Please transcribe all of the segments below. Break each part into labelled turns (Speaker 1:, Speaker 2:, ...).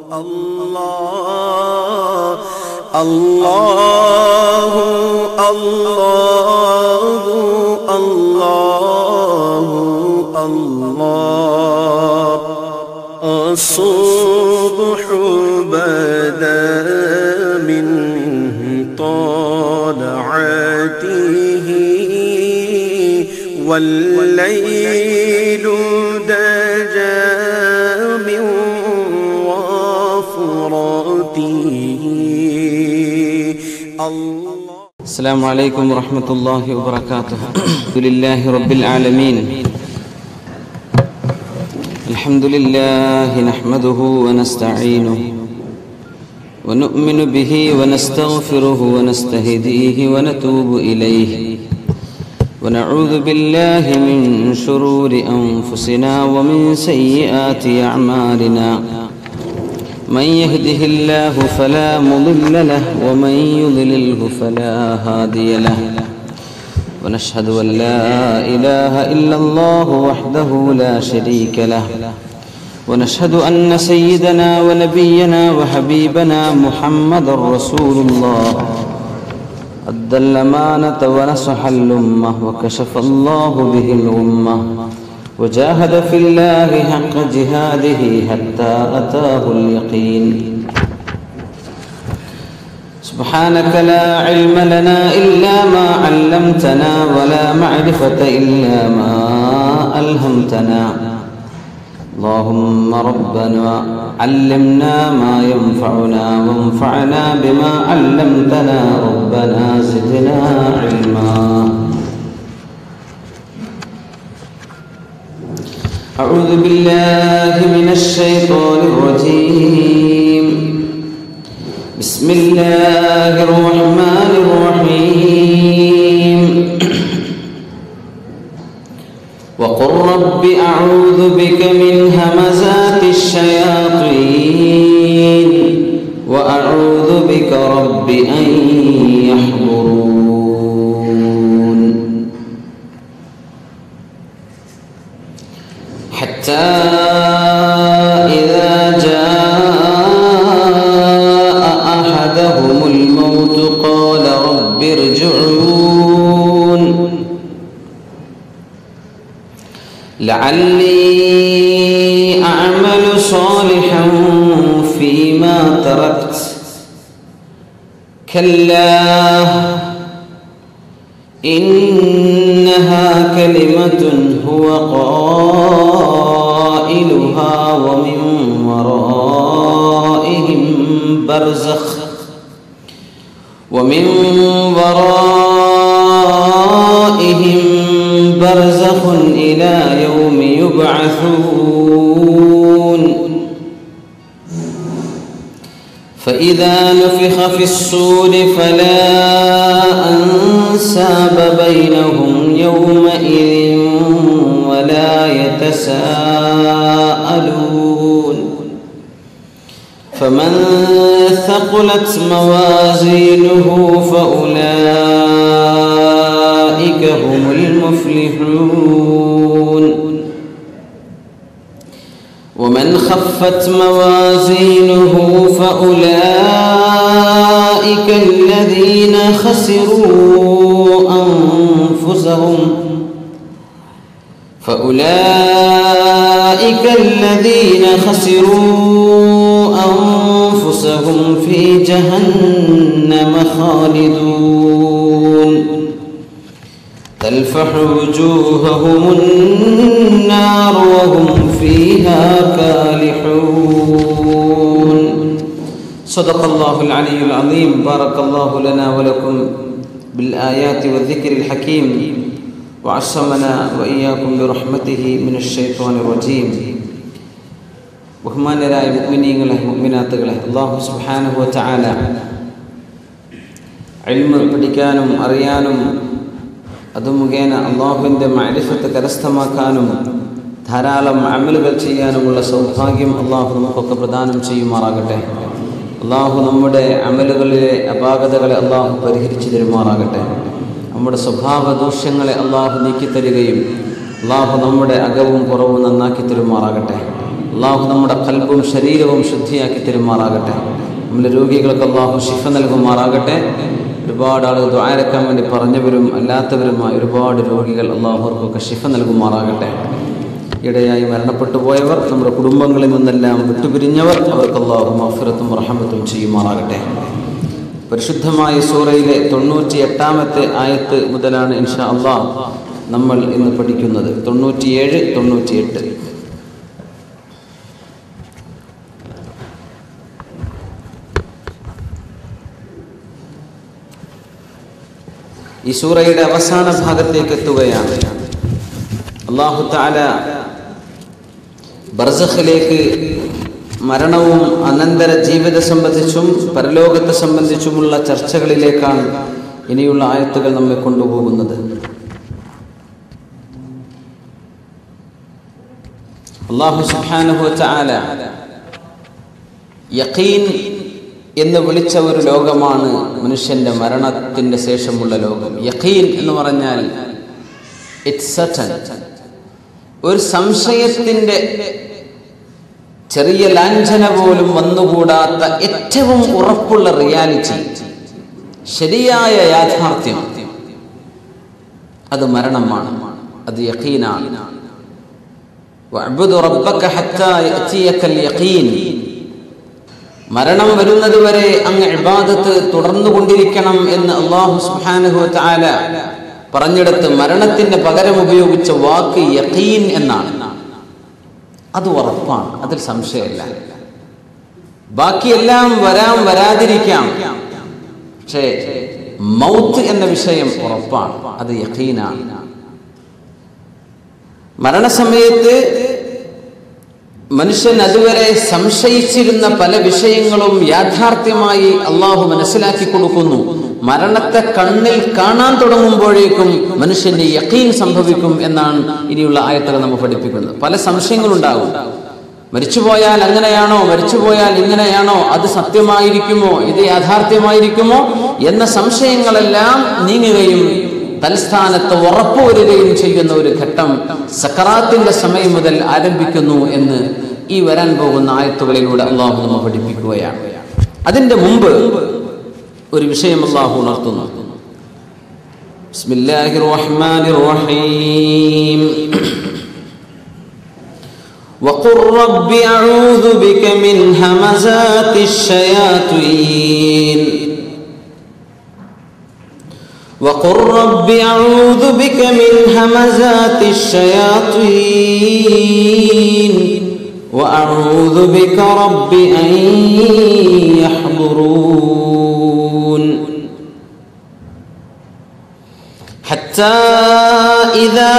Speaker 1: الله الله الله الله الله الصبح بدا من طلعته والليل دجى من وفرته الله
Speaker 2: السلام عليكم ورحمة الله وبركاته الحمد لله رب العالمين الحمد لله نحمده ونستعينه ونؤمن به ونستغفره ونستهديه ونتوب إليه ونعوذ بالله من شرور أنفسنا ومن سيئات أعمالنا من يهده الله فلا مضل له ومن يضلله فلا هادي له ونشهد أن لا إله إلا الله وحده لا شريك له ونشهد أن سيدنا ونبينا وحبيبنا محمد رسول الله أدى الأمانة ونصح الأمة وكشف الله به الغمة وجاهد في الله حق جهاده حتى أتاه اليقين سبحانك لا علم لنا إلا ما علمتنا ولا معرفة إلا ما ألهمتنا اللهم ربنا علمنا ما ينفعنا وانفعنا بما علمتنا ربنا زدنا علما أعوذ بالله من الشيطان الرجيم بسم الله الرحمن الرحيم وقل رب أعوذ بك من همزات الشياطين وأعوذ بك رب أن يحضرون حتى إذا جاء أحدهم الموت قال رب ارجعون لعلي أعمل صالحا فيما تركت كلا إنها كلمة هو قائلها ومن ورائهم برزخ ومن ورائهم برزخ إلى يوم يبعثون فإذا نفخ في الصور فلا أنساب بينهم يومئذ ولا يتساءلون فمن ثقلت موازينه فأولئك هم المفلحون ومن خفت موازينه فأولئك الذين خسروا أنفسهم فأولئك الذين خسروا أنفسهم في جهنم خالدون تلفح وجوههم النار وهم فيها كالحون صدق الله العلي العظيم بارك الله لنا ولكم بالآيات والذكر الحكيم وعصمنا وإياكم برحمته من الشيطان الرجيم ബഹുമാനരായ മുഗ്മിനീങ്ങളെ മുഗ്മിനാത്തുകളെ അള്ളാഹു സുബാനുഹു ചാല അഴിമ പഠിക്കാനും അറിയാനും അത് മുഖേന അള്ളാഹുവിൻ്റെ മാരിഫത്ത് കരസ്ഥമാക്കാനും ധാരാളം അമലുകൾ ചെയ്യാനുമുള്ള സൗഭാഗ്യം അള്ളാഹു നമുക്കൊക്കെ പ്രദാനം ചെയ്യുമാറാകട്ടെ അള്ളാഹു നമ്മുടെ അമലുകളിലെ അപാകതകളെ അള്ളാഹു പരിഹരിച്ചു തരുമാറാകട്ടെ നമ്മുടെ സ്വഭാവ ദൂഷ്യങ്ങളെ അള്ളാഹു നീക്കിത്തരികയും അള്ളാഹു നമ്മുടെ അകവും പുറവും നന്നാക്കി തരുമാറാകട്ടെ അള്ളാഹു നമ്മുടെ കൽബും ശരീരവും ശുദ്ധിയാക്കി തരുമാറാകട്ടെ നമ്മുടെ രോഗികൾക്ക് അള്ളാഹു ശിഫ നൽകുമാറാകട്ടെ ഒരുപാട് ആളുകൾ ദ്വാരക്കാൻ വേണ്ടി പറഞ്ഞവരും അല്ലാത്തവരുമായ ഒരുപാട് രോഗികൾ അള്ളാഹുർക്കൊക്കെ ശിഫ നൽകുമാറാകട്ടെ ഇടയായി മരണപ്പെട്ടു പോയവർ നമ്മുടെ കുടുംബങ്ങളിൽ നിന്നെല്ലാം വിട്ടുപിരിഞ്ഞവർ അവർക്ക് അള്ളാഹു മഫിറത്തും റഹമത്തും ചെയ്യുമാറാകട്ടെ പരിശുദ്ധമായ സൂറയിലെ തൊണ്ണൂറ്റി എട്ടാമത്തെ ആയത്ത് മുതലാണ് ഇൻഷാ അള്ളാഹ് നമ്മൾ ഇന്ന് പഠിക്കുന്നത് തൊണ്ണൂറ്റിയേഴ് തൊണ്ണൂറ്റിയെട്ട് ഈ സൂറയുടെ അവസാന ഭാഗത്തേക്ക് എത്തുകയാണ് അള്ളാഹു താല ബർസഖിലേക്ക് മരണവും അനന്തര ജീവിത സംബന്ധിച്ചും പരലോകത്തെ സംബന്ധിച്ചുമുള്ള ചർച്ചകളിലേക്കാണ് ഇനിയുള്ള ആയത്തുകൾ നമ്മെ കൊണ്ടുപോകുന്നത് അള്ളാഹു സുബ്ഹാനഹു വതആല യഖീൻ എന്ന് വിളിച്ച ഒരു ലോകമാണ് മനുഷ്യന്റെ മരണത്തിന്റെ ശേഷമുള്ള ലോകം യഖീൻ എന്ന് പറഞ്ഞാൽ ഇറ്റ്സ് സർട്ടൻ ഒരു സംശയത്തിന്റെ ചെറിയ ലാഞ്ചന പോലും വന്നുകൂടാത്ത ഏറ്റവും ഉറപ്പുള്ള റിയാലിറ്റി ശരിയായ യാഥാർത്ഥ്യം അത് മരണമാണ് അത് യഖീനാണ് വഅബ്ദു റബ്ബക ഹത്താ യഅതിയകൽ യഖീൻ മരണം വരുന്നത് വരെ അങ്ങ് ഇബാദത്ത് തുടർന്നുകൊണ്ടിരിക്കണം എന്ന് അള്ളാഹു സുബ്ഹാനഹു വതആല പറഞ്ഞെടുത്ത് മരണത്തിന്റെ പകരം ഉപയോഗിച്ച വാക്ക് യഖീൻ എന്നാണ് അത് ഉറപ്പാണ് അതിൽ സംശയമില്ല ബാക്കിയെല്ലാം വരാം വരാതിരിക്കാം പക്ഷേ മൗത്ത് എന്ന വിഷയം ഉറപ്പാണ് അത് യഖീനാണ് മരണസമയത്ത് മനുഷ്യൻ അതുവരെ സംശയിച്ചിരുന്ന പല വിഷയങ്ങളും യാഥാർത്ഥ്യമായി അള്ളാഹു മനസ്സിലാക്കി കൊടുക്കുന്നു മരണത്തെ കണ്ണിൽ കാണാൻ തുടങ്ങുമ്പോഴേക്കും മനുഷ്യന്റെ യക്കീൻ സംഭവിക്കും എന്നാണ് ഇനിയുള്ള ആയത്തുകൾ നമ്മൾ പഠിപ്പിക്കുന്നത് പല സംശയങ്ങളുണ്ടാകും മരിച്ചുപോയാൽ അങ്ങനെയാണോ മരിച്ചുപോയാൽ ഇങ്ങനെയാണോ അത് സത്യമായിരിക്കുമോ ഇത് യാഥാർത്ഥ്യമായിരിക്കുമോ എന്ന സംശയങ്ങളെല്ലാം നീങ്ങുകയും തൽസ്ഥാനത്ത് ഉറപ്പുവരികയും ചെയ്യുന്ന ഒരു ഘട്ടം സക്കറാത്തിന്റെ സമയം മുതൽ ആരംഭിക്കുന്നു എന്ന് ഈ വരാൻ പോകുന്ന ആയത്തുകളിലൂടെ അള്ളാഹു നമ്മെ പഠിപ്പിക്കുകയാണ് അതിന്റെ മുമ്പ് ഒരു വിഷയം അള്ളാഹു ഉണർത്തുന്നു ബിസ്മില്ലാഹിർ റഹ്മാനിർ റഹീം وقل رب أعوذ بك من همزات الشياطين وقل رب أعوذ بك من همزات الشياطين وأعوذ بك رب أن يحضرون حتى إذا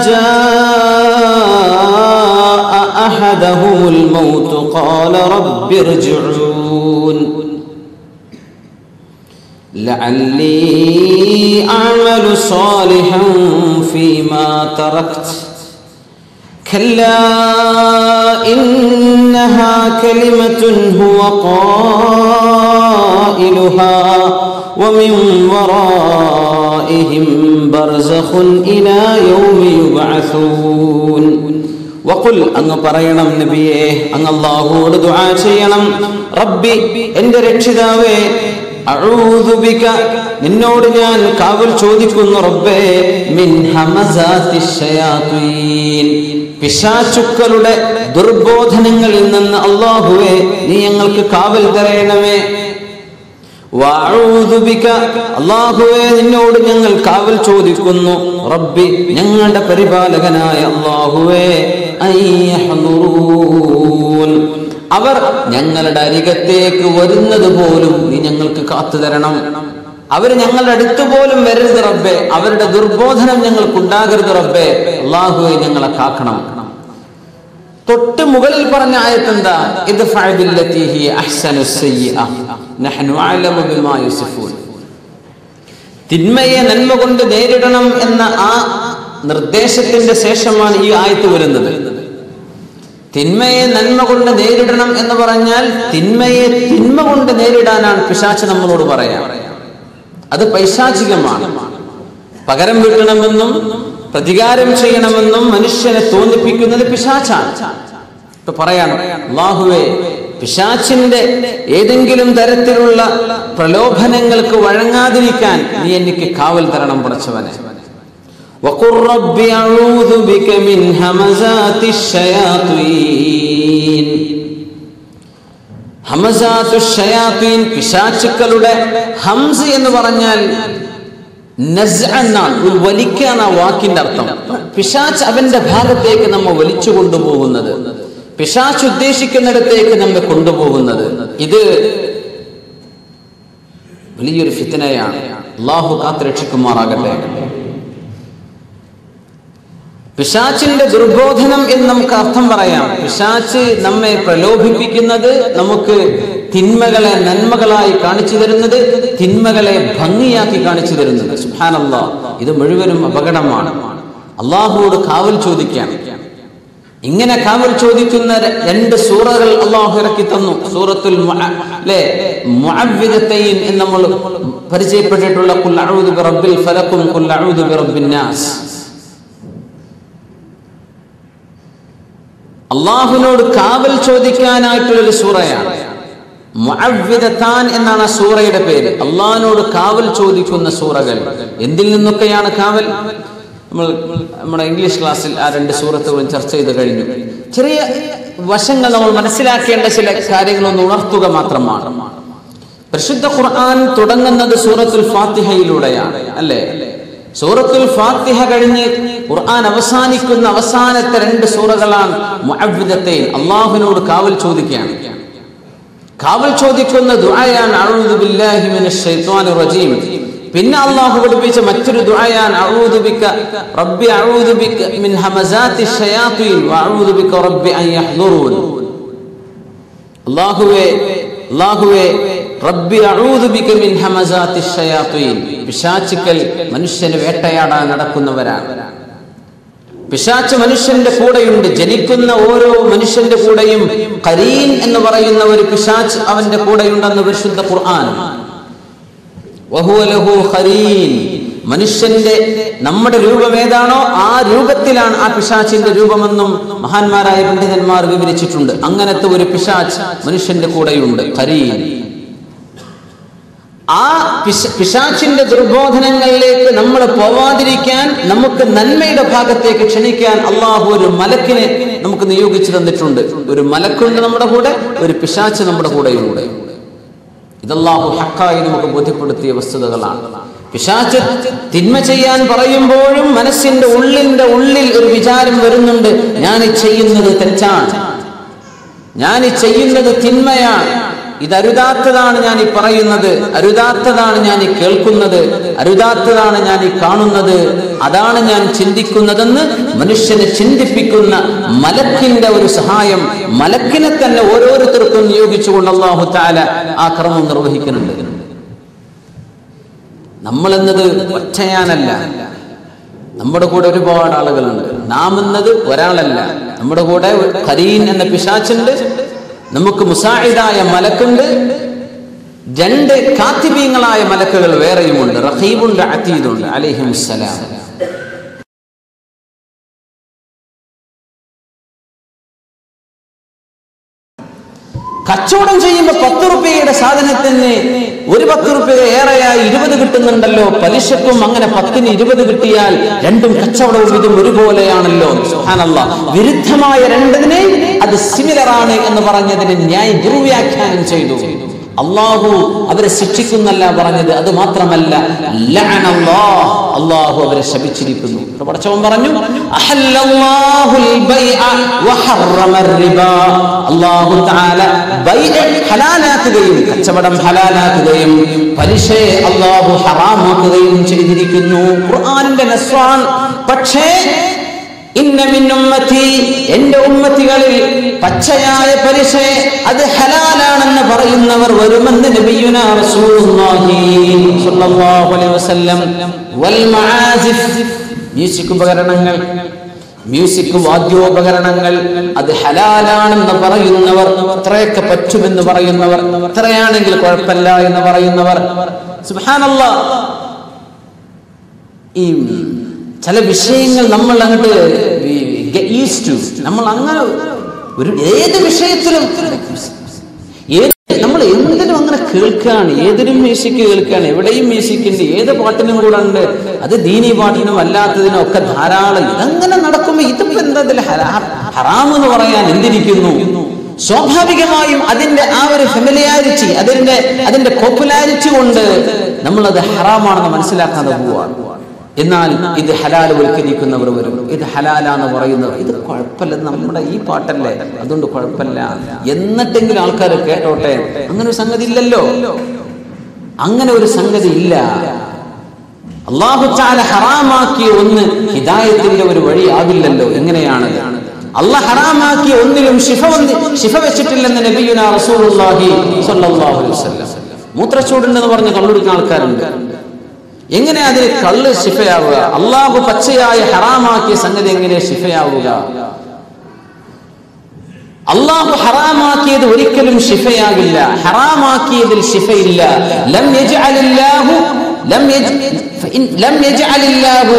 Speaker 2: جاء أحدهم الموت قال رب ارجعون لعلي أعمل صالحا فيما تركت كلا إنها كلمة هو قائلها ومن ورائهم برزخ إلى يوم يبعثون വഖുൽ അങ്ങ് പറയണം നബിയെ അങ്ങ് അല്ലാഹുവോട് ദുആ ചെയ്യണം റബ്ബി എൻ്റെ രക്ഷിതാവേ അഊദു ബിക നിന്നോട് ഞാൻ കാവൽ ചോദിക്കുന്നു റബ്ബേ മിൻ ഹമസാത്തി ശയാത്തീൻ പിശാചുക്കളുടെ ദുർബോധനങ്ങളിൽ നിന്ന് അല്ലാഹുവേ നീ ഞങ്ങൾക്ക് കാവൽ തരയണമേ വഅഊദു ബിക അല്ലാഹുവേ നിന്നോട് ഞങ്ങൾ കാവൽ ചോദിക്കുന്നു റബ്ബി ഞങ്ങളുടെ പരിപാലകനായ അല്ലാഹുവേ അയ്യഹ്ദുറൂൻ അവർ ഞങ്ങളുടെ അരികത്തേക്ക് വരുന്നത് പോലും നീ ഞങ്ങൾക്ക് കാത്തു തരണം അവർ ഞങ്ങളുടെ അടുത്ത് പോലും വരരുത് റബ്ബേ അവരുടെ ദുർബോധനം ഞങ്ങൾക്കുണ്ടാകരുത് റബ്ബേ അള്ളാഹുവെ ഞങ്ങളെ കാക്കണം തൊട്ട് മുകളിൽ പറഞ്ഞ ആയത്തെന്താ ഇത് തിന്മയെ നന്മ കൊണ്ട് നേരിടണം എന്ന ആ നിർദ്ദേശത്തിന്റെ ശേഷമാണ് ഈ ആയത്ത് വരുന്നത് തിന്മയെ നന്മ കൊണ്ട് നേരിടണം എന്ന് പറഞ്ഞാൽ തിന്മയെ തിന്മ കൊണ്ട് നേരിടാനാണ് പിശാച്ച് നമ്മളോട് പറയാം അത് പൈശാചികമാണ് പകരം വീട്ടണമെന്നും പ്രതികാരം ചെയ്യണമെന്നും മനുഷ്യനെ തോന്നിപ്പിക്കുന്നത് പിശാച്ചാണ് ഇപ്പൊ പറയാം അള്ളാഹുവേ പിശാച്ചിന്റെ ഏതെങ്കിലും തരത്തിലുള്ള പ്രലോഭനങ്ങൾക്ക് വഴങ്ങാതിരിക്കാൻ നീ എനിക്ക് കാവൽ തരണം പടച്ചവനെ وقل رب أعوذ بك من همزات الشياطين ഹമസാത്തു ഷയാത്തീൻ പിശാചുക്കളുടെ ഹംസ് എന്ന് പറഞ്ഞാൽ നസ് എന്നാണ് ഒരു വലിക്കുക എന്ന വാക്കിന്റെ അർത്ഥം പിശാച്ച് അവന്റെ ഭാഗത്തേക്ക് നമ്മ വലിച്ചു കൊണ്ടുപോകുന്നത് പിശാച്ച് ഉദ്ദേശിക്കുന്നിടത്തേക്ക് നമ്മെ കൊണ്ടുപോകുന്നത് ഇത് വലിയൊരു ഫിത്തനയാണ് അള്ളാഹു കാത്ത് രക്ഷിക്കുമാറാകട്ടെ പിശാച്ചിന്റെ ദുർബോധനം എന്ന് നമുക്ക് അർത്ഥം പറയാം പിശാച്ച് നമ്മെ പ്രലോഭിപ്പിക്കുന്നത് നമുക്ക് തിന്മകളെ നന്മകളായി കാണിച്ചു തരുന്നത് തിന്മകളെ ഭംഗിയാക്കി കാണിച്ചു തരുന്നത് സുഹാനല്ലാ ഇത് മുഴുവനും അപകടമാണ് അള്ളാഹുവോട് കാവൽ ചോദിക്കാൻ ഇങ്ങനെ കാവൽ ചോദിക്കുന്ന ര- രണ്ട് സൂറകൾ അള്ളാഹു ഇറക്കി തന്നു സൂറത്തുൽ മുഅ- ല്ലേ മുഅവ്വിദത്തൈൻ എന്ന് നമ്മൾ പരിചയപ്പെട്ടിട്ടുള്ള ഖുൽ അഊദു ബിറബ്ബിൽ ഫലക്കും ഖുൽ അഊദു ബിറബ്ബിൻ നാസ് അള്ളാഹുവിനോട് കാവൽ ചോദിക്കാനായിട്ടുള്ളൊരു സൂറയാണ് മുഅവ്വിദത്താൻ എന്നാണ് ആ സൂറയുടെ പേര് അള്ളാഹിനോട് കാവൽ ചോദിക്കുന്ന സൂറകൾ എന്തിൽ നിന്നൊക്കെയാണ് കാവൽ നമ്മൾ നമ്മുടെ ഇംഗ്ലീഷ് ക്ലാസ്സിൽ ആ രണ്ട് സൂറത്തുകളും ചർച്ച ചെയ്ത് കഴിഞ്ഞു ചെറിയ വശങ്ങൾ നമ്മൾ മനസ്സിലാക്കേണ്ട ചില കാര്യങ്ങളൊന്ന് ഉണർത്തുക മാത്രമാണ് പരിശുദ്ധ ഖുർആൻ തുടങ്ങുന്നത് സൂറത്തുൽ ഫാത്തിഹയിലൂടെയാണ് അല്ലേ സൂറത്തുൽ ഫാത്തിഹ കഴിഞ്ഞ് ഖുർആൻ അവസാനിക്കുന്ന അവസാനത്തെ രണ്ട് സൂറകളാണ് മുഅവ്വിദത്തൈൻ അള്ളാഹുവിനോട് കാവൽ ചോദിക്കുകയാണ് കാവൽ ചോദിക്കുന്ന ദുആയാണ് അഊദു ബില്ലാഹി മിനശ് ശൈത്വാനിർ റജീം പിന്നെ അള്ളാഹു പഠിപ്പിച്ച മറ്റൊരു ദുആയാണ് അഊദു ബിക റബ്ബി അഊദു ബിക മിൻ ഹമസാത്തി ഷയാത്തീൻ വഅഊദു ബിക റബ്ബി അൻ യഹ്ദുറൂൻ അള്ളാഹുവേ അള്ളാഹുവേ റബ്ബി അഊദു ബിക മിൻ ഹമസാത്തി ഷയാത്തീൻ പിശാചുക്കൾ മനുഷ്യനെ വേട്ടയാടാൻ നടക്കുന്നവരാണ് പിശാച്ച് മനുഷ്യന്റെ കൂടെയുണ്ട് ജനിക്കുന്ന ഓരോ മനുഷ്യന്റെ കൂടെയും കരീൻ എന്ന് പറയുന്ന ഒരു പിശാച്ച് അവന്റെ കൂടെയുണ്ടെന്ന് പരിശുദ്ധ ഖുർആൻ വഹുവ ലഹു ഖരീൻ മനുഷ്യന്റെ നമ്മുടെ രൂപം ഏതാണോ ആ രൂപത്തിലാണ് ആ പിശാച്ചിന്റെ രൂപമെന്നും മഹാന്മാരായ പണ്ഡിതന്മാർ വിവരിച്ചിട്ടുണ്ട് അങ്ങനത്തെ ഒരു പിശാച്ച് മനുഷ്യന്റെ കൂടെയുണ്ട് ഖരീൻ ആ പിശ- പിശാച്ചിന്റെ ദുർബോധനങ്ങളിലേക്ക് നമ്മൾ പോവാതിരിക്കാൻ നമുക്ക് നന്മയുടെ ഭാഗത്തേക്ക് ക്ഷണിക്കാൻ അള്ളാഹു ഒരു മലക്കിനെ നമുക്ക് നിയോഗിച്ചു തന്നിട്ടുണ്ട് ഒരു മലക്കുണ്ട് നമ്മുടെ കൂടെ ഒരു പിശാച്ച് നമ്മുടെ കൂടെയുണ്ട് ഇതല്ലാഹു ഹക്കായി നമുക്ക് ബോധ്യപ്പെടുത്തിയ വസ്തുതകളാണ് പിശാച്ച് തിന്മ ചെയ്യാൻ പറയുമ്പോഴും മനസ്സിന്റെ ഉള്ളിന്റെ ഉള്ളിൽ ഒരു വിചാരം വരുന്നുണ്ട് ഞാൻ ഈ ചെയ്യുന്നത് തെറ്റാണ് ഞാൻ ഈ ചെയ്യുന്നത് തിന്മയാണ് ഇത് അരുതാത്തതാണ് ഞാൻ ഈ പറയുന്നത് അരുതാത്തതാണ് ഞാൻ ഈ കേൾക്കുന്നത് അരുതാത്തതാണ് ഞാൻ ഈ കാണുന്നത് അതാണ് ഞാൻ ചിന്തിക്കുന്നതെന്ന് മനുഷ്യനെ ചിന്തിപ്പിക്കുന്ന മലക്കിന്റെ ഒരു സഹായം മലക്കിനെ തന്നെ ഓരോരുത്തർക്കും നിയോഗിച്ചുകൊണ്ട് അള്ളാഹു താല ആ കർമ്മം നിർവഹിക്കുന്നുണ്ട് നമ്മൾ എന്നത് ഒറ്റയാനല്ല നമ്മുടെ കൂടെ ഒരുപാട് ആളുകളുണ്ട് നാം എന്നത് ഒരാളല്ല നമ്മുടെ കൂടെ ഖരീൻ എന്ന പിശാച്ചുണ്ട് നമുക്ക് മുസാഹിദായ മലക്കുണ്ട് രണ്ട് കാത്തിബീങ്ങളായ മലക്കുകൾ വേറെയുമുണ്ട് റഹീബുണ്ട് അതീദുണ്ട് അലിഹിമുസലാം കച്ചവടം ചെയ്യുമ്പോൾ പത്ത് റുപ്യയുടെ സാധനത്തിന് ഒരു പത്ത് റുപ്യ ഏറെയായി ഇരുപത് കിട്ടുന്നുണ്ടല്ലോ പലിശക്കും അങ്ങനെ പത്തിന് ഇരുപത് കിട്ടിയാൽ രണ്ടും കച്ചവടവും ഇതും ഒരുപോലെയാണല്ലോ സുബ്ഹാനല്ലാ വിരുദ്ധമായ രണ്ടിനെ അത് സിമിലർ ആണ് എന്ന് പറഞ്ഞതിന് ന്യായ ദുർവ്യാഖ്യാനം ചെയ്തു അള്ളാഹു അവരെ ശിക്ഷിക്കുന്നല്ല പറഞ്ഞത് അത് മാത്രമല്ല ലഅനല്ലാഹ്. അള്ളാഹു അവരെ ശപിച്ചിരിക്കുന്നു ഇവിടെ പടച്ചവൻ പറഞ്ഞു അഹല്ലല്ലാഹുൽ ബൈഅ വഹറമർ റിബാ. അള്ളാഹു തആല ബൈഅ ഹലാലാക്കുകയും കച്ചവടം ഹലാലാക്കുകയും പലിശയെ അള്ളാഹു ഹറാമാക്കുകയും ചെയ്തിരിക്കുന്നു ഖുർആനിന്റെ നസ്വാൻ പക്ഷേ ഇന്ന മിൻ ഉമ്മത്തി എന്റെ ഉമ്മത്തികളിൽ പച്ചയായ പലിശ അത് ഹലാലാണെന്ന് പറയുന്നവർ വരുമെന്ന് നബിയുന റസൂലുള്ളാഹി സ്വല്ലല്ലാഹു അലൈഹി വസല്ലം വൽ മആസിഫ് മ്യൂസിക് ഉപകരണങ്ങൾ മ്യൂസിക് വാദ്യോപകരണങ്ങൾ അത് ഹലാലാണെന്ന് പറയുന്നവർ ഇത്രയൊക്കെ പറ്റുമെന്ന് പറയുന്നവർ ഇത്രയാണെങ്കിൽ കുഴപ്പമില്ല എന്ന് പറയുന്നവർ സുബ്ഹാനല്ലാഹ് ഈ ചില വിഷയങ്ങൾ നമ്മൾ അങ്ങോട്ട് യൂസ് ടു നമ്മൾ അങ്ങനെ ഒരു ഏത് വിഷയത്തിലും ഏത് നമ്മൾ എന്തിനും അങ്ങനെ കേൾക്കുകയാണ് ഏതിനും മ്യൂസിക് കേൾക്കുകയാണ് എവിടെയും മ്യൂസിക്കുണ്ട് ഏത് പാട്ടിനും കൂടെ ഉണ്ട് അത് ദീനി പാട്ടിനും അല്ലാത്തതിനും ഒക്കെ ധാരാളം ഇതങ്ങനെ നടക്കുമ്പോൾ ഇതിപ്പോ എന്താ ഇതിൽ ഹറാം എന്ന് പറയാൻ എന്തിരിക്കുന്നു സ്വാഭാവികമായും അതിന്റെ ആ ഒരു ഫെമിലിയാരിറ്റി അതിന്റെ അതിന്റെ പോപ്പുലാരിറ്റി കൊണ്ട് നമ്മളത് ഹറാമാണെന്ന് മനസ്സിലാക്കാതെ പോവാണ് എന്നാൽ ഇത് ഹലാൽ വൽക്കരിക്കുന്നവർ വരും ഇത് ഹലാലാന്ന് പറയുന്നവർ ഇത് കുഴപ്പമില്ല നമ്മുടെ ഈ പാട്ടല്ലേ അതുകൊണ്ട് കുഴപ്പമില്ല എന്നിട്ടെങ്കിലും ആൾക്കാർ കേട്ടോട്ടെ അങ്ങനെ ഒരു സംഗതി ഇല്ലല്ലോ അങ്ങനെ ഒരു സംഗതി ഇല്ല അള്ളാഹു ചാല ഹറാമാക്കിയ ഒന്ന് ഹിദായത്തിന്റെ ഒരു വഴിയാവില്ലല്ലോ എങ്ങനെയാണ് അള്ളാഹ് ഹറാമാക്കിയ ഒന്നിലും ശിഫ വന്ന് ശിഫ വെച്ചിട്ടില്ലെന്ന് നബിയുന റസൂലുള്ളാഹി സ്വല്ലല്ലാഹു അലൈഹി വസല്ലം മൂത്രച്ചൂടുണ്ടെന്ന് പറഞ്ഞ് കള്ളുടിക്കുന്ന ആൾക്കാരുണ്ട് എങ്ങനെ അതിന് കള്ള് ശിഫയാവുക അള്ളാഹു പച്ചയായ ഹറാമാക്കിയ സംഗതി എങ്ങനെ ശിഫയാവുക അള്ളാഹു ഹറാമാക്കിയത് ഒരിക്കലും ശിഫയാകില്ല ഹറാമാക്കിയതിൽ ശിഫയില്ല ലം യജ്അലില്ലാഹു ലം യജ് ഫഇൻ- ലം യജ്അലില്ലാഹു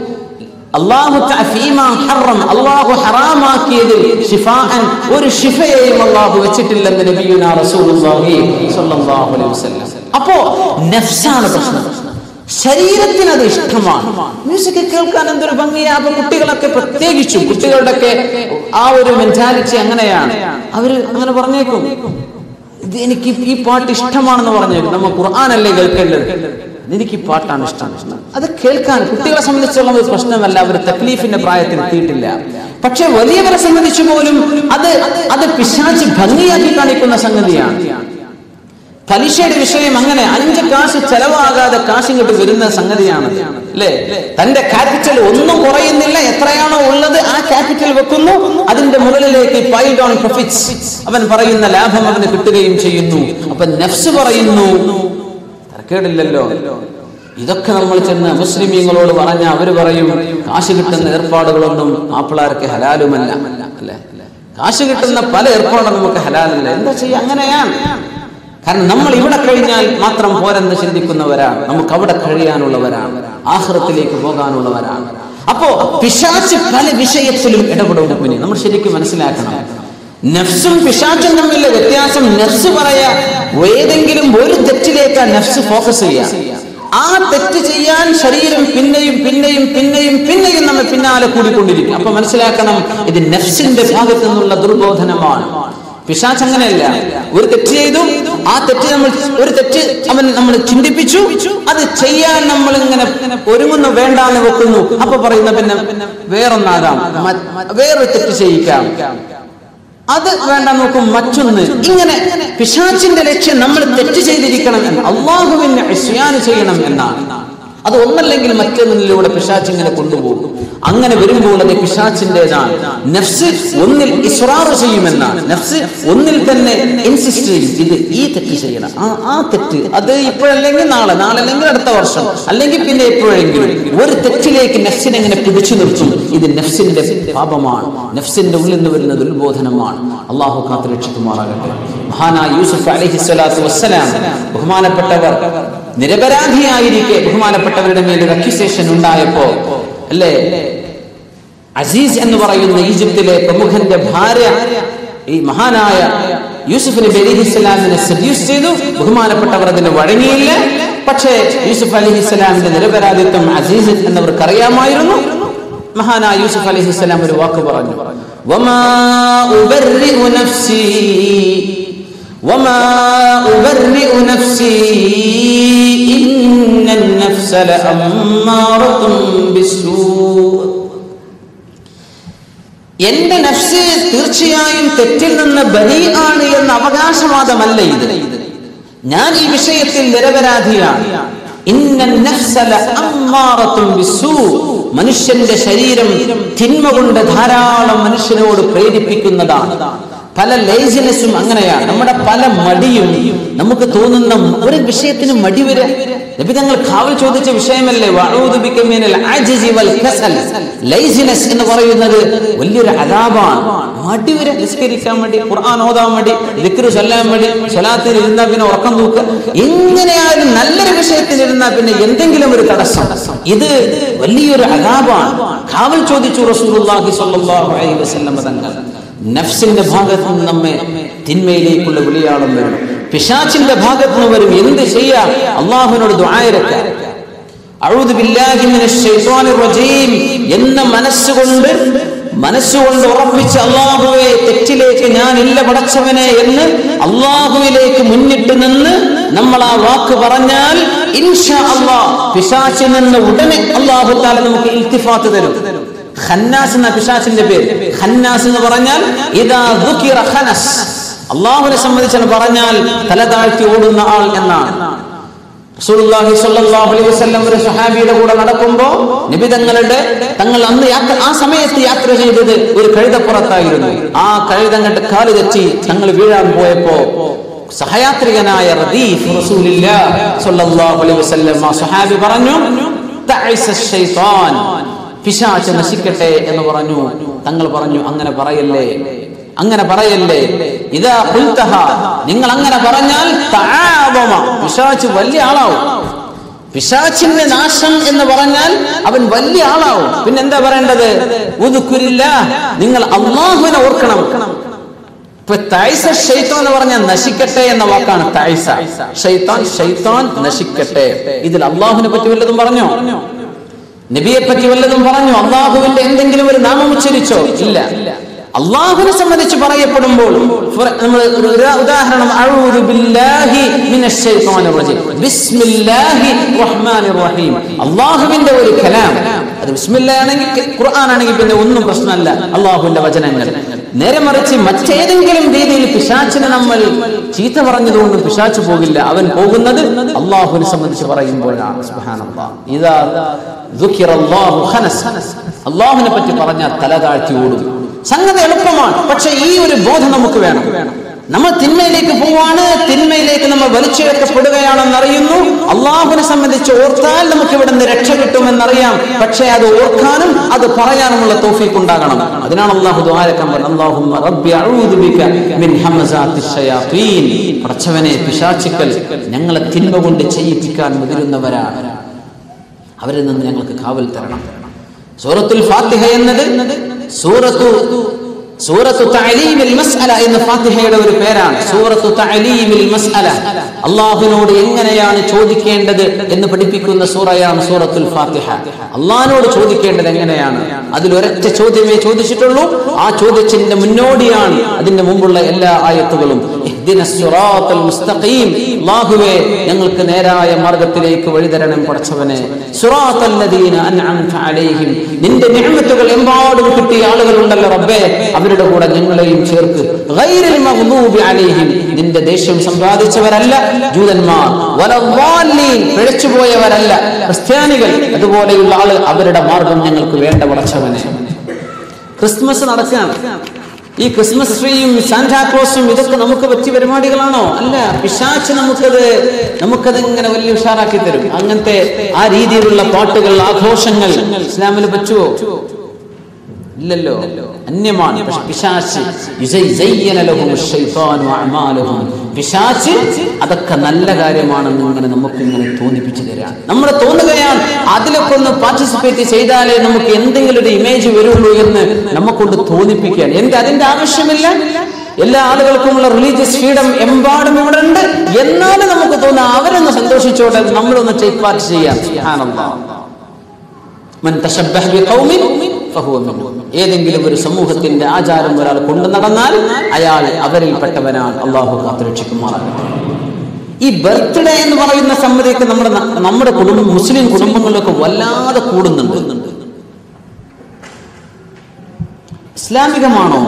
Speaker 2: അള്ളാഹു തഅ ഫീമാ ഹറം അള്ളാഹു ഹറാമാക്കിയതിൽ ശിഫാഅൻ ഒരു ശിഫയെയും അള്ളാഹു വെച്ചിട്ടില്ലെന്ന് നബിയുനാ റസൂലുള്ളാഹി സ്വല്ലല്ലാഹു അലൈഹി വസല്ലം അപ്പോ നഫ്സാണ് പ്രശ്നം ശരീരത്തിന് അത് ഇഷ്ടമാണ് മ്യൂസിക് കേൾക്കാൻ എന്തൊരു ഭംഗിയാ അപ്പൊ കുട്ടികളൊക്കെ പ്രത്യേകിച്ചും കുട്ടികളുടെ ആ ഒരു മെന്റാലിറ്റി അങ്ങനെയാണ് അവര് അങ്ങനെ പറഞ്ഞേക്കും ഇത് എനിക്ക് ഈ പാട്ട് ഇഷ്ടമാണെന്ന് പറഞ്ഞേക്കും നമ്മ ഖുർആാനല്ലേ കേൾക്കേണ്ടത് എനിക്ക് ഈ പാട്ടാണ് ഇഷ്ടം അത് കേൾക്കാൻ കുട്ടികളെ സംബന്ധിച്ചുള്ള ഒരു പ്രശ്നമല്ല അവർ തക്ലീഫിന്റെ പ്രായത്തിൽ എത്തിയിട്ടില്ല പക്ഷെ വലിയവരെ സംബന്ധിച്ചു പോലും അത് അത് പിശാച്ച് ഭംഗിയാക്കി കാണിക്കുന്ന സംഗതിയാണ് പലിശയുടെ വിഷയം അങ്ങനെ അഞ്ച് കാശ് ചെലവാകാതെ കാശ് ഇങ്ങോട്ട് വരുന്ന സംഗതിയാണ് അല്ലേ തന്റെ ക്യാപിറ്റൽ ഒന്നും കുറയുന്നില്ല എത്രയാണോ ഉള്ളത് ആ ക്യാപിറ്റൽ വെക്കുന്നു അതിന്റെ മുകളിലേക്ക് പൈൽ ഡൗൺ പ്രോഫിറ്റ്സ് അവൻ പറയുന്ന ലാഭം അവന് കിട്ടുകയും ചെയ്യുന്നു അപ്പൊ നെഫ്സ് പറയുന്നു തരക്കേടില്ലല്ലോ ഇതൊക്കെ നമ്മൾ ചെന്ന് മുസ്ലിമീങ്ങളോട് പറഞ്ഞ അവര് പറയും കാശ് കിട്ടുന്ന ഏർപ്പാടുകളൊന്നും ആപ്പിളാർക്ക് ഹലാലുമല്ല അല്ലേ കാശ് കിട്ടുന്ന പല ഏർപ്പാടും നമുക്ക് ഹലാലല്ല എന്താ ചെയ്യാ അങ്ങനെയാണ് കാരണം നമ്മൾ ഇവിടെ കഴിഞ്ഞാൽ മാത്രം പോരെന്ന് ചിന്തിക്കുന്നവരാണ് നമുക്ക് അവിടെ കഴിയാനുള്ളവരാണ് ആഹ്റത്തിലേക്ക് പോകാനുള്ളവരാണ് അപ്പോ പിശാച്ച് പല വിഷയത്തിലും ഇടപെടും മുമ്പിന് നമ്മൾ ശരിക്കും മനസ്സിലാക്കണം നഫ്സും പിശാച്ചും തമ്മിലുള്ള വ്യത്യാസം നഫ്സ് പറയാ ഏതെങ്കിലും ഒരു തെറ്റിലേക്കാ നഫ്സ് ഫോക്കസ് ചെയ്യാം ആ തെറ്റ് ചെയ്യാൻ ശരീരം പിന്നെയും പിന്നെയും പിന്നെയും പിന്നെയും നമ്മെ പിന്നാലെ കൂടിക്കൊണ്ടിരിക്കും അപ്പൊ മനസ്സിലാക്കണം ഇത് നഫ്സിന്റെ ഭാഗത്തു നിന്നുള്ള ദുർബോധനമാണ് പിശാച്ച് അങ്ങനെയല്ല ഒരു തെറ്റ് ചെയ്തു ആ തെറ്റ് നമ്മൾ ഒരു തെറ്റ് അവൻ നമ്മൾ ചിന്തിപ്പിച്ചു അത് ചെയ്യാൻ നമ്മൾ ഇങ്ങനെ ഒരുങ്ങുന്നു വേണ്ടാന്ന് വെക്കുന്നു അപ്പൊ പറയുന്ന പിന്നെ വേറൊന്നാകാം മ- വേറൊരു തെറ്റ് ചെയ്യിക്കാം അത് വേണ്ട നോക്കും മറ്റൊന്ന് ഇങ്ങനെ പിശാച്ചിന്റെ ലക്ഷ്യം നമ്മൾ തെറ്റ് ചെയ്തിരിക്കണം എന്ന് അള്ളാഹുവിനെ ഇസ്യാന് ചെയ്യണം എന്നാണ് അത് ഒന്നല്ലെങ്കിൽ മറ്റൊന്നിലൂടെ പിശാച്ച് ഇങ്ങനെ കൊണ്ടുപോകും അങ്ങനെ വരുമ്പോൾ അത് പിശാച്ചിൻ്റെതാണ് നഫ്സ് ഒന്നിൽ ഇസ്രാറ് ചെയ്യുമെന്നാണ് നഫ്സ് ഒന്നിൽ തന്നെ ഇൻസിസ്റ്റ് ചെയ്യും ഇത് ഈ തെറ്റ് ചെയ്യണം ആ ആ തെറ്റ് അത് ഇപ്പോഴല്ലെങ്കിൽ നാളെ നാളെ അല്ലെങ്കിൽ അടുത്ത വർഷം അല്ലെങ്കിൽ പിന്നെ എപ്പോഴെങ്കിലും ഒരു തെറ്റിലേക്ക് നഫ്സിനെ ഇങ്ങനെ പിടിച്ചു നിർത്തും ഇത് നഫ്സിന്റെ പാപമാണ് നഫ്സിന്റെ ഉള്ളിൽ നിന്ന് വരുന്ന ദുർബോധനമാണ് അള്ളാഹു കാത്ത് രക്ഷിക്കുമാറാകട്ടെ മഹാനായ യൂസുഫ് അലഹി സ്വലാത്തു വസ്സലാം ബഹുമാനപ്പെട്ടവർ നിരപരാധിയായിരിക്കെ ബഹുമാനപ്പെട്ടവരുടെ മേൽ ഒരു അക്യുസേഷൻ ഉണ്ടായപ്പോ അല്ലേ അസീസ് എന്ന് പറയുന്ന ഈജിപ്തിലെ പ്രമുഖന്റെ ഭാര്യ ഈ മഹാനായ യൂസുഫ് നബി അലി ഇസ്ലാമിനെ സദ്യൂസ് ചെയ്തു ബഹുമാനപ്പെട്ടവർ അതിന് വഴങ്ങിയില്ല പക്ഷേ യൂസുഫ് അലി ഇസ്ലാമിന്റെ നിരപരാധിത്വം അസീസ് എന്നവർക്ക് അറിയാമായിരുന്നു മഹാനായ യൂസുഫ് അലി ഇസ്ലാം ഒരു വാക്ക് പറഞ്ഞു "വമാ ഉബർരിഉ നഫ്സി وما أبرئ نفسي إن النفس لأمارة بالسوء എന്റെ നഫ്സ് തീർച്ചയായും തെറ്റിൽ നിന്ന് ബലി ആണ് എന്ന അവകാശവാദമല്ല ഇത് ഞാൻ ഈ വിഷയത്തിൽ നിരപരാധിയാണ് ഇന്ന നഫ്സ ലഅമ്മാറത്തുൻ ബിസ്സൂ. മനുഷ്യന്റെ ശരീരം തിന്മ കൊണ്ട് ധാരാളം മനുഷ്യനോട് പ്രേരിപ്പിക്കുന്നതാണ് പല ലേസിനെസ്സും അങ്ങനെയാണ് നമ്മുടെ പല മടിയും നമുക്ക് തോന്നുന്ന ഒരു വിഷയത്തിന് മടി വരെ നബി തങ്ങൾ കാവൽ ചോദിച്ച വിഷയമല്ലേ വഅഊദു ബിക മിനൽ അജ്സി വൽ കസൽ ലൈസിനെസ് എന്ന് പറയുന്നത് വലിയൊരു അതാപാണ് മടി വരെ നിസ്കരിക്കാൻ വേണ്ടി ഖുർആൻ ഓതാൻ വേണ്ടി ദിക്റ് ചൊല്ലാൻ വേണ്ടി സ്വലാത്തിൽ ഇരുന്നാൽ പിന്നെ ഉറക്കം തൂക്കുക എങ്ങനെയായാലും നല്ലൊരു വിഷയത്തിൽ ഇരുന്നാൽ പിന്നെ എന്തെങ്കിലും ഒരു തടസ്സം ഇത് വലിയൊരു അതാപാണ് കാവൽ ചോദിച്ചു റസൂലുള്ളാഹി സ്വല്ലല്ലാഹു അലൈഹി വസല്ലം തങ്ങൾ നഫ്സിന്റെ ഭാഗത്ത് നിന്ന് നമ്മെ തിന്മയിലേക്കുള്ള വിളിയാളം വരും പിശാച്ചിന്റെ ഭാഗത്ത് നിന്ന് വരും എന്ത് ചെയ്യാ അള്ളാഹുവിനോട് ദ്വായരക്ക അഴുതു ബില്ലാഹി മിനശ് ശൈത്വാനിർ റജീം എന്ന മനസ്സുകൊണ്ട് മനസ്സുകൊണ്ട് ഉറപ്പിച്ച് അള്ളാഹുവെ തെറ്റിലേക്ക് ഞാൻ ഇല്ല പടച്ചവനെ എന്ന് അള്ളാഹുവിലേക്ക് മുന്നിട്ട് നിന്ന് നമ്മൾ ആ വാക്ക് പറഞ്ഞാൽ ഇൻഷാ അള്ളാഹ് പിശാച്ചിൽ നിന്ന് ഉടനെ അള്ളാഹു താല നമുക്ക് ഇൽത്തിഫാത്ത് തരും ഖന്നാസ് എന്ന പിശാച്ചിന്റെ പേര് ഖന്നാസ് എന്ന് പറഞ്ഞാൽ ഇതാ ദുഃഖിറ ഖനസ് അള്ളാഹുവിനെ സംബന്ധിച്ചാണ് പറഞ്ഞാൽ തല താഴ്ത്തി ഓടുന്ന ആൾ എന്നാണ് റസൂലുള്ളാഹി സ്വല്ലല്ലാഹു അലൈഹി വസല്ലം ഒരു സഹാബിയുടെ കൂടെ നടക്കുമ്പോ നബി തങ്ങളുടെ തങ്ങൾ അന്ന് യാത്ര ആ സമയത്ത് യാത്ര ചെയ്തത് ഒരു കഴുതപ്പുറത്തായിരുന്നു ആ കഴുതങ്ങട്ട് കാല് തെറ്റി തങ്ങൾ വീഴാൻ പോയപ്പോ സഹയാത്രികനായ റദീഫ് റസൂലില്ലാഹ് സ്വല്ലല്ലാഹു അലൈഹി വസല്ലം ആ സഹാബി പറഞ്ഞു തഅസ ശൈത്താൻ പിശാച് നശിക്കട്ടെ എന്ന് പറഞ്ഞു തങ്ങൾ പറഞ്ഞു അങ്ങനെ പറയല്ലേ അങ്ങനെ പറയല്ലേ ഇതാ ഖുൽതഹ നിങ്ങൾ അങ്ങനെ പറഞ്ഞാൽ തആദമ പിശാച് വലിയ ആളാവും പിശാചിന്റെ നാശം എന്ന് പറഞ്ഞാൽ അവൻ വലിയ ആളാവും പിന്നെ എന്താ പറയേണ്ടത് ഉദുക്കുരില്ല നിങ്ങൾ അള്ളാഹുവിനെ ഓർക്കണം ഇപ്പൊ തൈസ ഷെയ്ത്താൻ എന്ന് പറഞ്ഞാൽ നശിക്കട്ടെ എന്ന വാക്കാണ് തൈസ ഷെയ്ത്താൻ ഷെയ്ത്താൻ നശിക്കട്ടെ ഇതിൽ അള്ളാഹുവിനെ പറ്റി വല്ലതും പറഞ്ഞോ നബിയെ പറ്റി വല്ലതും പറഞ്ഞു അള്ളാഹുവിന്റെ എന്തെങ്കിലും ഒരു നാമം ഉച്ചരിച്ചോ ഇല്ല അള്ളാഹുവിനെ സംബന്ധിച്ച് പറയപ്പെടുമ്പോൾ ഫുറ- നമ്മൾ ഒരു ഉദാ- ഉദാഹരണം അഊദു ബില്ലാഹി മിനശ് ശൈത്വാനിർ റജീം ബിസ്മില്ലാഹി റഹ്മാനിർ റഹീം അള്ളാഹുവിന്റെ ഒരു കലാം അത് ബിസ്മില്ലാ ആണെങ്കിൽ ഖുർആൻ ആണെങ്കിൽ പിന്നെ ഒന്നും പ്രശ്നമല്ല അള്ളാഹുവിന്റെ വചനങ്ങൾ നേരെ മറിച്ച് മറ്റേതെങ്കിലും രീതിയിൽ പിശാച്ചിനെ നമ്മൾ ചീത്ത പറഞ്ഞതുകൊണ്ട് പിശാച്ച് പോകില്ല അവൻ പോകുന്നത് അള്ളാഹുവിനെ സംബന്ധിച്ച് പറയുമ്പോഴാണ് സുബ്ഹാനല്ലാഹ്. ഇതാ ദുഃഖിറല്ലാഹു ഖനസ്. അള്ളാഹുവിനെ പറ്റി പറഞ്ഞാൽ തല താഴ്ത്തി ഓടും സംഗതി എളുപ്പമാണ് പക്ഷെ ഈ ഒരു ബോധം നമുക്ക് വേണം നമ്മൾ തിന്മയിലേക്ക് പോവാണ് തിന്മയിലേക്ക് നമ്മൾ വലിച്ചെടുക്കപ്പെടുകയാണെന്ന് അറിയുന്നു അള്ളാഹുവിനെ സംബന്ധിച്ച് ഓർത്താൽ നമുക്ക് ഇവിടെ നിന്ന് രക്ഷ കിട്ടുമെന്നറിയാം പക്ഷേ അത് ഓർക്കാനും അത് പറയാനുമുള്ള തോഫീക്ക് ഉണ്ടാകണം അതിനാണ് അള്ളാഹു ദ്വാരക്കാൻ പറഞ്ഞത് അല്ലാഹുമ്മ റബ്ബി അഊദു ബിക മിൻ ഹമസാത്തി ശയാത്തീൻ പടച്ചവനെ പിശാചുക്കൾ ഞങ്ങളെ തിന്മ കൊണ്ട് ചെയ്യിപ്പിക്കാൻ മുതിരുന്നവരാണ് അവരിൽ നിന്ന് ഞങ്ങൾക്ക് കാവൽ തരണം സൂറത്തുൽ ഫാത്തിഹ എന്നത് സൂറത്തു സൂറത്തു തഅലീമിൽ മസ്അല എന്ന ഫാത്തിഹയുടെ ഒരു പേരാണ് സൂറത്തു തഅലീമിൽ മസ്അല അള്ളാഹുവിനോട് എങ്ങനെയാണ് ചോദിക്കേണ്ടത് എന്ന് പഠിപ്പിക്കുന്ന സൂറയാണ് സൂറത്തുൽ ഫാത്തിഹ അള്ളാഹിനോട് ചോദിക്കേണ്ടത് എങ്ങനെയാണ് അതിൽ ഒരൊറ്റ ചോദ്യമേ ചോദിച്ചിട്ടുള്ളൂ ആ ചോദ്യത്തിന്റെ മുന്നോടിയാണ് അതിന്റെ മുമ്പുള്ള എല്ലാ ആയത്തുകളും ഇഹ്ദിന സിറാത്തൽ മുസ്തഖീം അല്ലാഹുവേ ഞങ്ങൾക്ക് നേരായ മാർഗത്തിലേക്ക് വഴിതരണം പടച്ചവനെ സിറാത്തൽ ലദീന അൻഅംത അലൈഹിം നിന്റെ നിഅമത്തുകൾ എമ്പാടും കിട്ടിയ ആളുകളുണ്ടല്ലോ റബ്ബേ അവരുടെ കൂടെ ഞങ്ങളെയും ചേർക്ക് ഗൈറിൽ മഗ്ദൂബി അലൈഹിം നിന്റെ ദേഷ്യം സമ്പാദിച്ചവരല്ല ജൂതന്മാർ വലദ്ദാല്ലീൻ പിഴച്ചുപോയവരല്ല ക്രിസ്ത്യാനികൾ അതുപോലെയുള്ള ആള് അവരുടെ മാർഗം ഞങ്ങൾക്ക് വേണ്ട പടച്ചവനെ ക്രിസ്മസ് നടക്കുകയാണ് ഈ ക്രിസ്മസ് ട്രീയും സാന്റാക്ലോസും ഇതൊക്കെ നമുക്ക് പറ്റിയ പരിപാടികളാണോ അല്ല പിശാച്ച് നമുക്കത് നമുക്കത് ഇങ്ങനെ വലിയ ഉഷാറാക്കി തരും അങ്ങനത്തെ ആ രീതിയിലുള്ള പാട്ടുകൾ ആഘോഷങ്ങൾ ഇസ്ലാമിൽ പറ്റുമോ ഇല്ലല്ലോ അന്യമാണ് പക്ഷെ പിശാച്ച് യുസയ്യന ലഹും അശ്ശൈത്താനു അഅമാലഹും. പിശാച്ച് അതൊക്കെ നല്ല കാര്യമാണെന്ന് ഇങ്ങനെ നമുക്ക് ഇങ്ങനെ തോന്നിപ്പിച്ചു തരാം നമ്മൾ തോന്നുകയാണ് അതിലൊക്കെ ഒന്ന് പാർട്ടിസിപ്പേറ്റ് ചെയ്താലേ നമുക്ക് എന്തെങ്കിലും ഒരു ഇമേജ് വരുള്ളൂ എന്ന് നമുക്കൊണ്ട് തോന്നിപ്പിക്കുകയാണ് എന്ത് അതിന്റെ ആവശ്യമില്ല എല്ലാ ആളുകൾക്കുമുള്ള റിലീജിയസ് ഫ്രീഡം എമ്പാടും ഇവിടെ ഉണ്ട് എന്നാലും നമുക്ക് തോന്നാം അവരൊന്ന് സന്തോഷിച്ചോട്ടെ നമ്മളൊന്ന് ടേക്ക് പാർട്ട് ചെയ്യാം സുബ്ഹാനല്ലാഹ്. മൻ തശബ്ബഹ ബിഖൗമിൻ ഫഹുവ മിൻഹും. ഏതെങ്കിലും ഒരു സമൂഹത്തിന്റെ ആചാരം ഒരാൾ കൊണ്ടു നടന്നാൽ അയാൾ അവരിൽപ്പെട്ടവനാണ് അള്ളാഹു കാത്തുരക്ഷിക്കുമാറാകട്ടെ ഈ ബർത്ത്ഡേ എന്ന് പറയുന്ന സംഗതിയൊക്കെ നമ്മുടെ ന- നമ്മുടെ കുടുംബം മുസ്ലിം കുടുംബങ്ങളിലൊക്കെ വല്ലാതെ കൂടുന്നുണ്ട് ഇസ്ലാമികമാണോ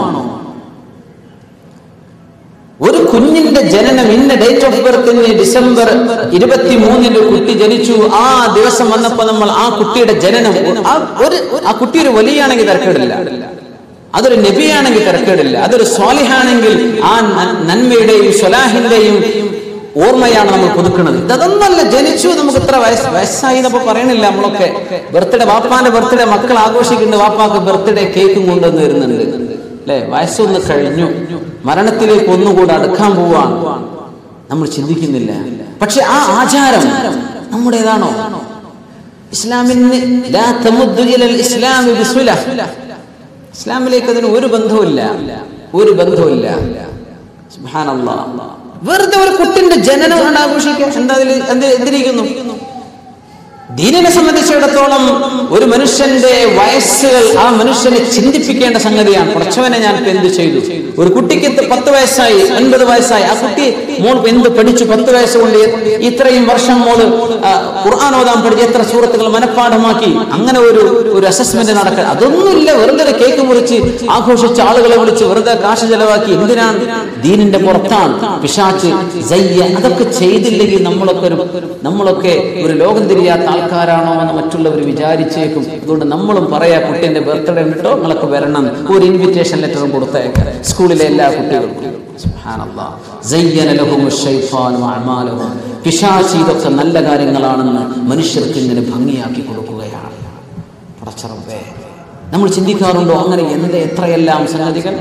Speaker 2: ഒരു കുഞ്ഞിന്റെ ജനനം ഇന്ന ഡേറ്റ് ഓഫ് ബർത്തിന് ഡിസംബർ ഇരുപത്തി മൂന്നിന് കുട്ടി ജനിച്ചു ആ ദിവസം വന്നപ്പോ നമ്മൾ ആ കുട്ടിയുടെ ജനനം ആ ഒരു ആ കുട്ടി ഒരു വലിയാണെങ്കിൽ തിരക്കേടില്ല അതൊരു നബിയാണെങ്കിൽ തിരക്കേടില്ല അതൊരു സ്വാലിഹാണെങ്കിൽ ആ ന- നന്മയുടെയും സ്വലാഹിന്റെയും ഓർമ്മയാണ് നമ്മൾ പുതുക്കുന്നത് ഇതൊന്നല്ല ജനിച്ചു നമുക്ക് ഇത്ര വയസ്സ് വയസ്സായി എന്നപ്പോ പറയണില്ല നമ്മളൊക്കെ ബർത്ത്ഡേ വാപ്പാന്റെ ബർത്ത്ഡേ മക്കൾ ആഘോഷിക്കുന്നുണ്ട് വാപ്പാക്ക് ബർത്ത്ഡേ കേക്കും കൊണ്ടുവന്ന് വരുന്നുണ്ട് അല്ലെ വയസ്സൊന്ന് കഴിഞ്ഞു മരണത്തിലേക്ക് ഒന്നുകൂടെ അടുക്കാൻ പോവാണ് നമ്മൾ ചിന്തിക്കുന്നില്ല പക്ഷെ ആ ആചാരം നമ്മുടേതാണോ ഇസ്ലാമിന് ലാ തമുദ്ദു ഇലൽ ഇസ്ലാമി ബിസ്മില്ല ഇസ്ലാമിലേക്ക് അതിന് ഒരു ബന്ധവുമില്ല ഒരു ബന്ധവുമില്ല സുബ്ഹാനല്ലാഹ്. വെറുതെ ഒരു കുട്ടിന്റെ ജനനം കൊണ്ട് ആഘോഷിക്കുക എന്താ അതിൽ എന്ത് എന്തിരിക്കുന്നു ദീനിനെ സംബന്ധിച്ചിടത്തോളം ഒരു മനുഷ്യന്റെ വയസ്സുകൾ ആ മനുഷ്യനെ ചിന്തിപ്പിക്കേണ്ട സംഗതിയാണ് കുറച്ചവനെ ഞാൻ ഇപ്പൊ എന്ത് ചെയ്തു ഒരു കുട്ടിക്ക് ഇത്ര പത്ത് വയസ്സായി ഒൻപത് വയസ്സായി ആ കുട്ടി മോൾ ഇപ്പൊ എന്ത് പഠിച്ചു പത്ത് വയസ്സ് കൊണ്ട് ഇത്രയും വർഷം മോള് ആ, ഖുർആൻ ഓതാൻ പഠിച്ച് എത്ര സൂറത്തുകൾ മനഃപ്പാഠമാക്കി അങ്ങനെ ഒരു ഒരു അസസ്മെന്റ് നടക്കുക അതൊന്നുമില്ല വെറുതെ ഒരു കേക്ക് മുറിച്ച് ആഘോഷിച്ച ആളുകളെ വിളിച്ച് വെറുതെ കാശ് ചെലവാക്കി എന്തിനാണ് ദീനിന്റെ പുറത്താണ് പിശാച്ച് സയ്യ അതൊക്കെ ചെയ്തില്ലെങ്കിൽ നമ്മളൊക്കെ ഒരു നമ്മളൊക്കെ ഒരു ലോകം തിരിയാത്ത ആൾക്കാരാണോ എന്ന് മറ്റുള്ളവർ വിചാരിച്ചേക്കും അതുകൊണ്ട് നമ്മളും പറയാ കുട്ടീന്റെ ബർത്ത്ഡേ ഉണ്ടോ നിങ്ങളൊക്കെ വരണം ഒരു ഇൻവിറ്റേഷൻ ലെറ്ററും കൊടുത്തേക്കാം സ്കൂളിലെ എല്ലാ കുട്ടികൾക്കും സുബ്ഹാനല്ലാഹ്. സയ്യന ലഹുമു ശൈത്വാനു അഅമാലഹും. പിശാച് ഇതൊക്കെ നല്ല കാര്യങ്ങളാണെന്ന് മനുഷ്യർക്ക് ഇങ്ങനെ ഭംഗിയാക്കി കൊടുക്കുകയാണ് പടച്ചറമ്പേ നമ്മൾ ചിന്തിക്കാറുണ്ടോ അങ്ങനെ എന്ത് എത്രയെല്ലാം സംഗതികൾ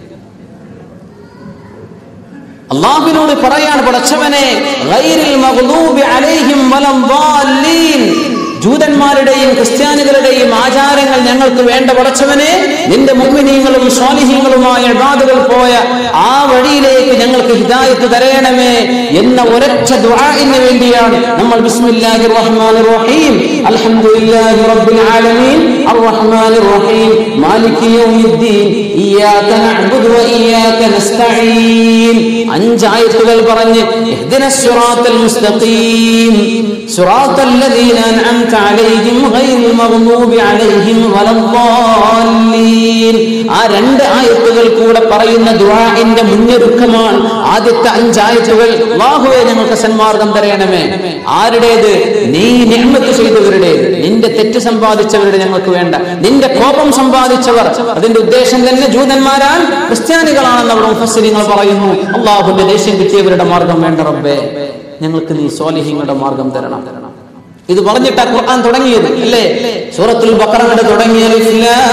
Speaker 2: അള്ളാഹുവിനോട് പറയാണ് പടച്ചവനെ ഗൈറിൽ മഗ്ദൂബി അലൈഹിം വലം ളാല്ലീൻ. ജൂതന്മാരുടെയും ക്രിസ്ത്യാനികളുടെയും ആചാരങ്ങൾ ഞങ്ങൾക്ക് വേണ്ട പടച്ചവനെ നിന്റെ മുഗ്മിനീങ്ങളും സ്വാലിഹീങ്ങളുമായ ഇബാദുകൾ പോയ ആ വഴിയിലേക്ക് ഞങ്ങൾക്ക് ഹിദായത്ത് തരയണമേ എന്ന ഒരൊറ്റ ദുആഇന് വേണ്ടിയാണ് നമ്മൾ ബിസ്മില്ലാഹിർ റഹ്മാനിർ റഹീം അൽഹംദുലില്ലാഹി റബ്ബിൽ ആലമീൻ അർറഹ്മാനിർ റഹീം മാലികി യൗമിദ്ദീൻ ഇയ്യാക നഅ്ബുദു വ ഇയ്യാക നസ്തഈൻ അഞ്ചായത്തുകൾ പറഞ്ഞ് ഇഹ്ദിനസ് സിറാത്തൽ മുസ്തഖീം സിറാത്തൽ ലദീന അൻഅംത അലൈഹിം ഗൈറിൽ മഗ്ദൂബി അലൈഹിം വലദ്ദാല്ലീൻ ആ രണ്ട് ആയത്തുകൾ കൂടെ പറയുന്ന ദുആഇന്റെ മുന്നൊരുക്കമാണ് ആദ്യത്തെ അഞ്ചായത്തുകൾ അല്ലാഹുവേ ഞങ്ങൾക്ക് സന്മാർഗം തരയണമേ ആരുടേത് നീ നിഅമത്ത് ചെയ്തവരുടേത് നിന്റെ തെറ്റ് സമ്പാദിച്ചവരുടെ ഞങ്ങൾക്ക് വേണ്ട നിന്റെ കോപം സമ്പാദിച്ചവർ അതിന്റെ ഉദ്ദേശം തന്നെ ജൂതന്മാരാൻ ക്രിസ്ത്യാനികളാണെന്ന് അവർ മുഫസ്സിരിങ്ങൾ പറയുന്നു അള്ളാഹുവിന്റെ ദേഷ്യം കിട്ടിയവരുടെ മാർഗം വേണ്ട റബ്ബേ ഞങ്ങൾക്ക് നീ സ്വാലിഹ്യങ്ങളുടെ മാർഗം തരണം ഇത് പറഞ്ഞിട്ടാ ഖുർആൻ തുടങ്ങിയത് അല്ലേ സൂറത്തുൽ ബഖറ കൊണ്ട് തുടങ്ങിയ അലിഫ്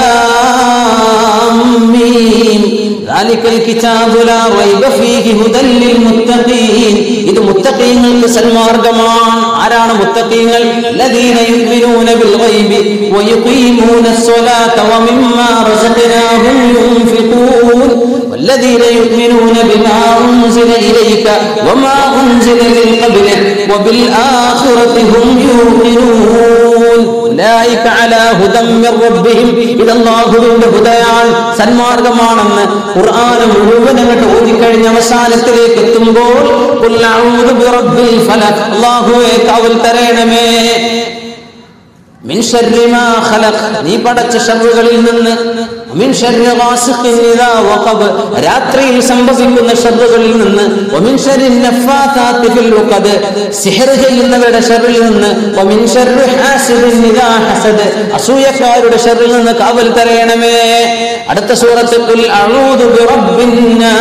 Speaker 2: ലാം മീം ذلك الكتاب لا ريب فيه هدى للمتقين ഇത് മുത്തഖീങ്ങൾക്ക് സന്മാർഗമാണ് ആരാണ് മുത്തഖീങ്ങൾ الذين يؤمنون بالغيب ويقيمون الصلاة ومما رزقناهم ينفقون والذين يؤمنون بما أنزل إليك وما أنزل من قبلك وبالآخرة هم يوقنون أولئك على هدى من ربهم إلى الله من هديان സന്മാർഗമാണെന്ന് ഖുർആൻ മുഴുവൻ അങ്ങോട്ട് ഓതിക്കഴിഞ്ഞ അവസാനത്തിലേക്ക് എത്തുമ്പോൾ ഖുൽ അഊദു ബിറബ്ബിൽ ഫലഖ് അല്ലാഹുവേ കാവൽ തരേണമേ മിൻ ശർരി മാ ഖലഖ് നീ പടച്ച ഷർറുകളിൽ നിന്ന് മിൻ ശർരി ഗാസിഖിൻ ഇദാ വഖബ് രാത്രിയിൽ സംഭവിക്കുന്ന ഷർറുകളിൽ നിന്ന് വമിൻ ശർരി നഫാതാതി ഫിൽ ഉഖദ് സിഹർ ചെയ്യുന്നവരുടെ ഷർറിൽ നിന്ന് വമിൻ ശർരി ഹാസിദിൻ ഇദാ ഹസദ് അസൂയക്കാരുടെ ഷർറിൽ നിന്ന് കാവൽ തരയണമേ അടുത്ത സൂറത്തിൽ ഖുൽ അഊദു ബിറബ്ബിൻ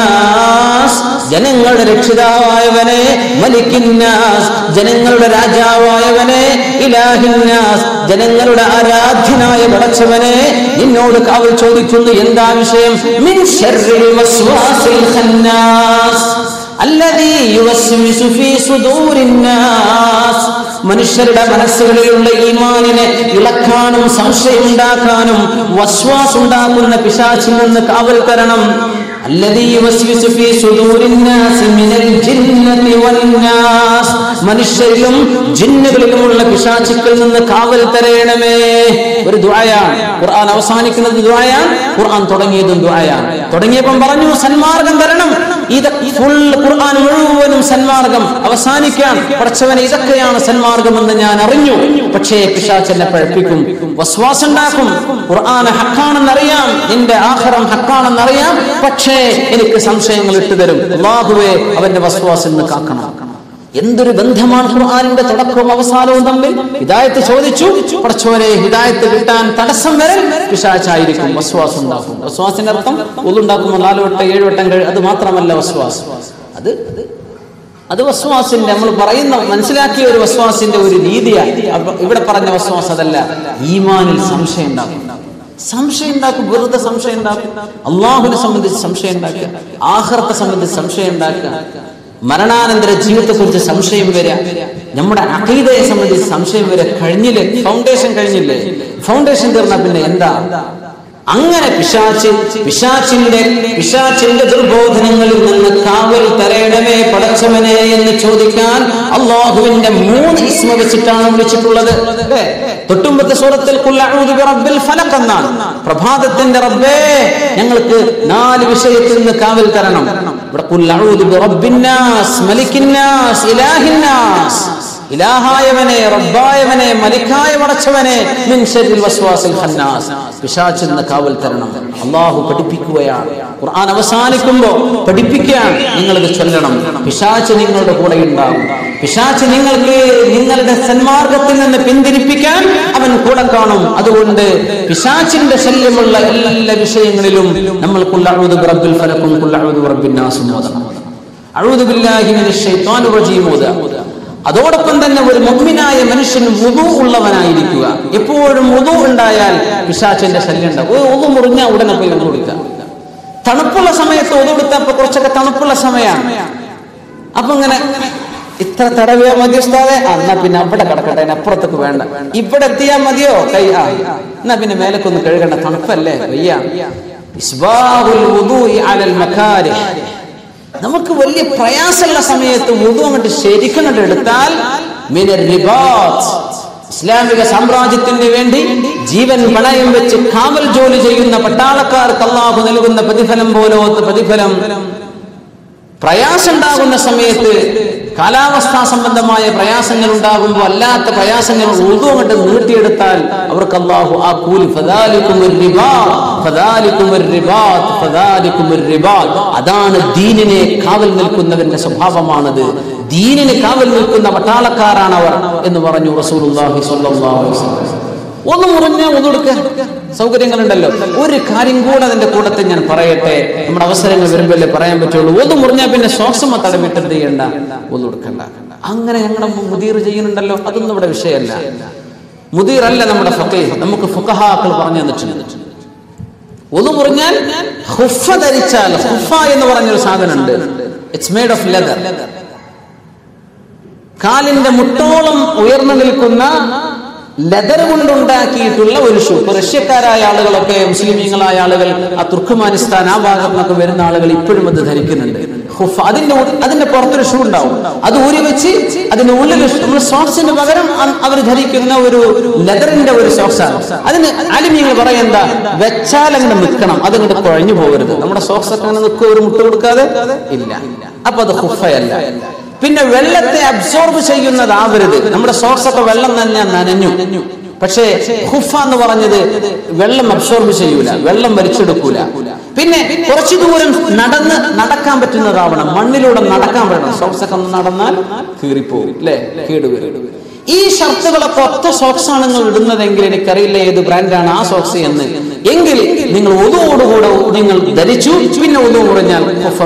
Speaker 2: നാസ് ജനങ്ങളുടെ രക്ഷിതാവായവനെ മലിക്കിന്നാസ് ജനങ്ങളുടെ രാജാവായവനെ ഇലാഹിന്നാസ് ജനങ്ങളുടെ ആരാധ്യനായ പടച്ചവനെ നിന്നോട് കാവൽ ചോദിക്കുന്നു എന്താ വിഷയം മിൻ ശർറിൽ വസ്വാസിൽ ഖന്നാസ് الذي يوسوس في صدور الناس മനുഷ്യരുടെ മനസ്സുകളിലുള്ള ഈമാനിനെ ഇളക്കാനും സംശയമുണ്ടാക്കാനും വസ്വാസ് ഉണ്ടാക്കുന്ന പിശാച്ചിൽ നിന്ന് കാവൽ തരണം الذي يوسوس في صدور الناس من الجنة والناس മനുഷ്യരിലും ജിന്നുകളിലുമുള്ള പിശാചുക്കളിൽ നിന്ന് കാവൽ തരയണമേ ഒരു ദുആയാണ് ഖുർആൻ അവസാനിക്കുന്നത് ദുആയാണ് ഖുർആൻ തുടങ്ങിയതും ദുആയാണ് തുടങ്ങിയപ്പം പറഞ്ഞു സന്മാർഗം തരണം ഇത് ഫുൾ ഖുർആൻ മുഴുവനും സന്മാർഗം അവസാനിക്കാൻ പഠിച്ചവനെ ഇതൊക്കെയാണ് സന്മാർഗമെന്ന് ഞാൻ അറിഞ്ഞു പക്ഷേ പിശാച്ച് എന്നെ പഴപ്പിക്കും വസ്വാസം ഉണ്ടാക്കും ഖുർആൻ ഹക്കാണെന്നറിയാം നിന്റെ ആഹാരം ഹക്കാണെന്നറിയാം പക്ഷേ എനിക്ക് സംശയങ്ങൾ ഇട്ടുതരും അള്ളാഹുവേ അവന്റെ വസ്വാസിൽ നിന്ന് കാക്കണം എന്തൊരു ബന്ധമാണ് ഖുർആനിന്റെ തുടക്കവും അവസാനവും തമ്മിൽ ഹിദായത്ത് ചോദിച്ചു പടച്ചോനെ ഹിദായത്ത് കിട്ടാൻ തടസ്സം വരൽ പിശാച്ചായിരിക്കും വസ്വാസ് ഉണ്ടാക്കും വസ്വാസിന്റെ അർത്ഥം ഒന്നുണ്ടാക്കുമ്പോൾ നാല് വട്ടം ഏഴ് വട്ടം കഴി അത് മാത്രമല്ല വസ്വാസ് അത് അത് വസ്വാസിന്റെ നമ്മൾ പറയുന്ന മനസ്സിലാക്കിയ ഒരു വസ്വാസിന്റെ ഒരു രീതിയാണ് അപ്പൊ ഇവിടെ പറഞ്ഞ വസ്വാസ് അതല്ല ഈമാനിൽ സംശയം ഉണ്ടാക്കും സംശയം ഉണ്ടാക്കും വെറുതെ സംശയം ഉണ്ടാക്കും അള്ളാഹുവിനെ സംബന്ധിച്ച് സംശയം ഉണ്ടാക്കുക ആഹ്റത്തെ സംബന്ധിച്ച് സംശയം ഉണ്ടാക്കുക മരണാനന്തര ജീവിതത്തെ കുറിച്ച് സംശയം വരിക നമ്മുടെ അഖീദയെ സംബന്ധിച്ച് സംശയം വരിക കഴിഞ്ഞില്ലേ ഫൗണ്ടേഷൻ കഴിഞ്ഞില്ലേ ഫൗണ്ടേഷൻ തീർന്ന പിന്നെ എന്താ അങ്ങനെ പിശാച്ച് പിശാച്ചിന്റെ പിശാച്ചിന്റെ ദുർബോധനങ്ങളിൽ നിന്ന് കാവൽ തരേണമേ പടച്ചവനെ എന്ന് ചോദിക്കാൻ അള്ളാഹുവിന്റെ മൂന്ന് ഇസ്മ വെച്ചിട്ടാണ് വിളിച്ചിട്ടുള്ളത് അല്ലേ തൊട്ടുമ്പത്തെ സൂറത്തിൽ ഖുൽ അഊദു ബിറബ്ബിൽ ഫലഖ് എന്നാണ് പ്രഭാതത്തിന്റെ റബ്ബേ ഞങ്ങൾക്ക് നാല് വിഷയത്തിൽ നിന്ന് കാവൽ തരണം ഇവിടെ ഖുൽ അഊദു ബിറബ്ബിന്നാസ് മലിക്കിന്നാസ് ഇലാഹിന്നാസ് ഇലാഹായവനെ റബ്ബായവനെ മലിക്കായ മടച്ചവനെ മിൻ ശരിൽ വസ്വാസിൽ ഖന്നാസ് പിശാചിൽ നിന്ന് കാവൽ തരണം അള്ളാഹു പഠിപ്പിക്കുകയാണ് ഖുർആൻ അവസാനിക്കുമ്പോൾ പഠിപ്പിക്കുകയാണ് നിങ്ങളിത് ചൊല്ലണം പിശാച്ച് നിങ്ങളുടെ കൂടെ ഉണ്ടാകും പിശാച്ച് നിങ്ങൾക്ക് നിങ്ങളുടെ സന്മാർഗത്തിൽ നിന്ന് പിന്തിരിപ്പിക്കാൻ അവൻ കൂടെ കാണും അതുകൊണ്ട് പിശാച്ചിന്റെ ശല്യമുള്ള എല്ലാ വിഷയങ്ങളിലും നമ്മൾ കുല്ലഅൂദു ബിറബ്ബിൽ ഫലക്കും കുല്ലഅൂദു ബിറബ്ബിൻ നാസും ഓതണം അഊദു ബില്ലാഹി മിനശ് ശൈത്വാനിർ റജീം ഓതുക അതോടൊപ്പം തന്നെ ഒരു മുഗ്മിനായ മനുഷ്യൻ വുതു ഉള്ളവനായിരിക്കുക എപ്പോഴും വുതു ഉണ്ടായാൽ പിശാച്ചിന്റെ ശല്യം ഉണ്ടാവും ഒതു മുറിഞ്ഞാൽ ഉടനെ പോയി ഒതു കൊടുക്കുക തണുപ്പുള്ള സമയത്ത് ഒതു കൊടുത്തപ്പോ കുറച്ചൊക്കെ തണുപ്പുള്ള സമയമാണ് അപ്പൊ ഇങ്ങനെ ഇത്ര തടവിയാ മതി ഉസ്താദെ ആ, എന്നാ പിന്നെ അവിടെ കിടക്കട്ടെ അതിന് അപ്പുറത്തേക്ക് വേണ്ട ഇവിടെ എത്തിയാ മതിയോ കൈ ആ എന്നാ പിന്നെ മേലക്കൊന്ന് കഴുകണ്ട തണുപ്പല്ലേ വയ്യ ഇസ്ബാഹുൽ വുദൂഇ അലൽ മകാരിഹ് നമുക്ക് വലിയ പ്രയാസമുള്ള സമയത്ത് വുദു അങ്ങോട്ട് ശരിക്കും അങ്ങോട്ട് എടുത്താൽ മിനർ റിബാത്ത് ഇസ്ലാമിക സാമ്രാജ്യത്തിന് വേണ്ടി ജീവൻ പണയം വെച്ച് കാവൽ ജോലി ചെയ്യുന്ന പട്ടാളക്കാർക്ക് അള്ളാഹു നൽകുന്ന പ്രതിഫലം പോലോത്ത് പ്രതിഫലം പ്രയാസം ഉണ്ടാകുന്ന സമയത്ത് കാലാവസ്ഥാ സംബന്ധമായ പ്രയാസങ്ങൾ ഉണ്ടാകുമ്പോൾ അല്ലാത്ത പ്രയാസങ്ങൾ ഉറുദു അങ്ങോട്ട് നീട്ടിയെടുത്താൽ അവർക്ക് അള്ളാഹു ആ കൂലി ഫദാലിക്കും ഒരു റിബാത്ത്, ഫദാലിക്കും ഒരു റിബാത്ത്, ഫദാലിക്കും ഒരു റിബാത്ത്. അതാണ് ദീനിനെ കാവൽ നിൽക്കുന്നവന്റെ സ്വഭാവമാണത് ദീനിന് കാവൽ നിൽക്കുന്ന പട്ടാളക്കാരാണ് അവർ എന്ന് പറഞ്ഞു റസൂലുള്ളാഹി സ്വല്ലല്ലാഹു അലൈഹി വസല്ലം ഒന്ന് മുറിഞ്ഞ ഒന്നുകൊടുക്കുക സൗകര്യങ്ങളുണ്ടല്ലോ ഒരു കാര്യം കൂടെ അതിന്റെ കൂട്ടത്തിൽ ഞാൻ പറയട്ടെ നമ്മുടെ അവസരങ്ങൾ വരുമ്പോഴല്ലേ പറയാൻ പറ്റുള്ളൂ ഒന്ന് മുറിഞ്ഞാൽ പിന്നെ ശ്വാസം തടവിട്ട് എന്ത് ചെയ്യണ്ട ഒന്ന് കൊടുക്കണ്ട അങ്ങനെ ഞങ്ങളുടെ മുദീർ ചെയ്യുന്നുണ്ടല്ലോ അതൊന്നും ഇവിടെ വിഷയമല്ല മുദീർ അല്ല നമ്മുടെ ഫക്കീഹ് നമുക്ക് ഫുഖഹാക്കൾ പറഞ്ഞു തന്നിട്ടുണ്ട് ഒന്ന് മുറിഞ്ഞാൽ ഹുഫ ധരിച്ചാൽ ഹുഫ എന്ന് പറഞ്ഞൊരു സാധനമുണ്ട് ഇറ്റ്സ് മെയ്ഡ് ഓഫ് ലെതർ കാലിന്റെ മുട്ടോളം ഉയർന്നു നിൽക്കുന്ന ലെതർ കൊണ്ടുണ്ടാക്കിയിട്ടുള്ള ഒരു ഷൂ ഇപ്പൊ റഷ്യക്കാരായ ആളുകളൊക്കെ മുസ്ലിമീങ്ങളായ ആളുകൾ ആ തുർക്കുമാനിസ്ഥാൻ ആ ഭാഗത്ത് നിന്നൊക്കെ വരുന്ന ആളുകൾ ഇപ്പോഴും അത് ധരിക്കുന്നുണ്ട് ഹുഫ അതിന്റെ ഉ- അതിന്റെ പുറത്തൊരു ഷൂ ഉണ്ടാവും അത് ഊരി വെച്ച് അതിന്റെ ഉള്ളിൽ നമ്മൾ സോക്സിന് പകരം അവർ ധരിക്കുന്ന ഒരു ലെതറിന്റെ ഒരു സോക്സാണ് അതിന് അലിമീങ്ങൾ പറയാം എന്താ വെച്ചാൽ അങ്ങനെ നിൽക്കണം അതങ്ങോട്ട് കുഴഞ്ഞു പോകരുത് നമ്മുടെ സോക്സ് ഒക്കെ അങ്ങനെ നിൽക്കുക ഒരു മുട്ട കൊടുക്കാതെ ഇല്ല അപ്പൊ അത് ഹുഫയല്ല പിന്നെ വെള്ളത്തെ അബ്സോർബ് ചെയ്യുന്നതാവരുത് നമ്മുടെ സോക്സ് ഒക്കെ വെള്ളം തന്നെ നനഞ്ഞു പക്ഷേ ഹുഫ എന്ന് പറഞ്ഞത് വെള്ളം അബ്സോർബ് ചെയ്യൂല വെള്ളം വലിച്ചെടുക്കൂല പിന്നെ കുറച്ചു ദൂരം നടന്ന് നടക്കാൻ പറ്റുന്നതാവണം മണ്ണിലൂടെ നടക്കാൻ പറ്റണം സോക്സ് ഒക്കെ ഒന്ന് നടന്നാൽ കീറിപ്പോകും അല്ലേ കേടുവരും ഈ ഷർട്ടുകളൊക്കെ ഒറ്റ സോക്സ് ആണ് നിങ്ങൾ ഇടുന്നതെങ്കിൽ എനിക്കറിയില്ല ഏത് ബ്രാൻഡാണ് ആ സോക്സ് എന്ന് എങ്കിൽ നിങ്ങൾ ഒതുവോടുകൂടെ നിങ്ങൾ ധരിച്ചു പിന്നെ ഒതു മുറിഞ്ഞാൽ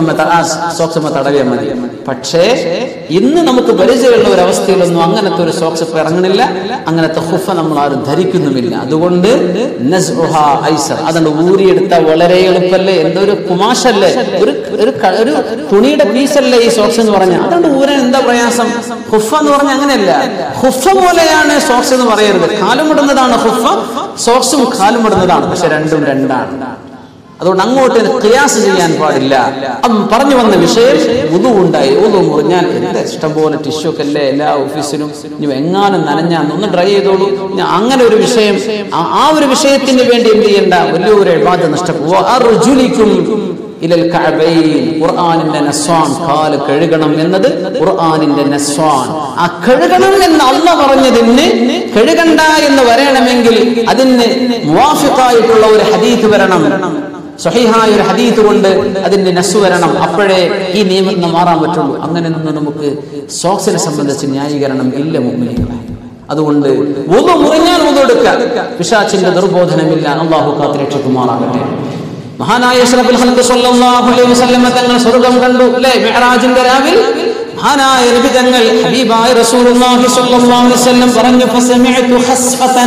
Speaker 2: സോക്സ് തടവിയാൽ മതി പക്ഷേ ഇന്ന് നമുക്ക് പരിചയമുള്ള ഒരു അവസ്ഥയിലൊന്നും അങ്ങനത്തെ ഒരു സോക്സ് ഇപ്പൊ ഇറങ്ങണില്ല അങ്ങനത്തെ ഹുഫ നമ്മൾ ആരും ധരിക്കുന്നുമില്ല അതുകൊണ്ട് നസ്ഉഹ ഐസർ അതുകൊണ്ട് ഊരിയെടുത്ത വളരെ എളുപ്പല്ലേ എന്തൊരു കുമാശല്ലേ ഒരു ഒരു ക- ഒരു തുണിയുടെ പീസല്ലേ ഈ സോക്സ് എന്ന് പറഞ്ഞാൽ അതുകൊണ്ട് ഊരാൻ എന്താ പ്രയാസം ഹുഫ എന്ന് പറഞ്ഞാൽ അങ്ങനെയല്ല ഹുഫ പോലെയാണ് സോക്സ് എന്ന് പറയരുത് കാലും ഇടുന്നതാണ് ഹുഫ സോക്സും കാലും ഇടുന്നതാണ് പക്ഷെ രണ്ടും രണ്ടാണ് അതുകൊണ്ട് അങ്ങോട്ട് ക്രിയാസ് ചെയ്യാൻ പാടില്ല അവൻ പറഞ്ഞു വന്ന വിഷയം ഉതു ഉണ്ടായി ഉതു മുറിഞ്ഞാൽ എന്താ ഇഷ്ടംപോലെ ടിഷ്യൂ ഒക്കെ അല്ലേ എല്ലാ ഓഫീസിലും ഇനി എങ്ങാനും നനഞ്ഞാൽ ഒന്ന് ഡ്രൈ ചെയ്തോളൂ ഞാൻ അങ്ങനെ ഒരു വിഷയം ആ- ആ ഒരു വിഷയത്തിന് വേണ്ടി എന്ത് ചെയ്യണ്ട വലിയൊരു എഴുപാത നഷ്ടപ്പെടും ഇലൽ കഅബൈൻ ഖുർആനിന്റെ നസ്വാൻ കാല് കഴുകണം എന്നത് ഖുർആനിന്റെ നസ്വാൻ ആ കഴുകണം എന്ന് അല്ല പറഞ്ഞതിന് കഴുകണ്ട എന്ന് വരണമെങ്കിൽ അതിന് മുവാഫിക്കായിട്ടുള്ള ഒരു ഹദീത്ത് വരണം സ്വഹീഹായ ഒരു ഹദീത്ത് കൊണ്ട് അതിന്റെ നസ് വരണം അപ്പോഴേ ഈ നിയമത്തിന് മാറാൻ പറ്റുള്ളൂ അങ്ങനെ നിന്ന് നമുക്ക് സോക്സിനെ സംബന്ധിച്ച് ന്യായീകരണം ഇല്ല മുമ്പിലിങ്ങളെ അതുകൊണ്ട് ഒന്ന് മുറിഞ്ഞാൽ ഒന്നെടുക്കുക പിശാച്ചിന്റെ ദുർബോധനമില്ല അള്ളാഹു കാത്തിരക്ഷിക്കുമാറാകട്ടെ മഹാനായ അഷ്റഫുൽ ഖൽഖ് സ്വല്ലല്ലാഹു അലൈഹി വസല്ലം തങ്ങൾ സ്വർഗ്ഗം കണ്ടു അല്ലേ മിഅ്റാജിന്റെ രാവിൽ മഹാനായ നബി തങ്ങൾ ഹബീബായ റസൂലുള്ളാഹി സ്വല്ലല്ലാഹു അലൈഹി വസല്ലം പറഞ്ഞു ഫസമിഅതു ഹസ്ഫതൻ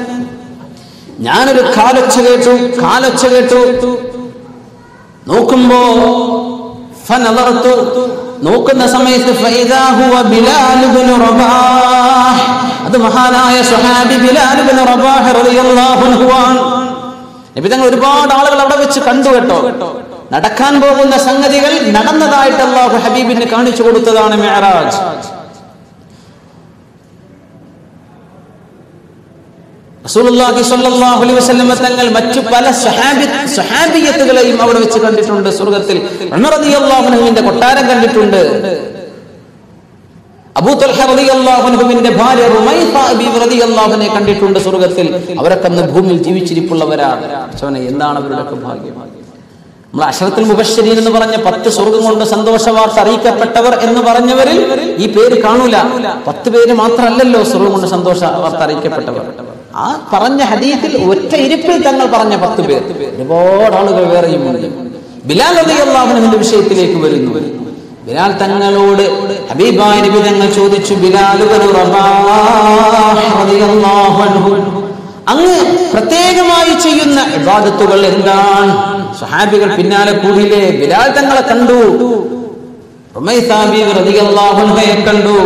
Speaker 2: ഞാനൊരു കാലൊച്ച കേട്ടു കാലൊച്ച കേട്ടു നോക്കുമ്പോ ഫനദറത്തു നോക്കുന്ന സമയത്ത് ഫഇദാ ഹുവ ബിലാൽ ഇബ്നു റബാഹ് അത് മഹാനായ സ്വഹാബി ബിലാൽ ഇബ്നു റബാഹ് റളിയല്ലാഹു അൻഹു ആണ് നബിതങ്ങൾ ഒരുപാട് ആളുകൾ അവിടെ വെച്ച് കണ്ടു കേട്ടോ നടക്കാൻ പോകുന്ന സംഗതികൾ നടന്നതായിട്ട് അള്ളാഹു ഹബീബിന് കാണിച്ചു കൊടുത്തതാണ് മെഹറാജ് റസൂലുള്ളാഹി സ്വല്ലല്ലാഹു അലൈഹി വസല്ലം തങ്ങൾ മറ്റു പല സ്വഹാബി സ്വഹാബിയത്തുകളെയും അവിടെ വെച്ച് കണ്ടിട്ടുണ്ട് സ്വർഗത്തിൽ ഉമർ റളിയല്ലാഹു അൻഹുവിന്റെ കൊട്ടാരം കണ്ടിട്ടുണ്ട് അബൂ തൽഹ റളിയല്ലാഹു അൻഹുവിന്റെ ഭാര്യ റുമൈഫ ബീവി റളിയല്ലാഹു അൻഹയെ കണ്ടിട്ടുണ്ട് സ്വർഗത്തിൽ അവരൊക്കെ അന്ന് ഭൂമിയിൽ ജീവിച്ചിരിപ്പുള്ളവരാണ് ചോനെ എന്താണ് അവരുടെയൊക്കെ ഭാഗ്യം നമ്മൾ അഷറത്തുൽ മുബശ്ശരീൻ എന്ന് പറഞ്ഞ പത്ത് സ്വർഗം കൊണ്ട് സന്തോഷ വാർത്ത അറിയിക്കപ്പെട്ടവർ എന്ന് പറഞ്ഞവരിൽ ഈ പേര് കാണൂല പത്ത് പേര് മാത്രമല്ലല്ലോ സ്വർഗം കൊണ്ട് സന്തോഷ വാർത്ത അറിയിക്കപ്പെട്ടവർ ആ പറഞ്ഞ ഹദീസിൽ ഒറ്റ ഇരിപ്പിൽ തങ്ങൾ പറഞ്ഞ പത്ത് പേർ ഒരുപാട് ആളുകൾ വേറെയും ഉണ്ട് ബിലാൽ അള്ളാഹുവിന്റെ വിഷയത്തിലേക്ക് വരുന്നു ബിലാൽ തങ്ങളോട് ഹബീബായ നബി തങ്ങൾ ചോദിച്ചു ബിലാൽ ഇബ്നു റബാഹ് റളിയല്ലാഹു അൻഹു അങ്ങ് പ്രത്യേകമായി ചെയ്യുന്ന ഇബാദത്തുകൾ എന്താണ് സഹാബികൾ പിന്നാലെ കൂടിയില്ലേ ബിലാൽ തങ്ങളെ കണ്ടു റളിയല്ലാഹുവിനെ കണ്ടു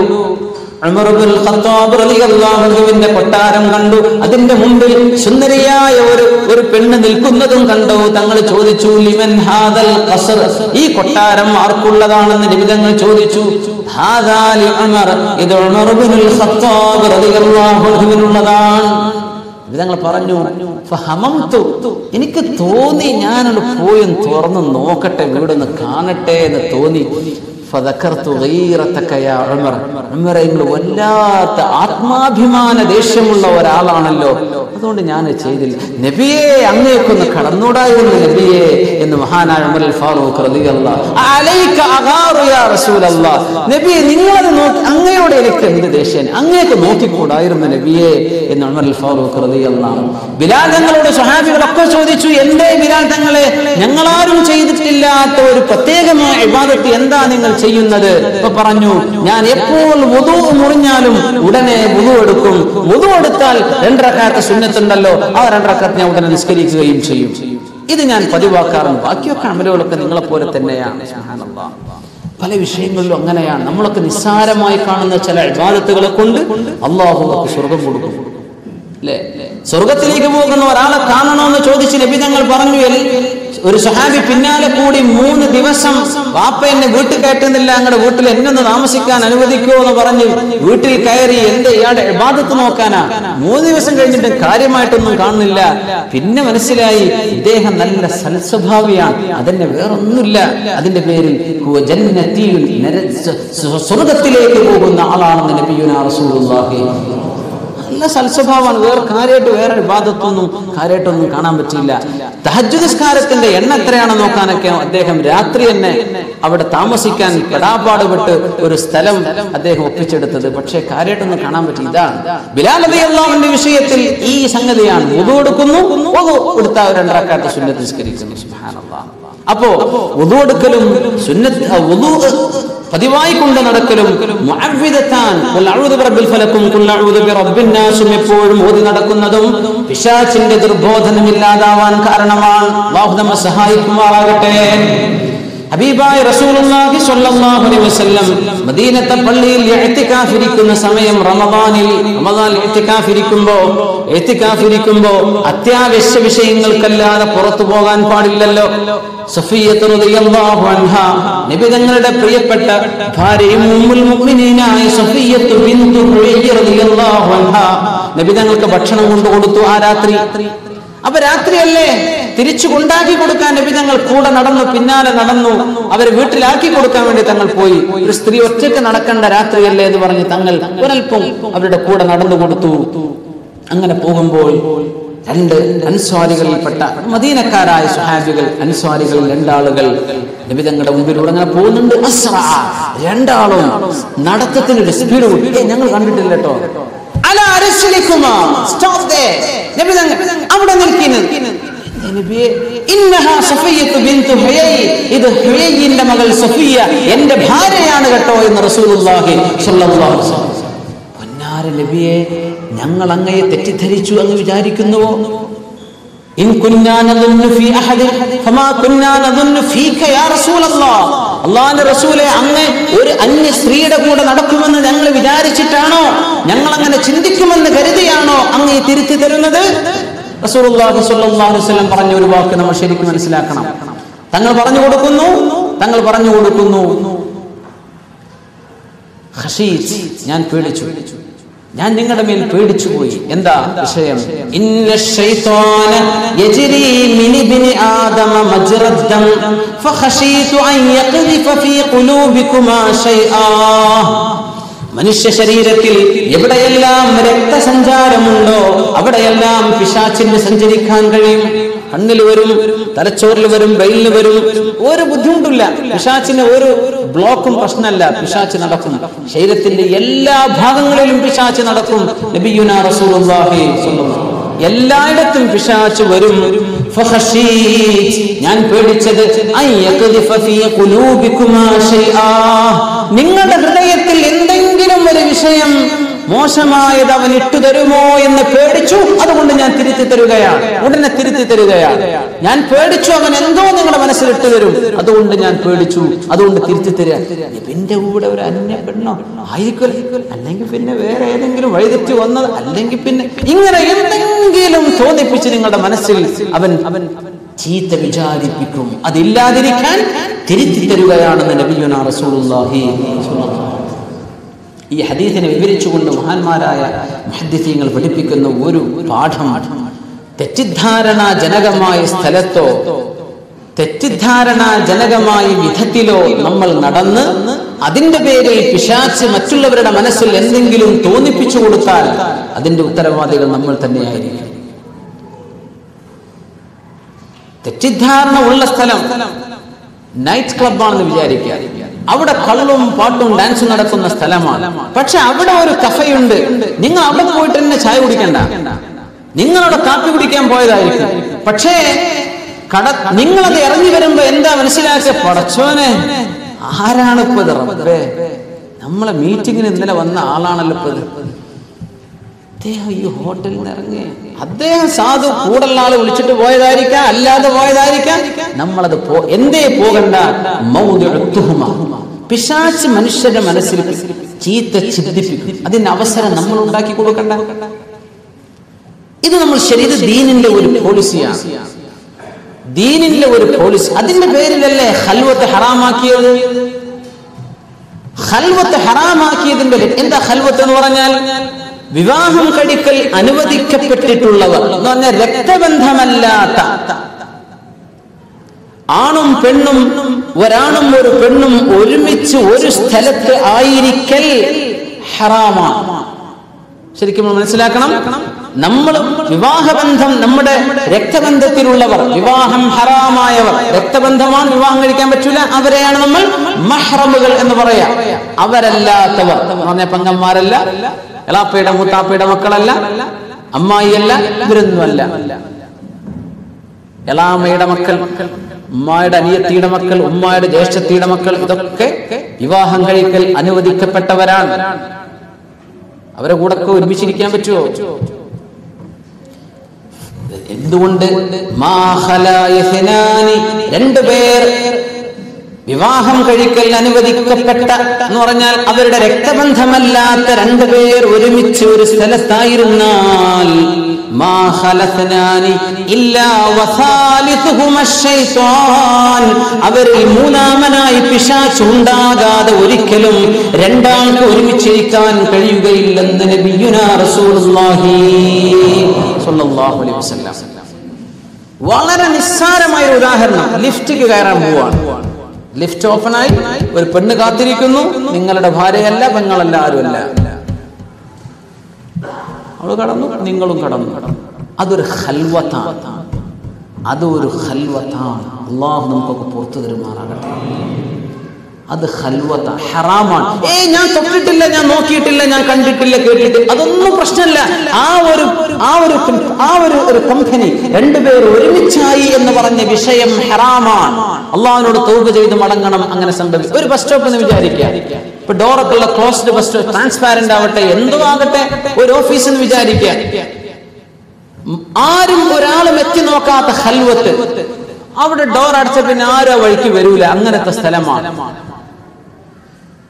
Speaker 2: ഉമർ ഇബ്നുൽ ഖത്താബ് റളിയല്ലാഹുവിന്റെ കൊട്ടാരം കണ്ടു അതിന്റെ മുമ്പിൽ സുന്ദരിയായ ഒരു ഒരു പെണ്ണ് നിൽക്കുന്നതും കണ്ടു തങ്ങൾ ചോദിച്ചു ലിമൻ ഹാദൽ ഖസർ ഈ കൊട്ടാരം ആർക്കുള്ളതാണെന്ന് നിബിതങ്ങൾ ചോദിച്ചു ഹാദാ ലി ഉമർ ഇത് ഉമർ ഇബ്നുൽ ഖത്താബ് റളിയല്ലാഹുവിനുള്ളതാണ് വിധങ്ങൾ പറഞ്ഞു ഫഹമംതു. എനിക്ക് തോന്നി ഞാനൊന്ന് പോയി ഒന്ന് തുറന്ന് നോക്കട്ടെ വീടൊന്ന് കാണട്ടെ എന്ന് തോന്നി ഫദക്കർതു ഗീറത്തക യാ ഉമർ. ഉമറെ, നിങ്ങൾ വല്ലാത്ത ആത്മാഭിമാന ദേഷ്യമുള്ള ഒരാളാണല്ലോ അതുകൊണ്ട് ഞാൻ ചെയ്തില്ല നബിയെ അങ്ങേക്കൊന്ന് കടന്നൂടായിരുന്നു നബിയെ എന്ന് മഹാനായ ഉമർ അൽ ഫാറൂഖ് റളിയല്ലാഹു അലൈക അഗാറു യാ റസൂലല്ലാഹ് നബിയെ നിങ്ങളത് നോക്കി അങ്ങയോട് എനിക്ക് എന്ത് ദേഷ്യം അങ്ങേക്ക് നോക്കിക്കൂടായിരുന്നു നബിയെ എന്ന് ഉമർ അൽ ഫാറൂഖ് റളിയല്ലാഹു ബിലാൽ തങ്ങളോട് സ്വഹാബികളൊക്കെ ചോദിച്ചു എന്തേ ബിലാൽ തങ്ങളെ ഞങ്ങളാരും ചെയ്തിട്ടില്ലാത്ത ഒരു പ്രത്യേകമായ ഇബാദത്ത് എന്താ നിങ്ങൾ ചെയ്യുന്നത് ഇപ്പൊ പറഞ്ഞു ഞാൻ എപ്പോൾ വുദു മുറിഞ്ഞാലും ഉടനെ വുദു എടുക്കും വുദു എടുത്താൽ രണ്ടരക്കാലത്തെ സുന്നത്തുണ്ടല്ലോ ആ രണ്ടരക്കാലത്ത് ഞാൻ ഉടനെ നിസ്കരിക്കുകയും ചെയ്യും ഇത് ഞാൻ പതിവാക്കാറുണ്ട് ബാക്കിയൊക്കെ അമലുകളൊക്കെ നിങ്ങളെ പോലെ തന്നെയാണ് സുബ്ഹാനല്ലാഹ്. പല വിഷയങ്ങളിലും അങ്ങനെയാണ് നമ്മളൊക്കെ നിസ്സാരമായി കാണുന്ന ചില ഇബാദത്തുകളെ കൊണ്ട് അള്ളാഹു അവർക്ക് സ്വർഗം കൊടുക്കും അല്ലേ സ്വർഗത്തിലേക്ക് പോകുന്ന ഒരാളെ കാണണമെന്ന് ചോദിച്ച് നബി തങ്ങൾ പറഞ്ഞു എൽ- ഒരു സഹാബി പിന്നാലെ കൂടി മൂന്ന് ദിവസം വാപ്പ എന്നെ വീട്ടിൽ കയറ്റുന്നില്ല ഞങ്ങളുടെ വീട്ടിൽ എന്നെ ഒന്ന് താമസിക്കാൻ അനുവദിക്കുമോ എന്ന് പറഞ്ഞ് വീട്ടിൽ കയറി എന്റെ ഇയാളുടെ ഇബാദത്ത് നോക്കാനാ മൂന്ന് ദിവസം കഴിഞ്ഞിട്ട് കാര്യമായിട്ടൊന്നും കാണുന്നില്ല പിന്നെ മനസ്സിലായി ഇദ്ദേഹം നല്ല സൽസ്വഭാവിയാണ് അതന്നെ വേറൊന്നുമില്ല അതിന്റെ പേരിൽ ഹുവ ജന്നത്തിയിൽ നര- സ്വ- സ്വ- സ്വർഗത്തിലേക്ക് പോകുന്ന ആളാണെന്ന് നബിയുന റസൂലുള്ളാഹി നല്ല സൽസ്വഭാവമാണ് വേറെ കാര്യമായിട്ട് വേറെ വിവാദത്തൊന്നും കാര്യമായിട്ടൊന്നും കാണാൻ പറ്റില്ല തഹജ് നിസ്കാരത്തിന്റെ എണ്ണ എത്രയാണെന്ന് നോക്കാനൊക്കെ അദ്ദേഹം രാത്രി തന്നെ അവിടെ താമസിക്കാൻ പെടാപ്പാടുപെട്ട് ഒരു സ്ഥലം അദ്ദേഹം ഒപ്പിച്ചെടുത്തത് പക്ഷേ കാര്യമായിട്ടൊന്നും കാണാൻ പറ്റില്ല ഇതാണ് ബിലാൽ അള്ളാഹുവിന്റെ വിഷയത്തിൽ ഈ സംഗതിയാണ് ഉതു എടുക്കുന്നു ഉതു എടുത്ത രണ്ടരക്കാത്ത സുന്നത്ത് നിസ്കരിക്കുന്നു സുബ്ഹാനല്ലാഹ് അപ്പോ ഉതു എടുക്കലും സുന്നത്ത് ഉതു പതിവായി കൊണ്ട് നടക്കലും മുഅവ്വിദത്താൻ ഖുൽ അഊദു ബിറബ്ബിൽ ഫലക്കും ഖുൽ അഊദു ബിറബ്ബിൻ നാസും എപ്പോഴും ഓതി നടക്കുന്നതും പിശാചിന്റെ ദുർബോധനം ഇല്ലാതാവാൻ കാരണമാണ് അല്ലാഹു നമ്മെ സഹായിക്കുമാറാകട്ടെ ഹബീബായ റസൂലുള്ളാഹി സ്വല്ലല്ലാഹു അലൈഹി വസല്ലം മദീനത്തെ പള്ളിയിൽ ഇഅ്തികാഫ് ഇരിക്കുന്ന സമയം റമദാനിൽ റമദാൻ ഇഅ്തികാഫ് ഇരിക്കുമ്പോ ഇഅ്തികാഫ് ഇരിക്കുമ്പോ അത്യാവശ്യ വിഷയങ്ങൾക്കല്ലാതെ പുറത്തു പോകാൻ പാടില്ലല്ലോ സഫിയ്യത്ത് റളിയല്ലാഹു അൻഹ നബി തങ്ങളുടെ പ്രിയപ്പെട്ട ഭാര്യയും ഉമ്മുൽ മുഅ്മിനീനായ സഫിയ്യത്ത് ബിന്തു ഹുവൈയ്യ റളിയല്ലാഹു അൻഹ നബി തങ്ങൾക്ക് ഭക്ഷണം കൊണ്ടു കൊടുത്തു ആ രാത്രി അപ്പൊ രാത്രിയല്ലേ തിരിച്ചു കൊണ്ടാക്കി കൊടുക്കാൻ നബി തങ്ങൾ കൂടെ നടന്നു പിന്നാലെ നടന്നു അവരെ വീട്ടിലാക്കി കൊടുക്കാൻ വേണ്ടി തങ്ങൾ പോയി ഒരു സ്ത്രീ ഒറ്റയ്ക്ക് നടക്കേണ്ട രാത്രിയല്ലേ എന്ന് പറഞ്ഞ് തങ്ങൾ ഒരൽപ്പം അവരുടെ കൂടെ നടന്നു കൊടുത്തു അങ്ങനെ പോകുമ്പോൾ രണ്ട് അൻസ്വാരികളിൽപ്പെട്ട മദീനക്കാരായ സുഹാബികൾ അൻസ്വാരികളിൽ രണ്ടാളുകൾ നബി തങ്ങളുടെ മുമ്പിലൂടെ അങ്ങനെ പോകുന്നുണ്ട് അസ്റാ. രണ്ടാളും നടത്തത്തിനൊരു സ്പീഡ് കൂട്ടി "ഏയ്, ഞങ്ങൾ കണ്ടിട്ടില്ല കേട്ടോ അല അരശലിക്കുമാ സ്റ്റോപ്പ് there നബി തങ്ങൾ അവിടെ നിൽക്കുന്നത് നബിയെ, ഇന്നഹാ സഫിയ്യത്തു ബിന്തു ഹുയൈ. ഇത് ഹുയൈന്റെ മകൾ സഫിയ എന്റെ ഭാര്യയാണ് കേട്ടോ എന്ന് റസൂലുള്ളാഹി സ്വല്ലല്ലാഹു അലൈഹി വസല്ലം. പൊന്നാര നബിയെ ഞങ്ങൾ അങ്ങയെ തെറ്റിദ്ധരിച്ചു അങ്ങ് വിചാരിക്കുന്നുവോ ഇൻ കുന്നാ നദുന്നു ഫീ അഹദിൻ ഫമാ കുന്നാ നദുന്നു ഫീക യാ റസൂലല്ലാഹ് അല്ലാഹുവിന്റെ റസൂലെ അങ്ങ് ഒരു അന്യ സ്ത്രീയുടെ കൂടെ നടക്കുമെന്ന് ഞങ്ങൾ വിചാരിച്ചിട്ടാണോ ഞങ്ങൾ അങ്ങനെ ചിന്തിക്കുമെന്ന് കരുതിയാണോ അങ്ങ് ഈ തിരുത്തി തരുന്നത് റസൂലുള്ളാഹി സ്വല്ലല്ലാഹു അലൈഹി വസല്ലം പറഞ്ഞ ഒരു വാക്ക് നമ്മൾ ശരിക്കും മനസ്സിലാക്കണം തങ്ങൾ പറഞ്ഞു കൊടുക്കുന്നു തങ്ങൾ പറഞ്ഞു കൊടുക്കുന്നു ഖശീസ് ഞാൻ പേടിച്ചു ഞാൻ നിങ്ങളുടെ മേൽ പേടിച്ചു പോയി എന്താ വിഷയം ഇന്ന ശൈത്വാന യജ്രി മിൻ ഇബ്നി ആദമ മജ്റദ്ദം ഫഖശീതു അൻ യഖ്ദിഫ ഫീ ഖുലൂബികുമാ ശൈആ മനുഷ്യ ശരീരത്തിൽ എവിടെയെല്ലാം രക്തസഞ്ചാരമുണ്ടോ അവിടെയെല്ലാം പിശാച്ചിന് സഞ്ചരിക്കാൻ കഴിയും കണ്ണിൽ വരും തലച്ചോറിൽ വരും ബ്രെയിനിൽ വരും ഒരു ബുദ്ധിമുട്ടില്ല പിശാച്ചിന് ഒരു ബ്ലോക്കും പ്രശ്നമല്ല പിശാച്ച് നടക്കും ശരീരത്തിന്റെ എല്ലാ ഭാഗങ്ങളിലും പിശാച്ച് നടക്കും നബിയുന റസൂലുള്ളാഹി സ്വല്ലല്ലാഹു എല്ലായിടത്തും പിശാച്ച് വരും ഫഖശീത്. ഞാൻ പേടിച്ചത് അൻ യഖ്ദിഫ ഫീ ഖുലൂബികുമാ ശൈആ. നിങ്ങളുടെ ഹൃദയത്തിൽ എന്തെങ്കിലും ഒരു വിഷയം മോശമായത് അവൻ ഇട്ടു തരുമോ എന്ന് പേടിച്ചു അതുകൊണ്ട് ഞാൻ തിരുത്തി തരുകയാണ് ഉടനെ തിരുത്തി തരുകയാണ് ഞാൻ പേടിച്ചു അവൻ എന്തോ നിങ്ങളുടെ മനസ്സിൽ ഇട്ടു തരും അതുകൊണ്ട് ഞാൻ പേടിച്ചു അതുകൊണ്ട് തിരുത്തി തരിക എന്റെ കൂടെ ഒരു അന്യ പെണ്ണോ ആയിരിക്കും അല്ലെങ്കിൽ പിന്നെ വേറെ ഏതെങ്കിലും വഴിതെറ്റി വന്നത് അല്ലെങ്കിൽ പിന്നെ ഇങ്ങനെ എന്തെങ്കിലും തോന്നിപ്പിച്ച് നിങ്ങളുടെ മനസ്സിൽ അവൻ അവൻ ചീത്ത വിചാരിപ്പിക്കും അതില്ലാതിരിക്കാൻ തിരുത്തി തരുകയാണെന്ന് നബിയുന റസൂലുള്ളാഹി സ്വല്ലല്ലാഹു അലൈഹി ഈ ഹദീസിനെ വിവരിച്ചുകൊണ്ട് മഹാന്മാരായ മുഹദ്ദിസീങ്ങൾ പഠിപ്പിക്കുന്ന ഒരു പാഠം തെറ്റിദ്ധാരണ ജനകമായ സ്ഥലത്തോ തെറ്റിദ്ധാരണ ജനകമായ വിധത്തിലോ നമ്മൾ നടന്ന് അതിന്റെ പേരിൽ പിശാച്ച് മറ്റുള്ളവരുടെ മനസ്സിൽ എന്തെങ്കിലും തോന്നിപ്പിച്ചു കൊടുത്താൽ അതിന്റെ ഉത്തരവാദികൾ നമ്മൾ തന്നെയായിരിക്കും തെറ്റിദ്ധാരണ ഉള്ള സ്ഥലം നൈറ്റ് ക്ലബാണെന്ന് വിചാരിക്കുക അവിടെ കള്ളും പാട്ടും ഡാൻസും നടക്കുന്ന സ്ഥലമാണ് പക്ഷെ അവിടെ ഒരു കഫയുണ്ട് നിങ്ങൾ അവിടെ പോയിട്ട് തന്നെ ചായ കുടിക്കണ്ട നിങ്ങളവിടെ കാപ്പി കുടിക്കാൻ പോയതായിരിക്കും പക്ഷേ കട നിങ്ങളത് ഇറങ്ങി വരുമ്പോ എന്താ മനസ്സിലാക്കിയ പടച്ചോനെ ആരാണ് ഇപ്പൊ ഇത് റബ്ബേ നമ്മളെ മീറ്റിങ്ങിന് ഇന്നലെ വന്ന ആളാണല്ലോ ഇപ്പൊ ഇത് അദ്ദേഹം ഈ ഹോട്ടലിൽ നിന്ന് ഇറങ്ങി അദ്ദേഹം സാധു കൂടുള്ള ആള് വിളിച്ചിട്ട് പോയതായിരിക്കാം അല്ലാതെ പോയതായിരിക്കാം നമ്മളത് പോ എന്തേ പോകണ്ട മൗദിഉ തുഹ്മ. പിശാച് മനുഷ്യരുടെ മനസ്സിൽ ചീത്ത ചിന്തിപ്പിക്കും അതിന് അവസരം നമ്മൾ ഉണ്ടാക്കി കൊടുക്കണ്ട ഇത് നമ്മൾ ശരീര ദീനിന്റെ ഒരു പോളിസിയാണ് ദീനിന്റെ ഒരു പോളിസി അതിന്റെ പേരിലല്ലേ ഹൽവത്ത് ഹറാമാക്കിയത് ഹൽവത്ത് ഹറാമാക്കിയതിന്റെ എന്താ ഹൽവത്ത് എന്ന് പറഞ്ഞാൽ വിവാഹം കഴിക്കൽ അനുവദിക്കപ്പെട്ടിട്ടുള്ളവർ എന്ന് പറഞ്ഞാൽ രക്തബന്ധമല്ലാത്ത ആണും പെണ്ണും ഒരാണും ഒരു പെണ്ണും ഒരുമിച്ച് ഒരു സ്ഥലത്ത് ആയിരിക്കൽ ഹറാമാണ് ശരിക്കും നമ്മൾ മനസ്സിലാക്കണം നമ്മൾ വിവാഹബന്ധം നമ്മുടെ രക്തബന്ധത്തിലുള്ളവർ വിവാഹം ഹറാമായവർ രക്തബന്ധമാണ് വിവാഹം കഴിക്കാൻ പറ്റൂല അവരെയാണ് നമ്മൾ മഹ്റമുകൾ എന്ന് പറയാം അവരല്ലാത്തവർ എന്ന് പറഞ്ഞ പെങ്ങന്മാരല്ല എളാപ്പയുടെ മൂത്താപ്പയുടെ മക്കളല്ല അമ്മായിയല്ല ഇവരൊന്നുമല്ല എളാമയുടെ മക്കൾ ഉമ്മായുടെ അനിയത്തിയുടെ മക്കൾ ഉമ്മായുടെ ജ്യേഷ്ഠത്തിയുടെ മക്കൾ ഇതൊക്കെ വിവാഹം കഴിക്കൽ അനുവദിക്കപ്പെട്ടവരാണ് അവരെ കൂടെ ഒക്കെ ഒരുമിച്ചിരിക്കാൻ പറ്റുമോ എന്തുകൊണ്ട് മാ ഖലാ ഇത്നാനി രണ്ടുപേർ വിവാഹം കഴിക്കൽ അനുവദിക്കപ്പെട്ട എന്ന് പറഞ്ഞാൽ അവരുടെ രക്തബന്ധമല്ലാത്ത രണ്ടുപേർ ഒരുമിച്ച് ഒരു സ്ഥലത്തായിരുന്നാൽ മാ ഖലത്നാനി ഇല്ലാ വസാലിസുഹുമ ശൈത്വാൻ അവരിൽ മൂന്നാമനായി പിശാച് ഉണ്ടാകാതെ ഒരിക്കലും രണ്ടാൾക്ക് ഒരുമിച്ചിരിക്കാൻ കഴിയുകയില്ലെന്ന് നബിയുനാ റസൂലുള്ളാഹി സ്വല്ലല്ലാഹു അലൈഹി വസല്ലം വളരെ നിസ്സാരമായ ഒരു ഉദാഹരണം ലിഫ്റ്റിക്ക് കയറാൻ പോവാണ് ലിഫ്റ്റ് ഓപ്പണായി ഒരു പെണ്ണ് കാത്തിരിക്കുന്നു നിങ്ങളുടെ ഭാര്യയല്ല പെങ്ങളല്ല ആരുമല്ല അവൾ കടന്നു നിങ്ങളും കടന്നു അതൊരു ഹൽവത്താണ് അതൊരു ഹൽവത്താണ് അള്ളാഹു നമുക്കൊക്കെ പുറത്തു തരുമാറാകട്ടെ അത് ഹൽവത്ത ഹറാമാണ് ഏ ഞാൻ തൊട്ടിട്ടില്ല ഞാൻ നോക്കിയിട്ടില്ല ഞാൻ കണ്ടിട്ടില്ല കേട്ടിട്ട് അതൊന്നും പ്രശ്നമല്ല ആ ഒരു ആ ഒരു ആ ഒരു ഒരു കമ്പനി രണ്ടുപേർ ഒരുമിച്ചായി എന്ന് പറഞ്ഞ വിഷയം ഹറാമാണ് അള്ളാഹിനോട് തൗബ ചെയ്ത് മടങ്ങണം അങ്ങനെ സംഭവിക്കും ഒരു ബസ് സ്റ്റോപ്പ് എന്ന് വിചാരിക്കുക ഇപ്പൊ ഡോറൊക്കെ ഉള്ള ക്ലോസ്ഡ് ബസ് സ്റ്റോപ്പ് ട്രാൻസ്പാരന്റ് ആവട്ടെ എന്തോ ആകട്ടെ ഒരു ഓഫീസ് എന്ന് വിചാരിക്കുക ആരും ഒരാളും എത്തി നോക്കാത്ത ഹൽവത്ത് അവിടെ ഡോർ അടച്ച പിന്നെ ആരും ആ വഴിക്ക് വരൂല അങ്ങനത്തെ സ്ഥലമാണ്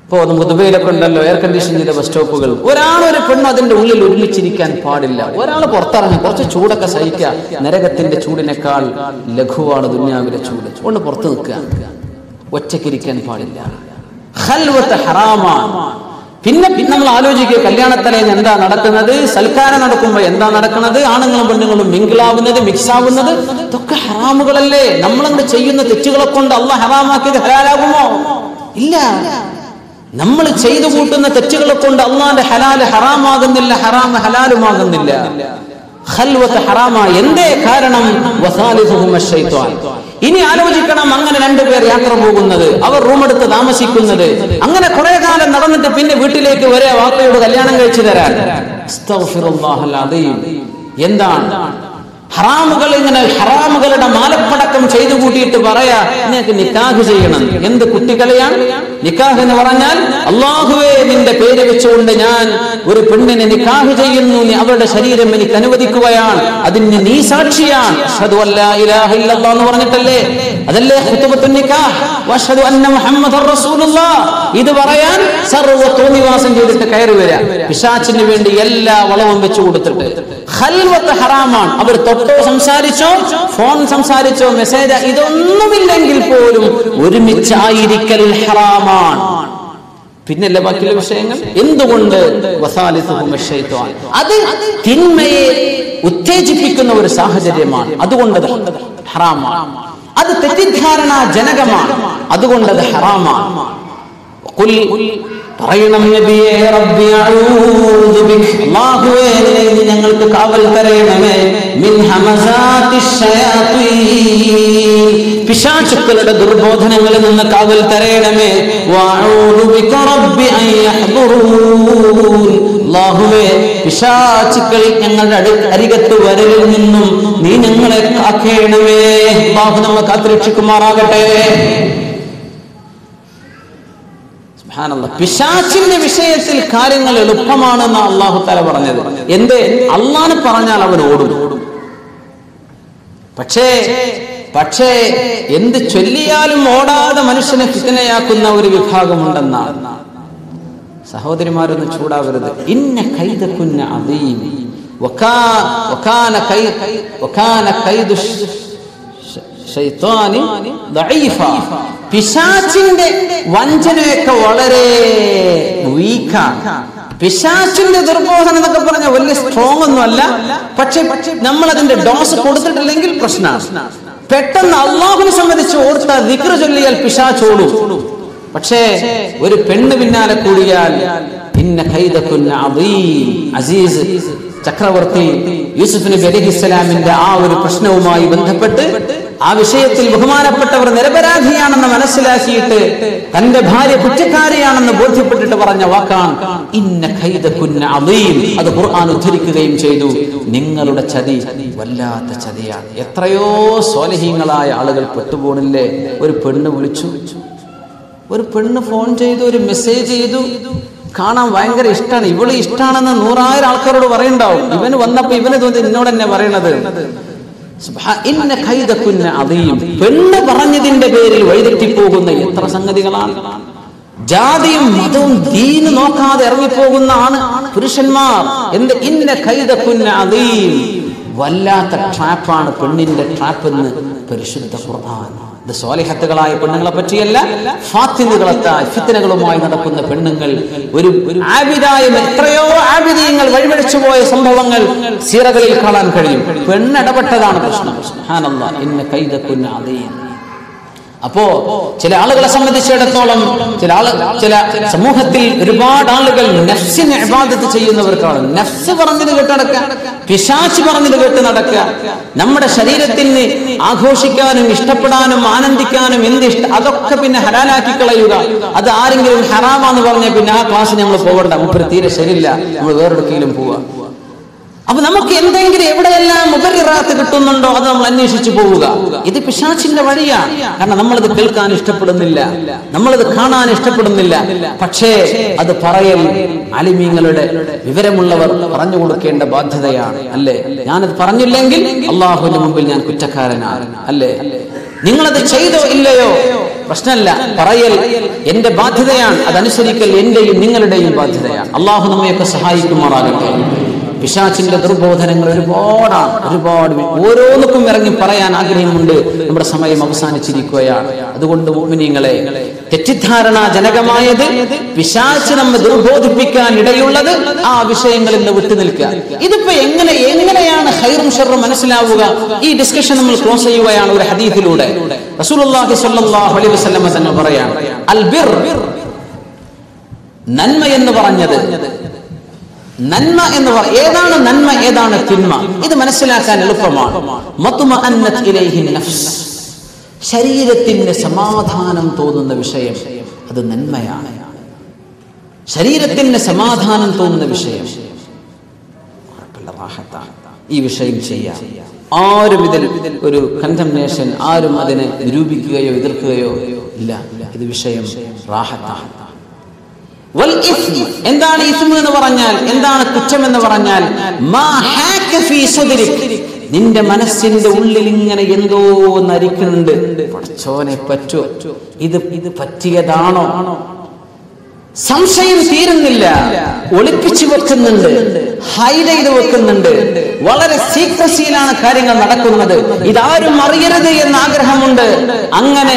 Speaker 2: ഇപ്പോ നമുക്ക് ദുബൈയിലൊക്കെ ഉണ്ടല്ലോ എയർ കണ്ടീഷൻ ചെയ്ത ബസ് സ്റ്റോപ്പുകൾ ഒരാൾ ഒരു പെണ്ണ് അതിന്റെ ഉള്ളിൽ ഒരുമിച്ചിരിക്കാൻ പാടില്ല ഒരാൾ പുറത്തിറങ്ങി കുറച്ച് ചൂടൊക്കെ സഹിക്കുക നരകത്തിന്റെ ചൂടിനേക്കാൾ ലഘുവാണ് ദുന്യാവിലെ ചൂട് കൊണ്ട് പുറത്ത് നിൽക്കുക ഒറ്റക്കിരിക്കാൻ പാടില്ല ഖൽവത്ത് ഹറാമാണ് പിന്നെ പിന്നെ നമ്മൾ ആലോചിക്കുക കല്യാണത്തലേന്ന് എന്താ നടക്കുന്നത് സൽക്കാരം നടക്കുമ്പോൾ എന്താ നടക്കുന്നത് ആണുങ്ങളും പെണ്ണുങ്ങളും മിങ്കിളാവുന്നത് മിക്സ് ആവുന്നത് ഇതൊക്കെ ഹറാമുകളല്ലേ നമ്മളങ്ങനെ ചെയ്യുന്ന തെറ്റുകളെ കൊണ്ട് അള്ള ഹറാമാക്കിയത് ഹലാലാകുമോ ഇല്ല നമ്മൾ ചെയ്തു കൂട്ടുന്ന തെറ്റുകളെ കൊണ്ട് അള്ളാന്റെ ഹലാല് ഹറാമാകുന്നില്ല ഹറാം ഹലാലുമാകുന്നില്ല ഖൽവത്ത് ഹറാമ എന്തേ കാരണം വസാലിസുഹും അശ്ശൈത്വാൻ. ഇനി ആലോചിക്കണം അങ്ങനെ രണ്ടുപേർ യാത്ര പോകുന്നത് അവർ റൂം എടുത്ത് താമസിക്കുന്നത് അങ്ങനെ കുറെ കാലം നടന്നിട്ട് പിന്നെ വീട്ടിലേക്ക് വരെ വാപ്പയോട് കല്യാണം കഴിച്ചു തരാൻ അസ്തഗ്ഫിറുല്ലാഹൽ അദീം. എന്താണ് ഹറാമുകൾ ഇങ്ങനെ ഹറാമുകളുടെ മാലപ്പടക്കം ചെയ്തു കൂട്ടിയിട്ട് പറയാ നിനക്ക് നിക്കാഹ് ചെയ്യണം എന്ത് കുട്ടികളെയാണ് നിക്കാഹ് എന്ന് പറഞ്ഞാൽ അള്ളാഹുവേ നിന്റെ പേര് വെച്ചുകൊണ്ട് ഞാൻ ഒരു പെണ്ണിനെ നിക്കാഹ് ചെയ്യുന്നു നീ അവരുടെ ശരീരം എനിക്ക് അനുവദിക്കുകയാണ് അതിന് നീ സാക്ഷിയാണ് അഷ്ഹദു അല്ലാ ഇലാഹ ഇല്ലല്ലാഹ് എന്ന് പറഞ്ഞിട്ടല്ലേ അതല്ലേ ഖുതുബത്തുൻ നിക്കാഹ് വഅഷ്ഹദു അന്ന മുഹമ്മദർ റസൂലുള്ളാഹ് ഇത് പറയാൻ സർവ്വ തോന്നിവാസം ചെയ്തിട്ട് കയറി വരാ പിശാച്ചിന് വേണ്ടി എല്ലാ വളവും വെച്ചു കൊടുത്തിട്ട് ഖൽവത്ത് ഹറാമാണ് അവർ തൊട്ടോ സംസാരിച്ചോ ഫോൺ സംസാരിച്ചോ മെസ്സേജ് ഇതൊന്നുമില്ലെങ്കിൽ പോലും ഒരുമിച്ചായിരിക്കൽ ഹറാമാണ് പിന്നല്ലേ ബാക്കിയുള്ള വിഷയങ്ങൾ എന്തുകൊണ്ട് വസാലിസുഹും അശ്ശൈത്വാൻ. അത് തിന്മയെ ഉത്തേജിപ്പിക്കുന്ന ഒരു സാഹചര്യമാണ് അതുകൊണ്ട് അത് ഹറാമാണ് അത് തെറ്റിദ്ധാരണ ജനകമാണ് അതുകൊണ്ട് അത് ഹറാമാണ് ഖുൽ പറയണം നബിയേ റബ്ബി അഊദു ബിക് അല്ലാഹുവേ നീ ഞങ്ങൾക്ക് കാവൽ തരയണമേ മിൻ ഹമസാത്തി ശയാത്തീൻ പിശാചുക്കളുടെ ദുർബോധനങ്ങളിൽ നിന്ന് കാവൽ തരയണമേ വഅഊദു ബിക റബ്ബി അൻ യഹ്ദുറൂൻ അല്ലാഹുവേ പിശാചുക്കൾ ഞങ്ങളുടെ അടു അരികത്ത് വരലിൽ നിന്നും നീ ഞങ്ങളെ കാക്കേണമേ അല്ലാഹു നമ്മെ കാത്തുരക്ഷിക്കുമാറാകട്ടെ സുബ്ഹാനല്ലാഹ്. പിശാചിന്റെ വിഷയത്തിൽ കാര്യങ്ങൾ എളുപ്പമാണെന്ന് അള്ളാഹു തല പറഞ്ഞത് എന്ത് അള്ളാന് പറഞ്ഞാൽ അവൻ ഓടും പക്ഷേ പക്ഷേ എന്ത് ചൊല്ലിയാലും ഓടാതെ മനുഷ്യനെ ഫിത്തനയാക്കുന്ന ഒരു വിഭാഗമുണ്ടെന്നാണ് സഹോദരിമാരൊന്ന് ചൂടാവരുത് ഇന്ന കൈതക്കുന്ന അതീം വക്കാ- വക്കാന കൈ- വക്കാന കൈദു ഷ- ശൈത്വാനി ദഈഫ. പിശാചിന്റെ വഞ്ചനയൊക്കെ വളരെ വീക്കാണ് പിശാചിന്റെ ദുർബോധനം എന്നൊക്കെ പറഞ്ഞാൽ വലിയ സ്ട്രോങ് ഒന്നും അല്ല പക്ഷെ നമ്മൾ അതിന്റെ ഡോസ് കൊടുത്തിട്ടില്ലെങ്കിൽ പ്രശ്നമാണ് പെട്ടെന്ന് അള്ളാഹുവിനെ സംബന്ധിച്ച് ഓർത്ത ദിക്ർ ചൊല്ലിയാൽ പിശാച്ചോടും പക്ഷേ ഒരു പെണ്ണ് പിന്നാലെ കൂടിയാൽ ഇന്ന ഖൈദക്കുന്ന അദീം അസീസ് ചക്രവർത്തി യൂസുഫ് നബി അലിഹിസ്സലാമിന്റെ ആ ഒരു പ്രശ്നവുമായി ബന്ധപ്പെട്ട് ആ വിഷയത്തിൽ ബഹുമാനപ്പെട്ടവർ നിരപരാധിയാണെന്ന് മനസ്സിലാക്കിയിട്ട് തന്റെ ഭാര്യ കുറ്റക്കാരിയാണെന്ന് ബോധ്യപ്പെട്ടിട്ട് പറഞ്ഞ വാക്കാണ് ഇന്ന ഖൈദക്കുന്ന അദീം അത് ഖുർആൻ ഉദ്ധരിക്കുകയും ചെയ്തു നിങ്ങളുടെ ചതി വല്ലാത്ത ചതിയാണ് എത്രയോ സ്വാലഹീങ്ങളായ ആളുകൾ പെട്ടുപോണില്ലേ ഒരു പെണ്ണ് വിളിച്ചു ഒരു പെണ്ണ് ഫോൺ ചെയ്തു ഒരു മെസ്സേജ് ചെയ്തു കാണാൻ ഭയങ്കര ഇഷ്ടമാണ് ഇവള് ഇഷ്ടമാണെന്ന് നൂറായിരം ആൾക്കാരോട് പറയണ്ടാവും ഇവന് വന്നപ്പോ ഇവന് തോന്നി എന്നോട് തന്നെ പറയണത് സുബ്ഹാ- ഇന്ന ഖൈദക്കുന്ന അദീം. പെണ്ണ് പറഞ്ഞതിന്റെ പേരിൽ വഴിതെറ്റിപ്പോകുന്ന എത്ര സംഗതികളാണ് ജാതിയും മതവും ദീന് നോക്കാതെ ഇറങ്ങിപ്പോകുന്ന ആണ് പുരുഷന്മാർ എന്ത് ഇന്ന ഖൈദക്കുന്ന അദീം വല്ലാത്ത ട്രാപ്പാണ് പെണ്ണിന്റെ ട്രാപ്പ് എന്ന് പരിശുദ്ധ ഖുർആൻ ഇത് സ്വാലിഹത്തുകളായ പെണ്ണുങ്ങളെ പറ്റിയല്ല ഫാത്തിനുകളത്തായ ഫിത്തനകളുമായി നടക്കുന്ന പെണ്ണുങ്ങൾ ഒരു ഒരു ആബിദായ എത്രയോ ആബിദീയങ്ങൾ വഴിപഴിച്ചു പോയ സംഭവങ്ങൾ സീറകളിൽ കാണാൻ കഴിയും പെണ്ണിടപെട്ടതാണ് പ്രശ്നം സുബ്ഹാനല്ലാഹ് ഇന്ന കൈദക്കുന്ന അതീം അപ്പോ ചില ആളുകളെ സംബന്ധിച്ചിടത്തോളം ചില ആള് ചില സമൂഹത്തിൽ ഒരുപാട് ആളുകൾ നഫ്സിനെ ഇബാദത്ത് ചെയ്യുന്നവർക്കാണ് നഫ്സ് പറഞ്ഞത് കേട്ട് നടക്കുക പിശാച്ച് പറഞ്ഞത് കേട്ട് നടക്കുക നമ്മുടെ ശരീരത്തിന് ആഘോഷിക്കാനും ഇഷ്ടപ്പെടാനും ആനന്ദിക്കാനും എന്ത് ഇഷ്ട അതൊക്കെ പിന്നെ ഹലാലാക്കി കളയുക അത് ആരെങ്കിലും ഹറാമാന്ന് പറഞ്ഞാൽ പിന്നെ ആ ക്ലാസ്സിന് നമ്മൾ പോകണ്ട മുപ്പര് തീരെ ശരിയില്ല നമ്മൾ വേറെടുക്കെങ്കിലും പോവുക അപ്പൊ നമുക്ക് എന്തെങ്കിലും എവിടെയെല്ലാം മുഖരിറാത്ത് കിട്ടുന്നുണ്ടോ അത് നമ്മൾ അന്വേഷിച്ചു പോവുക ഇത് പിശാച്ചിന്റെ വഴിയാണ് കാരണം നമ്മളത് കേൾക്കാൻ ഇഷ്ടപ്പെടുന്നില്ല നമ്മളത് കാണാൻ ഇഷ്ടപ്പെടുന്നില്ല പക്ഷേ അത് പറയൽ അലിമീങ്ങളുടെ വിവരമുള്ളവർ പറഞ്ഞു കൊടുക്കേണ്ട ബാധ്യതയാണ് അല്ലേ ഞാനത് പറഞ്ഞില്ലെങ്കിൽ അള്ളാഹുവിന്റെ മുമ്പിൽ ഞാൻ കുറ്റക്കാരനാണ് അല്ലേ നിങ്ങളത് ചെയ്തോ ഇല്ലയോ പ്രശ്നമല്ല പറയൽ എന്റെ ബാധ്യതയാണ് അതനുസരിക്കൽ എന്റെയും നിങ്ങളുടെയും ബാധ്യതയാണ് അള്ളാഹു നമ്മയൊക്കെ സഹായിക്കുമാറാകട്ടെ പിശാച്ചിന്റെ ദുർബോധനങ്ങൾ ഒരുപാടാണ് ഒരുപാട് ഓരോന്നിക്കും ഇറങ്ങി പറയാൻ ആഗ്രഹമുണ്ട് നമ്മുടെ സമയം അവസാനിച്ചിരിക്കുകയാണ് അതുകൊണ്ട് മോമിനിയങ്ങളെ തെറ്റിദ്ധാരണ ജനകമായത് പിശാച്ച് നമ്മെ ദുർബോധിപ്പിക്കാൻ ഇടയുള്ളത് ആ വിഷയങ്ങളിൽ നിന്ന് വിട്ടുനിൽക്കുക ഇതിപ്പോ എങ്ങനെ എങ്ങനെയാണ് ഹൈറും ഷെറും മനസ്സിലാവുക ഈ ഡിസ്കഷൻ നമ്മൾ ക്ലോസ് ചെയ്യുകയാണ് ഒരു ഹദീഫിലൂടെ റസൂലുള്ളാഹി സ്വല്ലല്ലാഹു അലൈഹി വസല്ലം തന്നെ പറയാണ് അൽ ബിർ നന്മ എന്ന് പറഞ്ഞത് നന്മ എന്ന് പറ ഏതാണ് നന്മ ഏതാണ് തിന്മ ഇത് മനസ്സിലാക്കാൻ എളുപ്പമാണ് മത്മഅന്നത് ഇലൈഹി നഫ്സ് ശരീരത്തിന് സമാധാനം തോന്നുന്ന വിഷയം അത് നന്മയാണ് ശരീരത്തിന് സമാധാനം തോന്നുന്ന വിഷയം ഉറപ്പുള്ള റാഹത്താണ് ഈ വിഷയം ചെയ്യാം ആരും ഇതിൽ ഒരു കണ്ടംനേഷൻ ആരും അതിനെ നിരൂപിക്കുകയോ എതിർക്കുകയോ ഇല്ല ഇത് വിഷയം റാഹത്താണ് വൽ ഇസ്മ്. എന്താണ് ഇസ്മ എന്ന് പറഞ്ഞാൽ എന്താണ് കുറ്റം എന്ന് പറഞ്ഞാൽ മാ ഹാക ഫീ സദ്രിക്. നിന്റെ മനസ്സിന്റെ ഉള്ളിൽ ഇങ്ങനെ എന്തോ നരിക്കുന്നുണ്ട് പടച്ചോനെ പറ്റോ ഇത് ഇത് പറ്റിയതാണോ സംശയം തീരുന്നില്ല ഒളിപ്പിച്ചു വെക്കുന്നുണ്ട് ഹൈഡ് ചെയ്ത് വെക്കുന്നുണ്ട് വളരെ സീക്രസിയിലാണ് കാര്യങ്ങൾ നടക്കുന്നത് ഇതാരും അറിയരുത് എന്ന് ആഗ്രഹമുണ്ട് അങ്ങനെ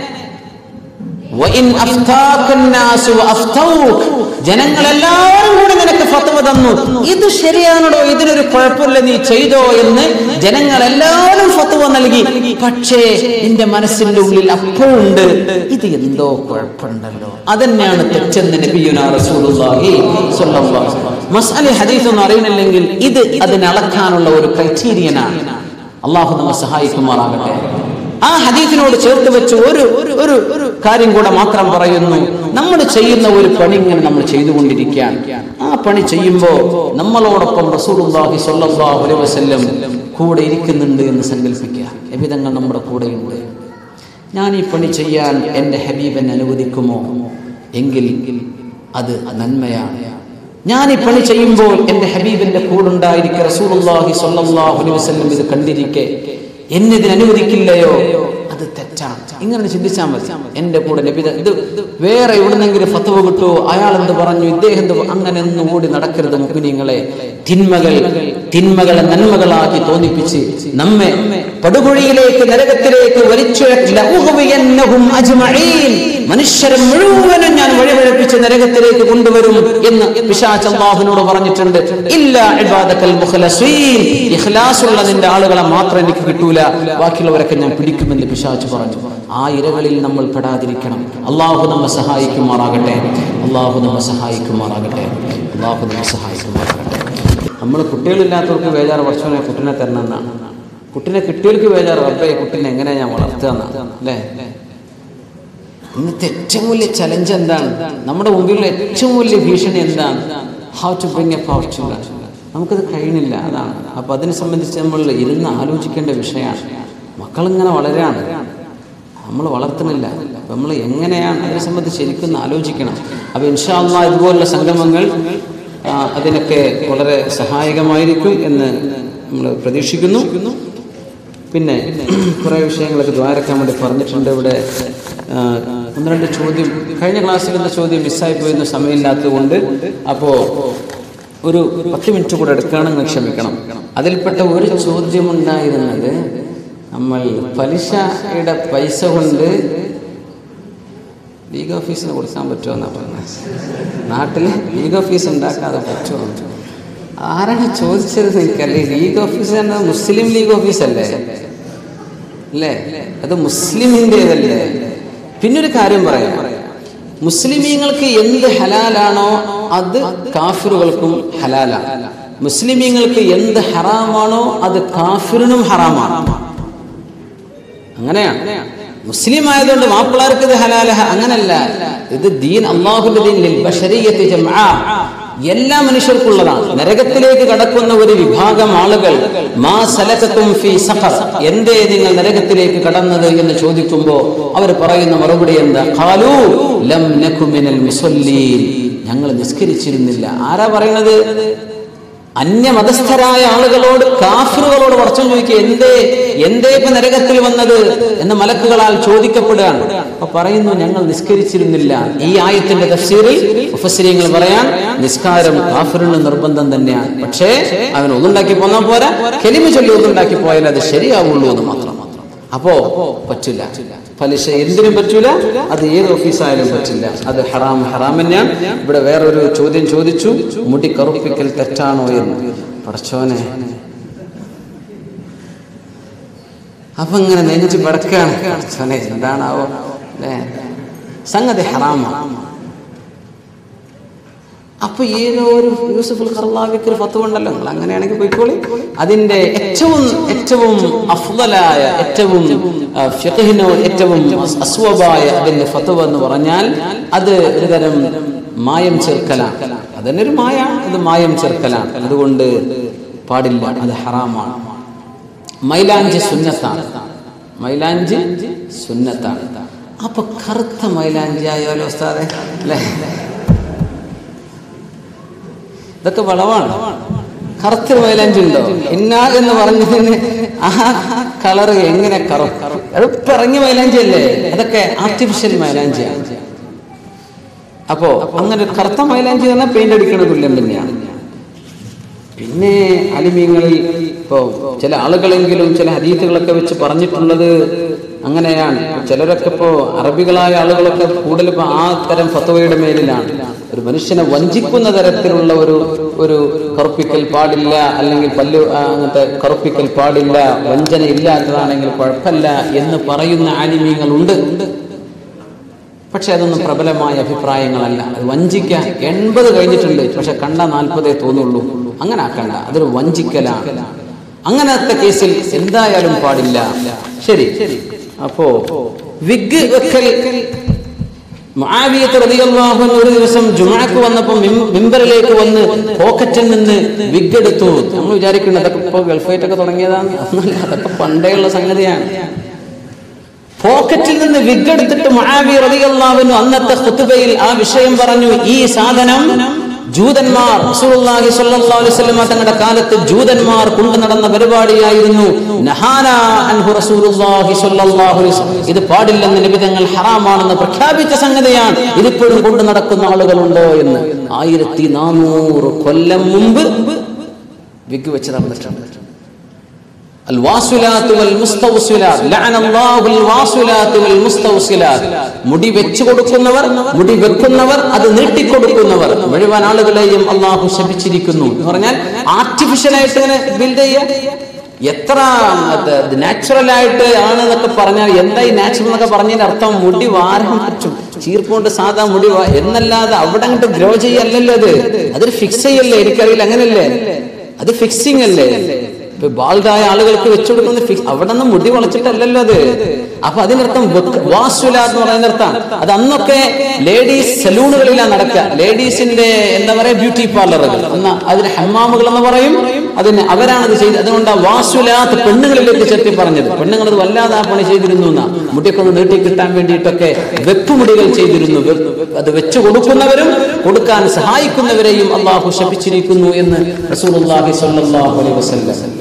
Speaker 2: വഇൻ അഫ്താക്കന്നാസു വഅഫ്തൗക്. ജനങ്ങളെല്ലാവരും കൂടി നിനക്ക് ഫത്വ തന്നു ഇത് ശരിയാണോ ഇതിനൊരു കുഴപ്പമില്ല നീ ചെയ്തോ എന്ന് ജനങ്ങളെല്ലാവരും ഫത്വ നൽകി പക്ഷേ നിന്റെ മനസ്സിന്റെ ഉള്ളിൽ അപ്പോഴുണ്ട് ഇത് എന്തോ കുഴപ്പമുണ്ടല്ലോ അതന്നെയാണ് തെറ്റെന്ന് നബിയുന റസൂലുള്ളാഹി സ്വല്ലല്ലാഹു അലൈഹി വസല്ലം. മസ്അല ഹദീസ് ഒന്നും അറിയുന്നില്ലെങ്കിൽ ഇത് അതിനെ അളക്കാനുള്ള ഒരു ക്രൈറ്റീരിയനാണ് അള്ളാഹു നമ്മെ സഹായിക്കുമാറാകട്ടെ ആ ഹദീസിനോട് ചേർത്ത് വെച്ച് ഒരു ഒരു ഒരു കാര്യം കൂടെ മാത്രം പറയുന്നു നമ്മൾ ചെയ്യുന്ന ഒരു പണി ഇങ്ങനെ നമ്മൾ ചെയ്തുകൊണ്ടിരിക്കുകയാണ് ആ പണി ചെയ്യുമ്പോൾ നമ്മളോടൊപ്പം റസൂലുള്ളാഹി സ്വല്ലല്ലാഹു അലൈഹി വസല്ലം കൂടെ ഇരിക്കുന്നുണ്ട് എന്ന് സങ്കല്പിക്കുക എവിധങ്ങൾ നമ്മുടെ കൂടെയുണ്ട് ഞാൻ ഈ പണി ചെയ്യാൻ എൻ്റെ ഹബീബൻ അനുവദിക്കുമോ എങ്കിൽ അത് നന്മയാണ് ഞാൻ ഈ പണി ചെയ്യുമ്പോൾ എൻ്റെ ഹബീബിന്റെ കൂടുണ്ടായിരിക്കെ റസൂലുള്ളാഹി സ്വല്ലല്ലാഹു അലൈഹി വസല്ലം ഇത് കണ്ടിരിക്കെ എന്നെ ഇതിന് അനുവദിക്കില്ലയോ അത് തെറ്റാണ് ഇങ്ങനെ ചിന്തിച്ചാൽ മതി എന്റെ കൂടെ നബി ഇത് ഇത് വേറെ എവിടുന്നെങ്കിലും ഫത്വ കിട്ടുമോ അയാൾ എന്ത് പറഞ്ഞു ഇദ്ദേഹം എന്ത് പ- അങ്ങനെ ഒന്നും ഓടി നടക്കരുത് മുഗ്നിങ്ങളെ തിന്മകൾ തിന്മകളെ നന്മകളാക്കി തോന്നിപ്പിച്ച് നമ്മെ പടുകുഴിയിലേക്ക് നരകത്തിലേക്ക് വലിച്ചു ലഉഹ്വിയന്നഹും അജ്മഈൻ. മനുഷ്യരെ മുഴുവനും ഞാൻ വഴിപഴപ്പിച്ച് നരകത്തിലേക്ക് കൊണ്ടുവരും എന്ന് പിശാച് അള്ളാഹുവിനോട് പറഞ്ഞിട്ടുണ്ട് ഇല്ല ഇബാദക്കൽ മുഖ്ലസീൻ ഇഖ്ലാസുള്ള നിന്റെ ആളുകളെ മാത്രം എനിക്ക് കിട്ടൂല ബാക്കിയുള്ളവരൊക്കെ ഞാൻ പിടിക്കുമെന്ന് പിശാച് പറഞ്ഞു ആ ഇരകളിൽ നമ്മൾ പെടാതിരിക്കണം അള്ളാഹു നമ്മെ സഹായിക്കുമാറാകട്ടെ അള്ളാഹു നമ്മെ സഹായിക്കുമാറാകട്ടെ അള്ളാഹു നമ്മെ സഹായിക്കുമാറാകട്ടെ നമ്മൾ കുട്ടികളില്ലാത്തവർക്ക് ബേജാറ് പഠിച്ചവനെ കുട്ടിനെ തരണം എന്നാണ് കുട്ടിനെ കിട്ടിയവർക്ക് ബേജാറ് റബ്ബേ ഈ കുട്ടിനെ എങ്ങനെ ഞാൻ വളർത്തുക എന്നാണ് അല്ലേ ഇന്നത്തെ ഏറ്റവും വലിയ ചലഞ്ച് എന്താണ് നമ്മുടെ മുമ്പിലുള്ള ഏറ്റവും വലിയ ഭീഷണി എന്താണ് how to bring up our children നമുക്കത് കഴിയണില്ല അതാണ് അപ്പോൾ അതിനെ സംബന്ധിച്ച് നമ്മൾ ഇരുന്ന് ആലോചിക്കേണ്ട വിഷയമാണ് മക്കളിങ്ങനെ വളരാണ് നമ്മൾ വളർത്തുന്നില്ല അപ്പം നമ്മൾ എങ്ങനെയാണ് അതിനെ സംബന്ധിച്ച് ശരിക്കും ആലോചിക്കണം അപ്പോൾ ഇൻഷാല്ല ഇതുപോലുള്ള സംഗമങ്ങൾ ആ, അതിനൊക്കെ വളരെ സഹായകമായിരിക്കും എന്ന് നമ്മൾ പ്രതീക്ഷിക്കുന്നു പിന്നെ കുറേ വിഷയങ്ങളൊക്കെ ദ്വാരക്കാൻ വേണ്ടി പറഞ്ഞിട്ടുണ്ട് ഇവിടെ ആ, ഒന്ന് രണ്ട് ചോദ്യം കഴിഞ്ഞ ക്ലാസ്സിൽ എന്ന ചോദ്യം മിസ്സായി പോയിരുന്ന സമയമില്ലാത്തത് കൊണ്ട് അപ്പോൾ ഒരു പത്ത് മിനിറ്റ് കൂടെ എടുക്കുകയാണെങ്കിൽ ക്ഷമിക്കണം അതിൽപ്പെട്ട ഒരു ചോദ്യമുണ്ടായിരുന്നത് നമ്മൾ പലിശയുടെ പൈസ കൊണ്ട് ലീഗ് ഓഫീസിന് കൊടുക്കാൻ പറ്റുമോ എന്നാണ് പറഞ്ഞത് നാട്ടിൽ ലീഗ് ഓഫീസ് ഉണ്ടാക്കാതെ പറ്റുമോ ആരാണ് ചോദിച്ചത് എനിക്കല്ലേ ലീഗ് ഓഫീസ് എന്നത് മുസ്ലിം ലീഗ് ഓഫീസ് അല്ലേ അല്ലേ അത് മുസ്ലിമിൻ്റെതല്ലേ പിന്നൊരു കാര്യം പറയാം മുസ്ലിമീങ്ങൾക്ക് എന്ത് ഹലാലാണോ അത് കാഫിറുകൾക്കും ഹലാലാണ് മുസ്ലിമീങ്ങൾക്ക് എന്ത് ഹറാമാണോ അത് കാഫിറിനും ഹറാമാണ് അങ്ങനെയാണ് മുസ്ലിം ആയതുകൊണ്ട് മാപ്പിളാർക്ക് ഇത് ഹലാല അങ്ങനല്ല ഇത് ദീൻ അള്ളാഹുന്റെ ദീൻ ലിൽ ബശരിയ്യത്തി ജംആ. എല്ലാ മനുഷ്യർക്കുള്ളതാണ് നരകത്തിലേക്ക് കടക്കുന്ന ഒരു വിഭാഗം ആളുകൾ മാ സലകത്തും ഫീ സഖർ എന്തേ നിങ്ങൾ നരകത്തിലേക്ക് കടന്നത് എന്ന് ചോദിക്കുമ്പോൾ അവർ പറയുന്ന മറുപടി എന്താ ഖാലൂ ലം നകു മിനൽ മുസല്ലീൻ ഞങ്ങൾ നിസ്കരിച്ചിരുന്നില്ല ആരാ പറയുന്നത് അന്യമതസ്ഥരായ ആളുകളോട് കാഫിറുകളോട് വർഷം ചോദിക്കുക എന്തേ എന്തേ ഇപ്പൊ നരകത്തിൽ വന്നത് എന്ന് മലക്കുകളാൽ ചോദിക്കപ്പെടുകയാണ് അപ്പൊ പറയുന്നു ഞങ്ങൾ നിസ്കരിച്ചിരുന്നില്ല ഈ ആയത്തിന്റെ തഫ്സീറിൽ മുഫസ്സിരിങ്ങൾ പറയാൻ നിസ്കാരം കാഫിറിന് നിർബന്ധം തന്നെയാണ് പക്ഷേ അവൻ ഒന്നുണ്ടാക്കി പോന്നാൽ പോരാ കെലിമ ചൊല്ലി ഒന്നുണ്ടാക്കി പോയാൽ അത് ശരിയാവുള്ളൂ എന്ന് മാത്രം അപ്പോ പറ്റില്ല പലിശ എന്തിനും പറ്റൂല അത് ഏത് ഓഫീസായാലും പറ്റില്ല അത് ഹറാം ഹറാം തന്നെയാണ് ഇവിടെ വേറൊരു ചോദ്യം ചോദിച്ചു മുടി കറുപ്പിക്കൽ തെറ്റാണോ എന്ന് പടച്ചോനെ അപ്പൊ ഇങ്ങനെ നെഞ്ചു പടക്കാണ് പടച്ചോനെ എന്താണാവോ അല്ലേ സംഗതി ഹറാമാണ് അപ്പൊ ഏതോ ഒരു യൂസുഫുൽ ഖർലാവിക്ക് ഒരു ഫത്വ ഉണ്ടല്ലോ നിങ്ങൾ അങ്ങനെയാണെങ്കിൽ പോയിക്കോളി അതിന്റെ ഏറ്റവും ഏറ്റവും അഫ്ദലായ ഏറ്റവും ആ, ഫിഖഹിനോ ഏറ്റവും അസ്- അസ്വബായ അതിന്റെ ഫത്വ എന്ന് പറഞ്ഞാൽ അത് ഒരു തരം മായം ചേർക്കലാണ് അതന്നെ ഒരു മായ അത് മായം ചേർക്കലാണ് അതുകൊണ്ട് പാടില്ല അത് ഹറാമാണ് മൈലാഞ്ചി സുന്നത്താണ് മൈലാഞ്ചി സുന്നത്താണ് അപ്പൊ കറുത്ത മൈലാഞ്ചി ആയാലോ ഉസ്താദെ അല്ലേ ഇതൊക്കെ വളവാണ് കറുത്ത മൈലാഞ്ചി ഉണ്ടോ ഇന്ന എന്ന് പറഞ്ഞതിന് ആ കളറ് എങ്ങനെ കറ അത് പിറങ്ങിയ മൈലാഞ്ചി അല്ലേ അതൊക്കെ ആർട്ടിഫിഷ്യൽ മൈലാഞ്ചിയാണ് അപ്പോ അങ്ങനെ ഒരു കറുത്ത മൈലാഞ്ചി പറഞ്ഞാൽ പെയിന്റ് അടിക്കണ തുല്യം തന്നെയാണ് പിന്നെ അലിമീങ്ങളിൽ ഇപ്പോ ചില ആളുകളെങ്കിലും ചില ഹദീത്തുകളൊക്കെ വെച്ച് പറഞ്ഞിട്ടുള്ളത് അങ്ങനെയാണ് ചിലരൊക്കെ ഇപ്പോ അറബികളായ ആളുകളൊക്കെ കൂടുതൽ ഇപ്പോ ആ തരം ഫത്വയുടെ മേലിലാണ് ഒരു മനുഷ്യനെ വഞ്ചിക്കുന്ന തരത്തിലുള്ള ഒരു ഒരു കറുപ്പിക്കൽ പാടില്ല അല്ലെങ്കിൽ പല്ലു ആ, അങ്ങനത്തെ കറുപ്പിക്കൽ പാടില്ല വഞ്ചന ഇല്ലാത്തതാണെങ്കിൽ കുഴപ്പമില്ല എന്ന് പറയുന്ന ആലിമീങ്ങളുണ്ട് പക്ഷെ അതൊന്നും പ്രബലമായ അഭിപ്രായങ്ങളല്ല അത് വഞ്ചിക്കാൻ എൺപത് കഴിഞ്ഞിട്ടുണ്ട് പക്ഷെ കണ്ട നാൽപ്പതേ തോന്നുള്ളൂ അങ്ങനെ ആക്കണ്ട അതൊരു വഞ്ചിക്കലാണ് അങ്ങനത്തെ കേസിൽ എന്തായാലും പാടില്ല ശരി അപ്പോ വിഗ് വെക്കൽ മുആവിയത്ത് റളിയല്ലാഹു അൻഹു ഒരു ദിവസം ജുമാക്ക് വന്നപ്പോൾ മിം- മിമ്പറിലേക്ക് വന്ന് പോക്കറ്റിൽ നിന്ന് വിഗ് എടുത്തു നമ്മൾ വിചാരിക്കുന്നത് അതൊക്കെ ഇപ്പോൾ ഗൾഫായിട്ടൊക്കെ തുടങ്ങിയതാണ് അതൊന്നുമല്ല അതൊക്കെ പണ്ടേ ഉള്ള സംഗതിയാണ് പോക്കറ്റിൽ നിന്ന് വിഗ് എടുത്തിട്ട് മുആവിയ റളിയല്ലാഹു അന്നത്തെ ഖുത്ബയിൽ ആ വിഷയം പറഞ്ഞു ഈ സാധനം ജൂതന്മാർ റസൂലുള്ളാഹി സ്വല്ലല്ലാഹു അലൈഹി വസല്ലം തങ്ങളുടെ കാലത്ത് ജൂതന്മാർ കൊണ്ടു നടന്ന പരിപാടിയായിരുന്നു നഹാന അൻഹു റസൂലുള്ളാഹി സ്വല്ലല്ലാഹു അലൈഹി വസല്ലം ഇത് പാടില്ലെന്ന് നബി തങ്ങൾ ഹറാമാണെന്ന് പ്രഖ്യാപിച്ച സംഗതിയാണ് ഇതിപ്പോഴും കൊണ്ടു നടക്കുന്ന ആളുകളുണ്ടോ എന്ന് ആയിരത്തി നാനൂറ് കൊല്ലം മുമ്പ് വിഗ് വെച്ച് നടന്നിട്ടുണ്ട് الواصلات والمستوصلات لعن الله الواصلات والمستوصلات മുടി വെച്ചു കൊടുക്കുന്നവർ മുടി വെക്കുന്നവർ അത് നീട്ടിക്കൊടുക്കുന്നവർ മുഴുവൻ ആളുകളെയും അള്ളാഹു ശപിച്ചിരിക്കുന്നു എന്ന് പറഞ്ഞാൽ ആർട്ടിഫിഷ്യൽ ആയിട്ട് ഇങ്ങനെ ബിൽഡ് ചെയ്യാം എത്ര നാച്ചുറൽ ആയിട്ട് ആണ് എന്നൊക്കെ പറഞ്ഞാൽ എന്താ ഈ നാച്ചുറൽ എന്നൊക്കെ പറഞ്ഞതിന്റെ അർത്ഥം മുടി വാരം പറ്റും ചീർപ്പുകൊണ്ട് സാധാ മുടി വാ- എന്നല്ലാതെ അവിടെ അങ്ങോട്ട് ഗ്രോ ചെയ്യല്ലല്ലോ അത് അതൊരു ഫിക്സ് ചെയ്യല്ലേ എനിക്കറിയില്ല അങ്ങനല്ലേ അത് ഫിക്സിംഗ് അല്ലേ ഇപ്പൊ ബാൾഡായ ആളുകൾക്ക് വെച്ചു കൊടുക്കുന്ന ഫിക്സ് അവിടെ നിന്ന് മുടി വളച്ചിട്ടല്ലല്ലോ അത് അപ്പൊ അതിനർത്ഥം വെക്ക്- വാസുല എന്ന് പറയുന്ന അർത്ഥം അത് അന്നൊക്കെ ലേഡീസ് സലൂണുകളിലാണ് നടക്കുക ലേഡീസിന്റെ എന്താ പറയാ ബ്യൂട്ടി പാർലറുകൾ അന്ന് അതിന് ഹമ്മാമുകൾ എന്ന് പറയും അതിന് അവരാണ് ഇത് ചെയ്തത് അതുകൊണ്ട് ആ വാസുലാത്ത് പെണ്ണുങ്ങളിലേക്ക് ചേർത്തി പറഞ്ഞത് പെണ്ണുങ്ങൾ അത് വല്ലാതെ ആ പണി ചെയ്തിരുന്നു എന്നാ മുടിയൊക്കെ ഒന്ന് നീട്ടി കിട്ടാൻ വേണ്ടിയിട്ടൊക്കെ വെപ്പുമുടികൾ ചെയ്തിരുന്നു വെ- അത് വെച്ചു കൊടുക്കുന്നവരും കൊടുക്കാൻ സഹായിക്കുന്നവരെയും അള്ളാഹു ശപിച്ചിരിക്കുന്നു എന്ന് റസൂലുള്ളാഹി സ്വല്ലല്ലാഹു അലൈഹി വസല്ലം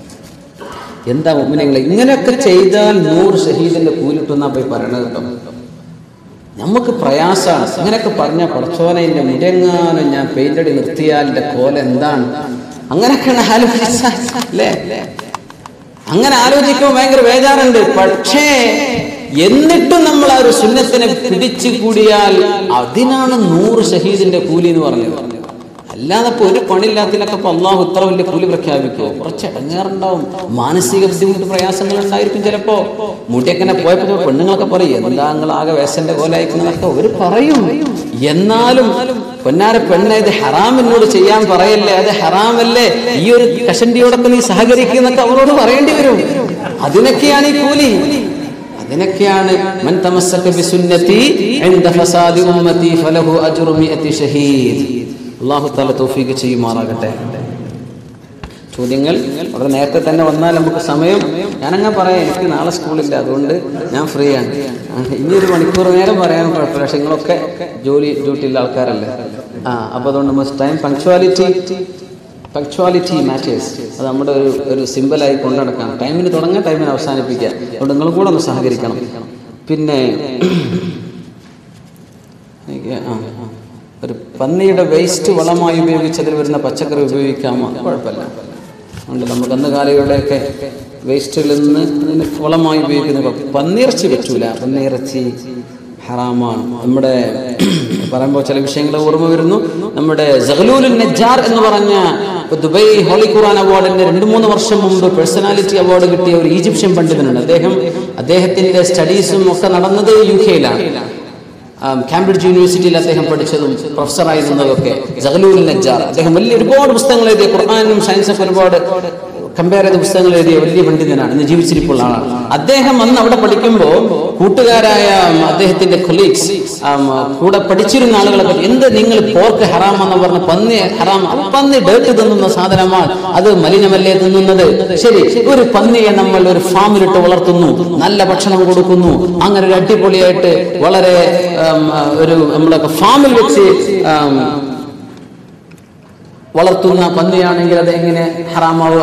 Speaker 2: എന്താ മുമ്പിനെ ഇങ്ങനെയൊക്കെ ചെയ്താൽ നൂറ് ഷഹീദിന്റെ കൂലിട്ടെന്നാ പോയി പറയണത് കേട്ടോ നമുക്ക് പ്രയാസമാണ് അങ്ങനെയൊക്കെ പറഞ്ഞ പടച്ചോനെ എന്റെ മുരങ്ങാനും ഞാൻ പെയിന്റടി നിർത്തിയാൽ എന്റെ കോല എന്താണ് അങ്ങനെയൊക്കെയാണ് ആലോചിച്ചാൽ അല്ലേ അങ്ങനെ ആലോചിക്കുമ്പോൾ ഭയങ്കര വേജാറുണ്ട് പക്ഷേ എന്നിട്ടും നമ്മൾ ആ ഒരു സുന്നത്തിനെ പിടിച്ചു കൂടിയാൽ അതിനാണ് നൂറ് ഷഹീദിന്റെ കൂലി എന്ന് പറഞ്ഞത് അല്ലാതെ ഇപ്പൊ ഒരു പണിയില്ലാത്തതിനൊക്കെ ഇപ്പൊ അള്ളാഹു ഇത്ര വലിയ കൂലി പ്രഖ്യാപിക്കുമോ കുറച്ച് ഇടങ്ങേറുണ്ടാവും മാനസിക ബുദ്ധിമുട്ട് പ്രയാസങ്ങൾ ഉണ്ടായിരിക്കും ചിലപ്പോ മുടിയൊക്കെ പോയപ്പോ പെണ്ണുങ്ങളൊക്കെ പറയും എന്താ നിങ്ങൾ ആകെ വേഷന്റെ കോലായിരിക്കുന്നതൊക്കെ ഒരു പറയും എന്നാലും പൊന്നാര പെണ്ണ ഇത് ഹറാമിനോട് ചെയ്യാൻ പറയല്ലേ അത് ഹറാമല്ലേ ഈ ഒരു കഷണ്ടിയോടൊക്കെ നീ സഹകരിക്കുന്നൊക്കെ അവരോട് പറയേണ്ടി വരും അതിനൊക്കെയാണ് ഈ കൂലി അതിനൊക്കെയാണ് മൻ തമസ്സക ബിസുന്നതി ഇൻദ ഫസാദി ഉമ്മതി ഫലഹു അജ്റു മിഅതി ഷഹീദ് അല്ലാഹു തആല തൗഫീഖ് ചെയ്യുമാറാകട്ടെ ചോദ്യങ്ങൾ വളരെ നേരത്തെ തന്നെ വന്നാൽ നമുക്ക് സമയം ഞാനങ്ങനെ പറയാം എനിക്ക് നാളെ സ്കൂളില്ല അതുകൊണ്ട് ഞാൻ ഫ്രീ ആണ് ഇനി ഒരു മണിക്കൂർ നേരം പറയാൻ കുഴപ്പമില്ല പക്ഷെ നിങ്ങളൊക്കെ ജോലി ഡ്യൂട്ടിയുള്ള ആൾക്കാരല്ലേ ആ അപ്പോൾ അതുകൊണ്ട് നമ്മൾ ടൈം പങ്ക്ച്വാലിറ്റി പങ്ക്ച്വാലിറ്റി മാറ്റേഴ്സ് അത് നമ്മുടെ ഒരു ഒരു സിമ്പിളായി കൊണ്ടു നടക്കാം ടൈമിന് തുടങ്ങാൻ ടൈമിന് അവസാനിപ്പിക്കുക അതുകൊണ്ട് നിങ്ങളും കൂടെ ഒന്ന് സഹകരിക്കണം പിന്നെ എനിക്ക് ആ, ആ. ഒരു പന്നിയുടെ വേസ്റ്റ് വളമായി ഉപയോഗിച്ച് അതിൽ വരുന്ന പച്ചക്കറി ഉപയോഗിക്കാമോ കുഴപ്പമില്ല അതുകൊണ്ട് നമുക്ക് അന്ന് കാലയുടെയൊക്കെ വേസ്റ്റിൽ നിന്ന് അതിന് വളമായി ഉപയോഗിക്കുന്ന കുഴപ്പം- പന്നിയിറച്ചി പറ്റൂല പന്നിയിറച്ചി ഹറാമാണ് നമ്മുടെ പറയുമ്പോൾ ചില വിഷയങ്ങൾ ഓർമ്മ വരുന്നു നമ്മുടെ ജഹലൂലുൻ നജ്ജാർ എന്ന് പറഞ്ഞ ഇപ്പൊ ദുബൈ ഹോളി ഖുറാൻ അവാർഡിന്റെ രണ്ട് മൂന്ന് വർഷം മുമ്പ് പേഴ്സണാലിറ്റി അവാർഡ് കിട്ടിയ ഒരു ഈജിപ്ഷ്യൻ പണ്ഡിതനുണ്ട് അദ്ദേഹം അദ്ദേഹത്തിന്റെ സ്റ്റഡീസും ഒക്കെ നടന്നത് യു കെയിലാണ് ആം, കാംബ്രിഡ്ജ് യൂണിവേഴ്സിറ്റിയിൽ അദ്ദേഹം പഠിച്ചതും പ്രൊഫസറായി നിന്നതൊക്കെ ജഹലൂൽ നജ്ജാർ അദ്ദേഹം വലിയ ഒരുപാട് പുസ്തകങ്ങൾ എഴുതിയ ഖുർആാനും സയൻസൊക്കെ ഒരുപാട് കമ്പയർ ചെയ്ത പുസ്തകങ്ങൾ എഴുതിയ വലിയ പണ്ഡിതനാണ് ഇന്ന് ജീവിച്ചിരിപ്പുള്ള ആളാണ് അദ്ദേഹം അന്ന് അവിടെ പഠിക്കുമ്പോൾ കൂട്ടുകാരായ ഉം, അദ്ദേഹത്തിന്റെ കൊലീഗ്സ് കൂടെ പഠിച്ചിരുന്ന ആളുകളൊക്കെ എന്ത് നിങ്ങൾ പോർക്ക് ഹറാം എന്ന് പറഞ്ഞ പന്നി ഹറാം അപ്പൊ പന്നി ഡേട്ട് തിന്നുന്ന സാധനമാണ് അത് മലിനമല്ലേ തിന്നുന്നത് ശരി ഒരു പന്നിയെ നമ്മൾ ഒരു ഫാമിലിട്ട് വളർത്തുന്നു നല്ല ഭക്ഷണം കൊടുക്കുന്നു അങ്ങനെ ഒരു അടിപൊളിയായിട്ട് വളരെ ഉം, ഒരു നമ്മളൊക്കെ ഫാമിൽ വെച്ച് ഉം, വളർത്തുന്ന പന്നിയാണെങ്കിൽ അത് എങ്ങനെ ഹറാമാവുക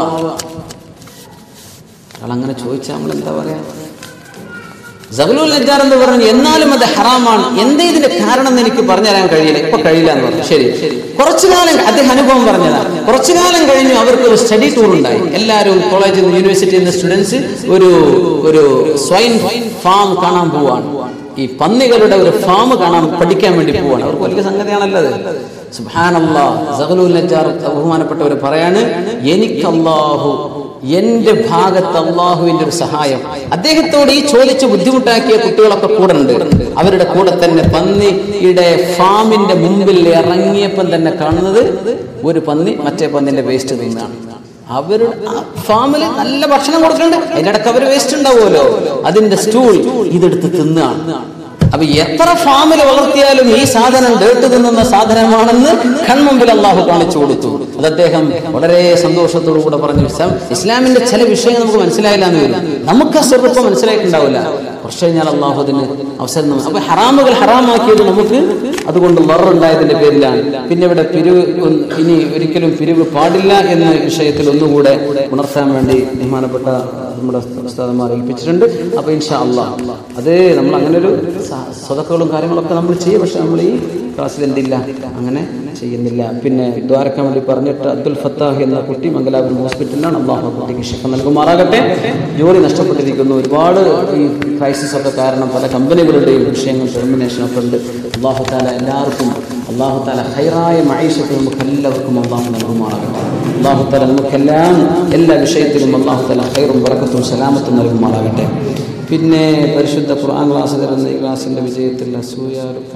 Speaker 2: അങ്ങനെ ചോദിച്ചാൽ നമ്മൾ എന്താ പറയാ സഹലുൽ നജ്ജാർ എന്ന് പറഞ്ഞു എന്നാലും അത് ഹറാമാണ് എന്തേ ഇതിന്റെ കാരണം എന്ന് എനിക്ക് പറഞ്ഞുതരാൻ കഴിയില്ല ഇപ്പൊ കഴിയില്ല എന്ന് പറഞ്ഞു ശരി കുറച്ചു കാലം അദ്ദേഹം അനുഭവം പറഞ്ഞതാണ് കുറച്ചു കാലം കഴിഞ്ഞു അവർക്ക് ഒരു സ്റ്റഡി ടൂർ ഉണ്ടായി എല്ലാവരും കോളേജിൽ നിന്ന് യൂണിവേഴ്സിറ്റിയിൽ നിന്ന് സ്റ്റുഡൻസ് ഒരു ഒരു സ്വൈൻ ഫാം കാണാൻ പോവാണ് ഈ പന്നികളുടെ ഒരു ഫാം കാണാൻ പഠിക്കാൻ വേണ്ടി പോവാണ് അവർക്ക് വലിയ സംഗതിയാണല്ലോ അത് സുബ്ഹാനല്ലാ സഹലുൽ നജ്ജാർ ബഹുമാനപ്പെട്ടവർ പറയാണ് എനിക്ക് അല്ലാഹു എന്റെ ഭാഗത്ത് അള്ളാഹുവിന്റെ ഒരു സഹായം അദ്ദേഹത്തോട് ഈ ചോദിച്ച് ബുദ്ധിമുട്ടാക്കിയ കുട്ടികളൊക്കെ കൂടെ ഉണ്ട് അവരുടെ കൂടെ തന്നെ പന്നിയുടെ ഫാമിന്റെ മുമ്പിൽ ഇറങ്ങിയപ്പം തന്നെ കാണുന്നത് ഒരു പന്നി മറ്റേ പന്നിന്റെ വേസ്റ്റ് തിന്നാണ് അവരുടെ ഫാമിൽ നല്ല ഭക്ഷണം കൊടുക്കുന്നുണ്ട് അതിന്റെ ഇടയ്ക്ക് അവർ വേസ്റ്റ് ഉണ്ടാവുമല്ലോ അതിന്റെ സ്റ്റൂൾ ഇതെടുത്ത് തിന്നാണ് അപ്പൊ എത്ര ഫാമിൽ വളർത്തിയാലും ഈ സാധനം ഡേട്ട് തിന്നുന്ന സാധനമാണെന്ന് കൺമുമ്പിൽ അള്ളാഹു കാണിച്ചു കൊടുത്തു അത് അദ്ദേഹം വളരെ സന്തോഷത്തോടു കൂടെ പറഞ്ഞു ഇസ്ലാം ഇസ്ലാമിന്റെ ചില വിഷയങ്ങൾ നമുക്ക് മനസ്സിലായില്ല എന്ന് വരും നമുക്ക് ആ സ്വരൂപം മനസ്സിലായിട്ടുണ്ടാവില്ല കുറച്ച് കഴിഞ്ഞാൽ അള്ളാഹു അതിന് അവസരം നൽകും. അപ്പൊ ഹറാമുകൾ ഹറാമാക്കിയത് നമുക്ക് അതുകൊണ്ട് മറുണ്ടായതിന്റെ പേരിലാണ് പിന്നെ ഇവിടെ പിരിവ് ഒന്ന് ഇനി ഒരിക്കലും പിരിവ് പാടില്ല എന്ന വിഷയത്തിൽ ഒന്നുകൂടെ ഉണർത്താൻ വേണ്ടി ബഹുമാനപ്പെട്ട നമ്മുടെ ഉസ്താദന്മാർ ഏൽപ്പിച്ചിട്ടുണ്ട് അപ്പൊ ഇൻഷാ അള്ളാഹ് അത് നമ്മൾ അങ്ങനെ ഒരു സ്വതക്കുകളും കാര്യങ്ങളൊക്കെ നമ്മൾ ചെയ്യും പക്ഷെ നമ്മൾ ഈ ക്ലാസ്സിൽ എന്തില്ല അങ്ങനെ ചെയ്യുന്നില്ല പിന്നെ ദ്വാരക്കാൻ വേണ്ടി പറഞ്ഞിട്ട് അബ്ദുൽ ഫത്താഹ് എന്ന കുട്ടി മംഗലാപുരം ഹോസ്പിറ്റലിലാണ് അള്ളാഹു ആ കുട്ടിക്ക് ശിക്ഷ നൽകുമാറാകട്ടെ ജോലി നഷ്ടപ്പെട്ടിരിക്കുന്നു ഒരുപാട് ഈ ക്രൈസിസ് ഒക്കെ കാരണം പല കമ്പനികളുടെയും വിഷയങ്ങൾ ടെർമിനേഷൻ ഒക്കെ ഉണ്ട് അള്ളാഹു താല എല്ലാവർക്കും അള്ളാഹു താല ഹൈറായ മൈഷത്ത് നമുക്ക് എല്ലാവർക്കും അള്ളാഹു നൽകുമാറാകട്ടെ അള്ളാഹു താല നമുക്കെല്ലാം എല്ലാ വിഷയത്തിലും അള്ളാഹു താല ഹൈറും വറക്കത്തും സലാമത്തും നൽകുമാറാകട്ടെ പിന്നെ പരിശുദ്ധ ഖുർആൻ ക്ലാസ് തരുന്ന ഈ ക്ലാസ്സിൻ്റെ വിജയത്തിൽ അസൂയാലുക്കള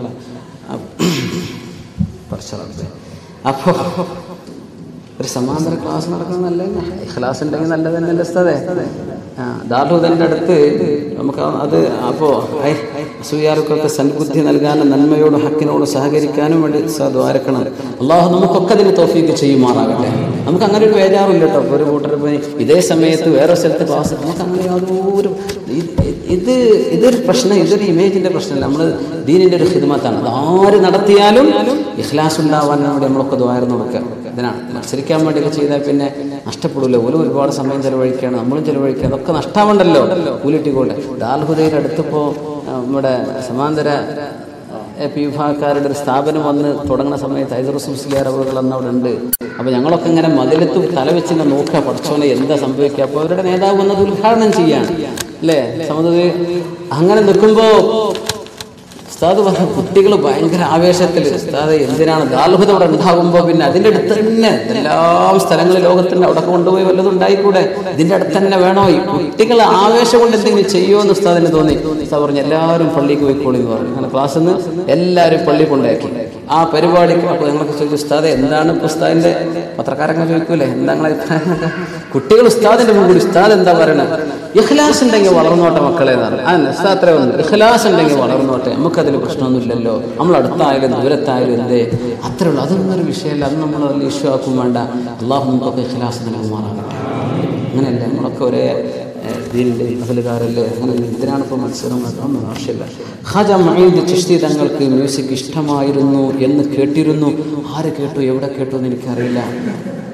Speaker 2: അപ്പോൾ ഒരു സമാന്തര ക്ലാസ് നടക്കുന്നത് നല്ലതന്നെ ഇഖ്ലാസ് ഉണ്ടെങ്കിൽ നല്ലത് തന്നെ ഉസ്താദേ ആ ദാർഹുദൻ്റെ അടുത്ത് നമുക്ക് അത് അപ്പോൾ അസൂയാലുക്കൊക്കെ സൽബുദ്ധി നൽകാനും നന്മയോടും ഹക്കിനോടും സഹകരിക്കാനും വേണ്ടി ദ്വാരക്കണം അള്ളാഹു നമുക്കൊക്കെ അതിന് തോഫീക്ക് ചെയ്യുമാറാകട്ടെ നമുക്ക് അങ്ങനെ ഒരു ബേജാറില്ല കേട്ടോ ഒരു കൂട്ടർ പോയി ഇതേ സമയത്ത് വേറെ സ്ഥലത്ത് ക്ലാസ് നമുക്ക് അങ്ങനെ യാതൊരു ഇത് ഇത് ഇതൊരു പ്രശ്നം ഇതൊരു ഇമേജിന്റെ പ്രശ്നമല്ല നമ്മൾ ദീനിന്റെ ഒരു ഹിദ്മത്താണ് അത് ആര് നടത്തിയാലും ഇഖ്ലാസ് ഉണ്ടാവാൻ വേണ്ടി നമ്മളൊക്കെ ദ്വാരം നോക്കുക ഇതിനാണ് മത്സരിക്കാൻ വേണ്ടിയൊക്കെ ചെയ്താൽ പിന്നെ നഷ്ടപ്പെടില്ല ഓരോ ഒരുപാട് സമയം ചെലവഴിക്കുകയാണ് നമ്മളും ചെലവഴിക്കുക അതൊക്കെ നഷ്ടമാവണ്ടല്ലോ കൂലിട്ടിക്കൊണ്ട് ദാൽഹുദയുടെ അടുത്തിപ്പോൾ നമ്മുടെ സമാന്തര എ പി വിഭാഗക്കാരുടെ ഒരു സ്ഥാപനം വന്ന് തുടങ്ങുന്ന സമയത്ത് ഹൈദറസ് മുസ്ലിയാർ അവറുകൾ അന്ന് അവിടെ ഉണ്ട് അപ്പോൾ ഞങ്ങളൊക്കെ ഇങ്ങനെ മതിലെത്തും തല വെച്ച് ഇങ്ങനെ നോക്കുക പഠിച്ചോനെ എന്താ സംഭവിക്കുക അപ്പോൾ അവരുടെ നേതാവ് വന്നത് ഉദ്ഘാടനം ചെയ്യാണ് അല്ലേ സമൂഹത്തിൽ അങ്ങനെ നിൽക്കുമ്പോൾ ഉസ്താദ് പറഞ്ഞ കുട്ടികൾ ഭയങ്കര ആവേശത്തിൽ ഉസ്താദ് എന്തിനാണ് ദാൽഹുദ അവിടെ ഉണ്ടാകുമ്പോൾ പിന്നെ അതിൻ്റെ അടുത്ത് തന്നെ എല്ലാം സ്ഥലങ്ങളിൽ ലോകത്തിൻ്റെ അവിടെ കൊണ്ടുപോയി വല്ലതും ഉണ്ടായിക്കൂടെ ഇതിൻ്റെ അടുത്ത് തന്നെ വേണോ ഈ കുട്ടികൾ ആവേശം കൊണ്ട് എന്തെങ്കിലും ചെയ്യുമോ എന്ന് ഉസ്താദിന് തോന്നി ഉസ്താദ് പറഞ്ഞു എല്ലാവരും പള്ളിക്ക് പോയിക്കോളി എന്ന് പറഞ്ഞു അങ്ങനെ ക്ലാസ്സിൽ നിന്ന് എല്ലാവരും പള്ളി കൊണ്ടാക്കി ആ പരിപാടിക്ക് അപ്പോൾ ഞങ്ങളൊക്കെ ചോദിച്ചു ഉസ്താദ് എന്താണ് ഇപ്പോൾ ഉസ്താദിൻ്റെ പത്രക്കാരൊക്കെ ചോദിക്കൂലേ എന്താ നിങ്ങളെ അഭിപ്രായം കുട്ടികൾ ഉസ്താദിന്റെ മുമ്പിൽ ഉസ്താദ് എന്താ പറയണത് ഇഖ്ലാസ് ഉണ്ടെങ്കിൽ വളർന്നോട്ടെ മക്കളെ എന്നാണ് ആ ഉസ്താദ് അത്രേ വന്നു ഇഖ്ലാസ് ഉണ്ടെങ്കിൽ വളർന്നോട്ടെ നമുക്കതിൽ പ്രശ്നമൊന്നുമില്ലല്ലോ നമ്മൾ അടുത്തായാലും ദൂരത്തായാലും എന്തേ അത്രേ ഉള്ളൂ അതൊന്നും ഒരു വിഷയമല്ല അത് നമ്മൾ വലിയ ഇഷ്യൂ ആക്കും വേണ്ട അള്ളാഹു നമുക്കൊക്കെ ഇഖ്ലാസ് നൽകുമാറാകട്ടെ അങ്ങനെയല്ല നമ്മളൊക്കെ ഒരേ ഏഹ്, ദീനിൻ്റെ അകലുകാരല്ലേ അങ്ങനെ എന്തിനാണ് ഇപ്പോൾ മത്സരം അതൊന്നും ആവശ്യമില്ല ഖാജ മഹീദ് ചിഷ്തി തങ്ങൾക്ക് മ്യൂസിക് ഇഷ്ടമായിരുന്നു എന്ന് കേട്ടിരുന്നു ആര് കേട്ടു എവിടെ കേട്ടു എന്ന് എനിക്കറിയില്ല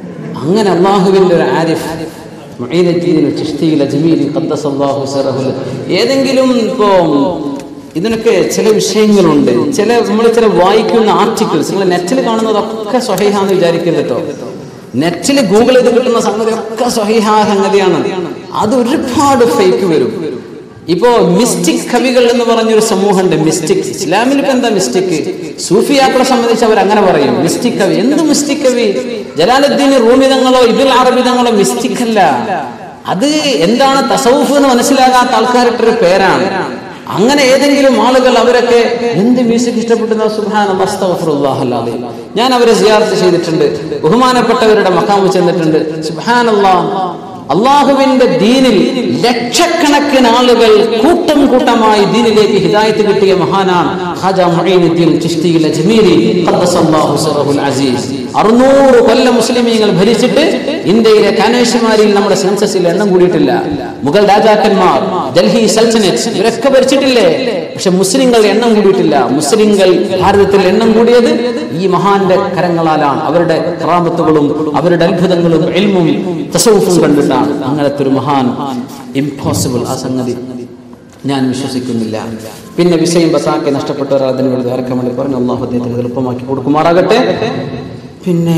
Speaker 2: അങ്ങനെ അള്ളാഹുവിൻ്റെ ഒരു ആരിഫ് മുഈനുദ്ദീൻ ചിശ്തിയിൽ അജ്മീരി ഖദ്ദസല്ലാഹു സിറഹുൽ ഏതെങ്കിലും ഇപ്പോൾ ഇതിനൊക്കെ ചില വിഷയങ്ങളുണ്ട് ചില നമ്മൾ ചില വായിക്കുന്ന ആർട്ടിക്കിൾസ് നിങ്ങൾ നെറ്റിൽ കാണുന്നതൊക്കെ സ്വഹീഹാന്ന് വിചാരിക്കരുത് കേട്ടോ നെറ്റിൽ ഗൂഗിൾ ചെയ്ത് കിട്ടുന്ന സംഗതി ഒക്കെ സ്വഹീഹാ സംഗതിയാണ് അത് ഒരുപാട് ഫേക്ക് വരും ഇപ്പോ മിസ്റ്റിക് കവികൾ എന്ന് പറഞ്ഞൊരു സമൂഹമുണ്ട് മിസ്റ്റിക് ഇസ്ലാമിൽ ഇപ്പൊ എന്താ മിസ്റ്റിക് സൂഫിയാക്കളെ സംബന്ധിച്ച് അവർ അങ്ങനെ പറയും മിസ്റ്റിക് കവി എന്ത് മിസ്റ്റിക് കവി ജലാലുദ്ദീൻ റൂമിതങ്ങളോ ഇബിൽ അറബിതങ്ങളോ മിസ്റ്റിക് അല്ല അത് എന്താണ് തസൗഫ് എന്ന് മനസ്സിലാകാത്ത ആൾക്കാരുടെ പേരാണ് അങ്ങനെ ഏതെങ്കിലും ആളുകൾ അവരൊക്കെ എന്ത് മ്യൂസിക് ഇഷ്ടപ്പെടുന്ന സുഹാൻ അല്ലാതെ ഞാൻ അവരെ സിയാർത്ത് ചെയ്തിട്ടുണ്ട് ബഹുമാനപ്പെട്ടവരുടെ മക്കാമ് ചെന്നിട്ടുണ്ട് സുഹാൻ അള്ളാഹുവിന്റെ ദീനിൽ ലക്ഷക്കണക്കിന് ആളുകൾ കൂട്ടം കൂട്ടമായി ദീനിലേക്ക് ഹിദായത്ത് കിട്ടിയ മഹാനാണ് ഖാജ മുഈനുദ്ദീൻ ചിശ്തിയിൽ അജ്മീരി ഖദ്ദസല്ലാഹു സിറഹുൽ അസീസ് അറുന്നൂറ് കൊല്ലം മുസ്ലിമീങ്ങൾ ഭരിച്ചിട്ട് ഇന്ത്യയിലെ കാനേഷുമാരിൽ നമ്മുടെ സെൻസസിൽ എണ്ണം കൂടിയിട്ടില്ല മുഗൾ രാജാക്കന്മാർ ഡൽഹി സൽത്തനറ്റ് ഇവരൊക്കെ ഭരിച്ചിട്ടില്ലേ പക്ഷെ മുസ്ലിങ്ങൾ എണ്ണം കൂടിയിട്ടില്ല മുസ്ലിങ്ങൾ ഭാരതത്തിൽ എണ്ണം കൂടിയത് ഈ മഹാന്റെ കരങ്ങളാലാണ് അവരുടെ ക്രാമത്തുകളും അവരുടെ അത്ഭുതങ്ങളും എൽമും തസവുഫും കണ്ടിട്ടാണ് അങ്ങനത്തെ ഒരു മഹാൻ ഇംപോസിബിൾ ആ സംഗതി ഞാൻ വിശ്വസിക്കുന്നില്ല പിന്നെ വിഷയം ബസാക്കെ നഷ്ടപ്പെട്ടവർ അതിന് വേണ്ടി ദ്വാരക്കാൻ വേണ്ടി പറഞ്ഞു അള്ളാഹു അദ്ദേഹത്തിന് എളുപ്പമാക്കി കൊടുക്കുമാറാകട്ടെ പിന്നെ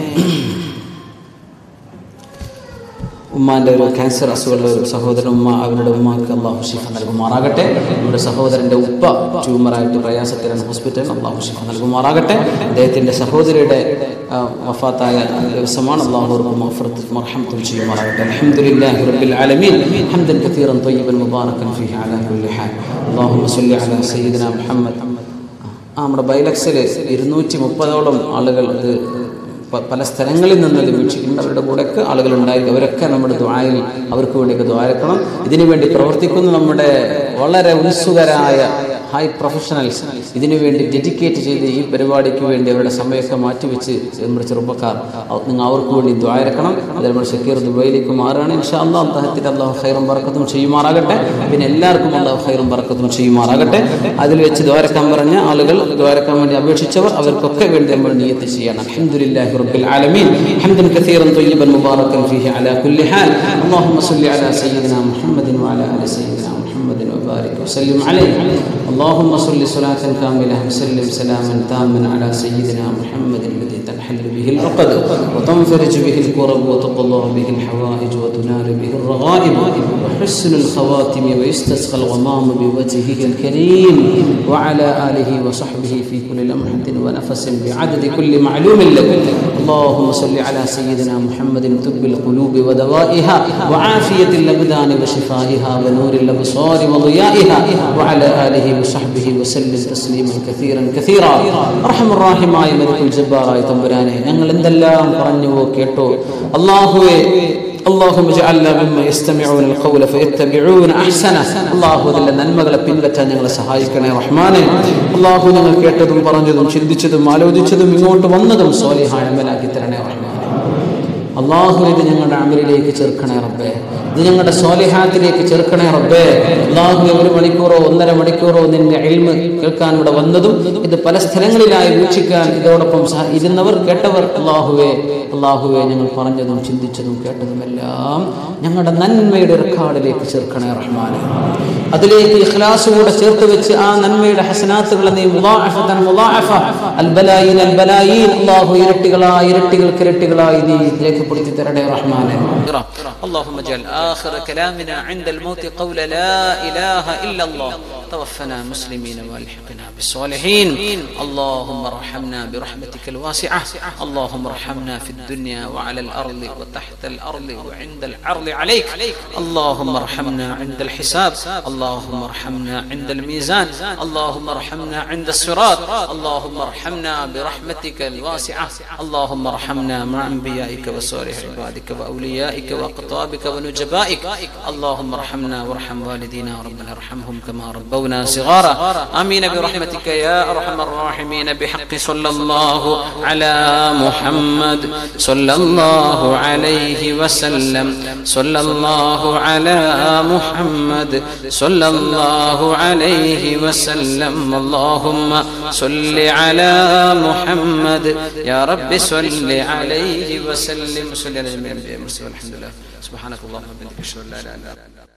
Speaker 2: ഉമ്മാന്റെ ഒരു ക്യാൻസർ അസുഖമുള്ള ഒരു സഹോദരൻ ഉമ്മ അവരുടെ ഉമ്മാക്ക് അള്ളാഹു ഷിഫ നൽകുമാറാകട്ടെ നമ്മുടെ സഹോദരന്റെ ഉപ്പ ട്യൂമറായിട്ട് പ്രയാസത്തിലാണ് ഹോസ്പിറ്റലിൽ അള്ളാഹു ഷിഫ നൽകുമാറാകട്ടെ അദ്ദേഹത്തിന്റെ സഹോദരിയുടെ ആ, വഫാത്തായ ദിവസമാണ് അള്ളാഹു മർഹമത്തും ചെയ്യുമാറാകട്ടെ അൽഹംദുലില്ലാഹി റബ്ബിൽ ആലമീൻ ഹംദൻ കതീറൻ طيبا മുബാറകൻ ഫീഹി അലാ കുല്ലി ഹാൽ അല്ലാഹുമ്മ സ്വല്ലി അലാ സയ്യിദിന മുഹമ്മദ് ആ നമ്മുടെ ബൈലക്സിൽ ഇരുന്നൂറ്റി മുപ്പതോളം ആളുകൾ ഇത് പ- പല സ്ഥലങ്ങളിൽ നിന്ന് ഇത് വീക്ഷിക്കുന്നുണ്ട് അവരുടെ കൂടെയൊക്കെ ആളുകൾ ഉണ്ടായിരിക്കും അവരൊക്കെ നമ്മുടെ ദ്വായിൽ അവർക്ക് വേണ്ടിയൊക്കെ ദ്വാരക്കണം ഇതിനു വേണ്ടി പ്രവർത്തിക്കുന്ന നമ്മുടെ വളരെ ഉത്സുകരായ ഹൈ പ്രൊഫഷണൽസ് ഇതിനു വേണ്ടി ഡെഡിക്കേറ്റ് ചെയ്ത് ഈ പരിപാടിക്ക് വേണ്ടി അവരുടെ സമയമൊക്കെ മാറ്റിവെച്ച് നമ്മുടെ ചെറുപ്പക്കാർ അവ- നിങ്ങൾ അവർക്ക് വേണ്ടി ദ്വാരക്കണം അത് നമ്മുടെ ഷക്കീർ ദുബൈയിലേക്ക് മാറുകയാണ് ഇൻഷാ അള്ളാഹ് അദ്ദേഹത്തിന് അള്ളാഹു ഹൈറും ബർക്കത്തും ചെയ്യുമാറാകട്ടെ പിന്നെ എല്ലാവർക്കും അള്ളാഹു ഹൈറും ബർക്കത്തും ചെയ്യുമാറാകട്ടെ അതിൽ വെച്ച് ദ്വാരക്കാൻ പറഞ്ഞ ആളുകൾ ദ്വാരക്കാൻ വേണ്ടി അപേക്ഷിച്ചവർ അവർക്കൊക്കെ വേണ്ടി നമ്മൾ നിയത്ത് ചെയ്യണം അൽഹംദുലില്ലാഹി റബ്ബിൽ ആലമീൻ ഹംദൻ കസീറൻ طيبا مباركا فيه على كل حال اللهم صل على سيدنا محمد وعلى ال سيدنا محمد وبارك وسلم عليه اللهم صل صلاة كاملة وسلم سلاما تاما على سيدنا محمد الذي تنحل به العقد وتنفرج به الكرب وتقضى به الحوائج وتنال به الرغائب وحسن الخواتم ويستسقى الغمام بوجهه الكريم وعلى آله وصحبه في كل لمحة ونفس بعدد كل معلوم لك اللهم صل على سيدنا محمد طب القلوب ودوائها وعافية الأبدان وشفائها ونور الأبصار وضيائها وعلى آله وصحبه وسلم تسليما كثيرا كثيرا أرحم الراحماയ മലിക്കുൽ ജബ്ബാറായ തമ്പുരാനെ ഞങ്ങൾ എന്തെല്ലാം പറഞ്ഞുവോ കേട്ടോ അള്ളാഹുവേ اللهم اجعلنا مما يستمعون القول فيتبعون احسنه അള്ളാഹു അതിലെ നന്മകളെ പിൻപറ്റാൻ ഞങ്ങളെ സഹായിക്കണേ റഹ്മാനെ അള്ളാഹു ഞങ്ങൾ കേട്ടതും പറഞ്ഞതും ചിന്തിച്ചതും ആലോചിച്ചതും ഇങ്ങോട്ട് വന്നതും സ്വാലിഹായ അമലാക്കി തരണേ റഹ്മാനെ അള്ളാഹു ഇത് ഞങ്ങളുടെ അമലിലേക്ക് ചേർക്കണേ റബ്ബേ ഇത് ഞങ്ങളുടെ സ്വാലിഹാത്തിലേക്ക് ചേർക്കണേ റബ്ബേ അള്ളാഹു ഒരു മണിക്കൂറോ ഒന്നര മണിക്കൂറോ നിന്റെ എൽമ് കേൾക്കാൻ ഇവിടെ വന്നതും ഇത് പല സ്ഥലങ്ങളിലായി വീക്ഷിക്കാൻ ഇതോടൊപ്പം സഹ ഇരുന്നവർ കേട്ടവർ അള്ളാഹുവേ അള്ളാഹുവേ ഞങ്ങൾ പറഞ്ഞതും ചിന്തിച്ചതും കേട്ടതുമെല്ലാം ഞങ്ങളുടെ നന്മയുടെ റെക്കാർഡിലേക്ക് ചേർക്കണേ റഹ്മാനെ അതിലേക്ക് ഇഖ്ലാസോടെ ചേർത്ത് വെച്ച് ആ നന്മയുടെ ഹസനാത്തുകളെ നീ മുളാഅഫതൻ മുളാഅഫ അൽബലായിൻ അൽബലായിൻ അല്ലാഹു ഇരട്ടികളായി ഇരട്ടികൾക്ക് ഇരട്ടികളായി നീ രേഖപ്പെടുത്തി തരണേ റഹ്മാനെ اللهم اجعل آخر كلامنا عند الموت قول لا إله إلا الله توفنا مسلمين والحقنا بالصالحين اللهم ارحمنا برحمتك الواسعة اللهم ارحمنا في الدنيا وعلى الأرض وتحت الأرض وعند العرض عليك اللهم ارحمنا عند الحساب اللهم ارحمنا عند الميزان اللهم ارحمنا عند الصراط اللهم ارحمنا برحمتك الواسعة اللهم ارحمنا مع أنبيائك وصالح عبادك وأوليائك وأقطابك ونجبائك وآبائك اللهم ارحمنا وارحم والدينا ربنا ارحمهم كما ربونا صغارا آمين برحمتك يا أرحم الراحمين بحق صلى الله على محمد صلى الله عليه وسلم صلى الله على محمد صلى الله عليه وسلم اللهم صل على محمد يا رب صل عليه وسلم صل على النبي والحمد لله سبحانك اللهم وبحمدك اشهد ان لا اله الا انت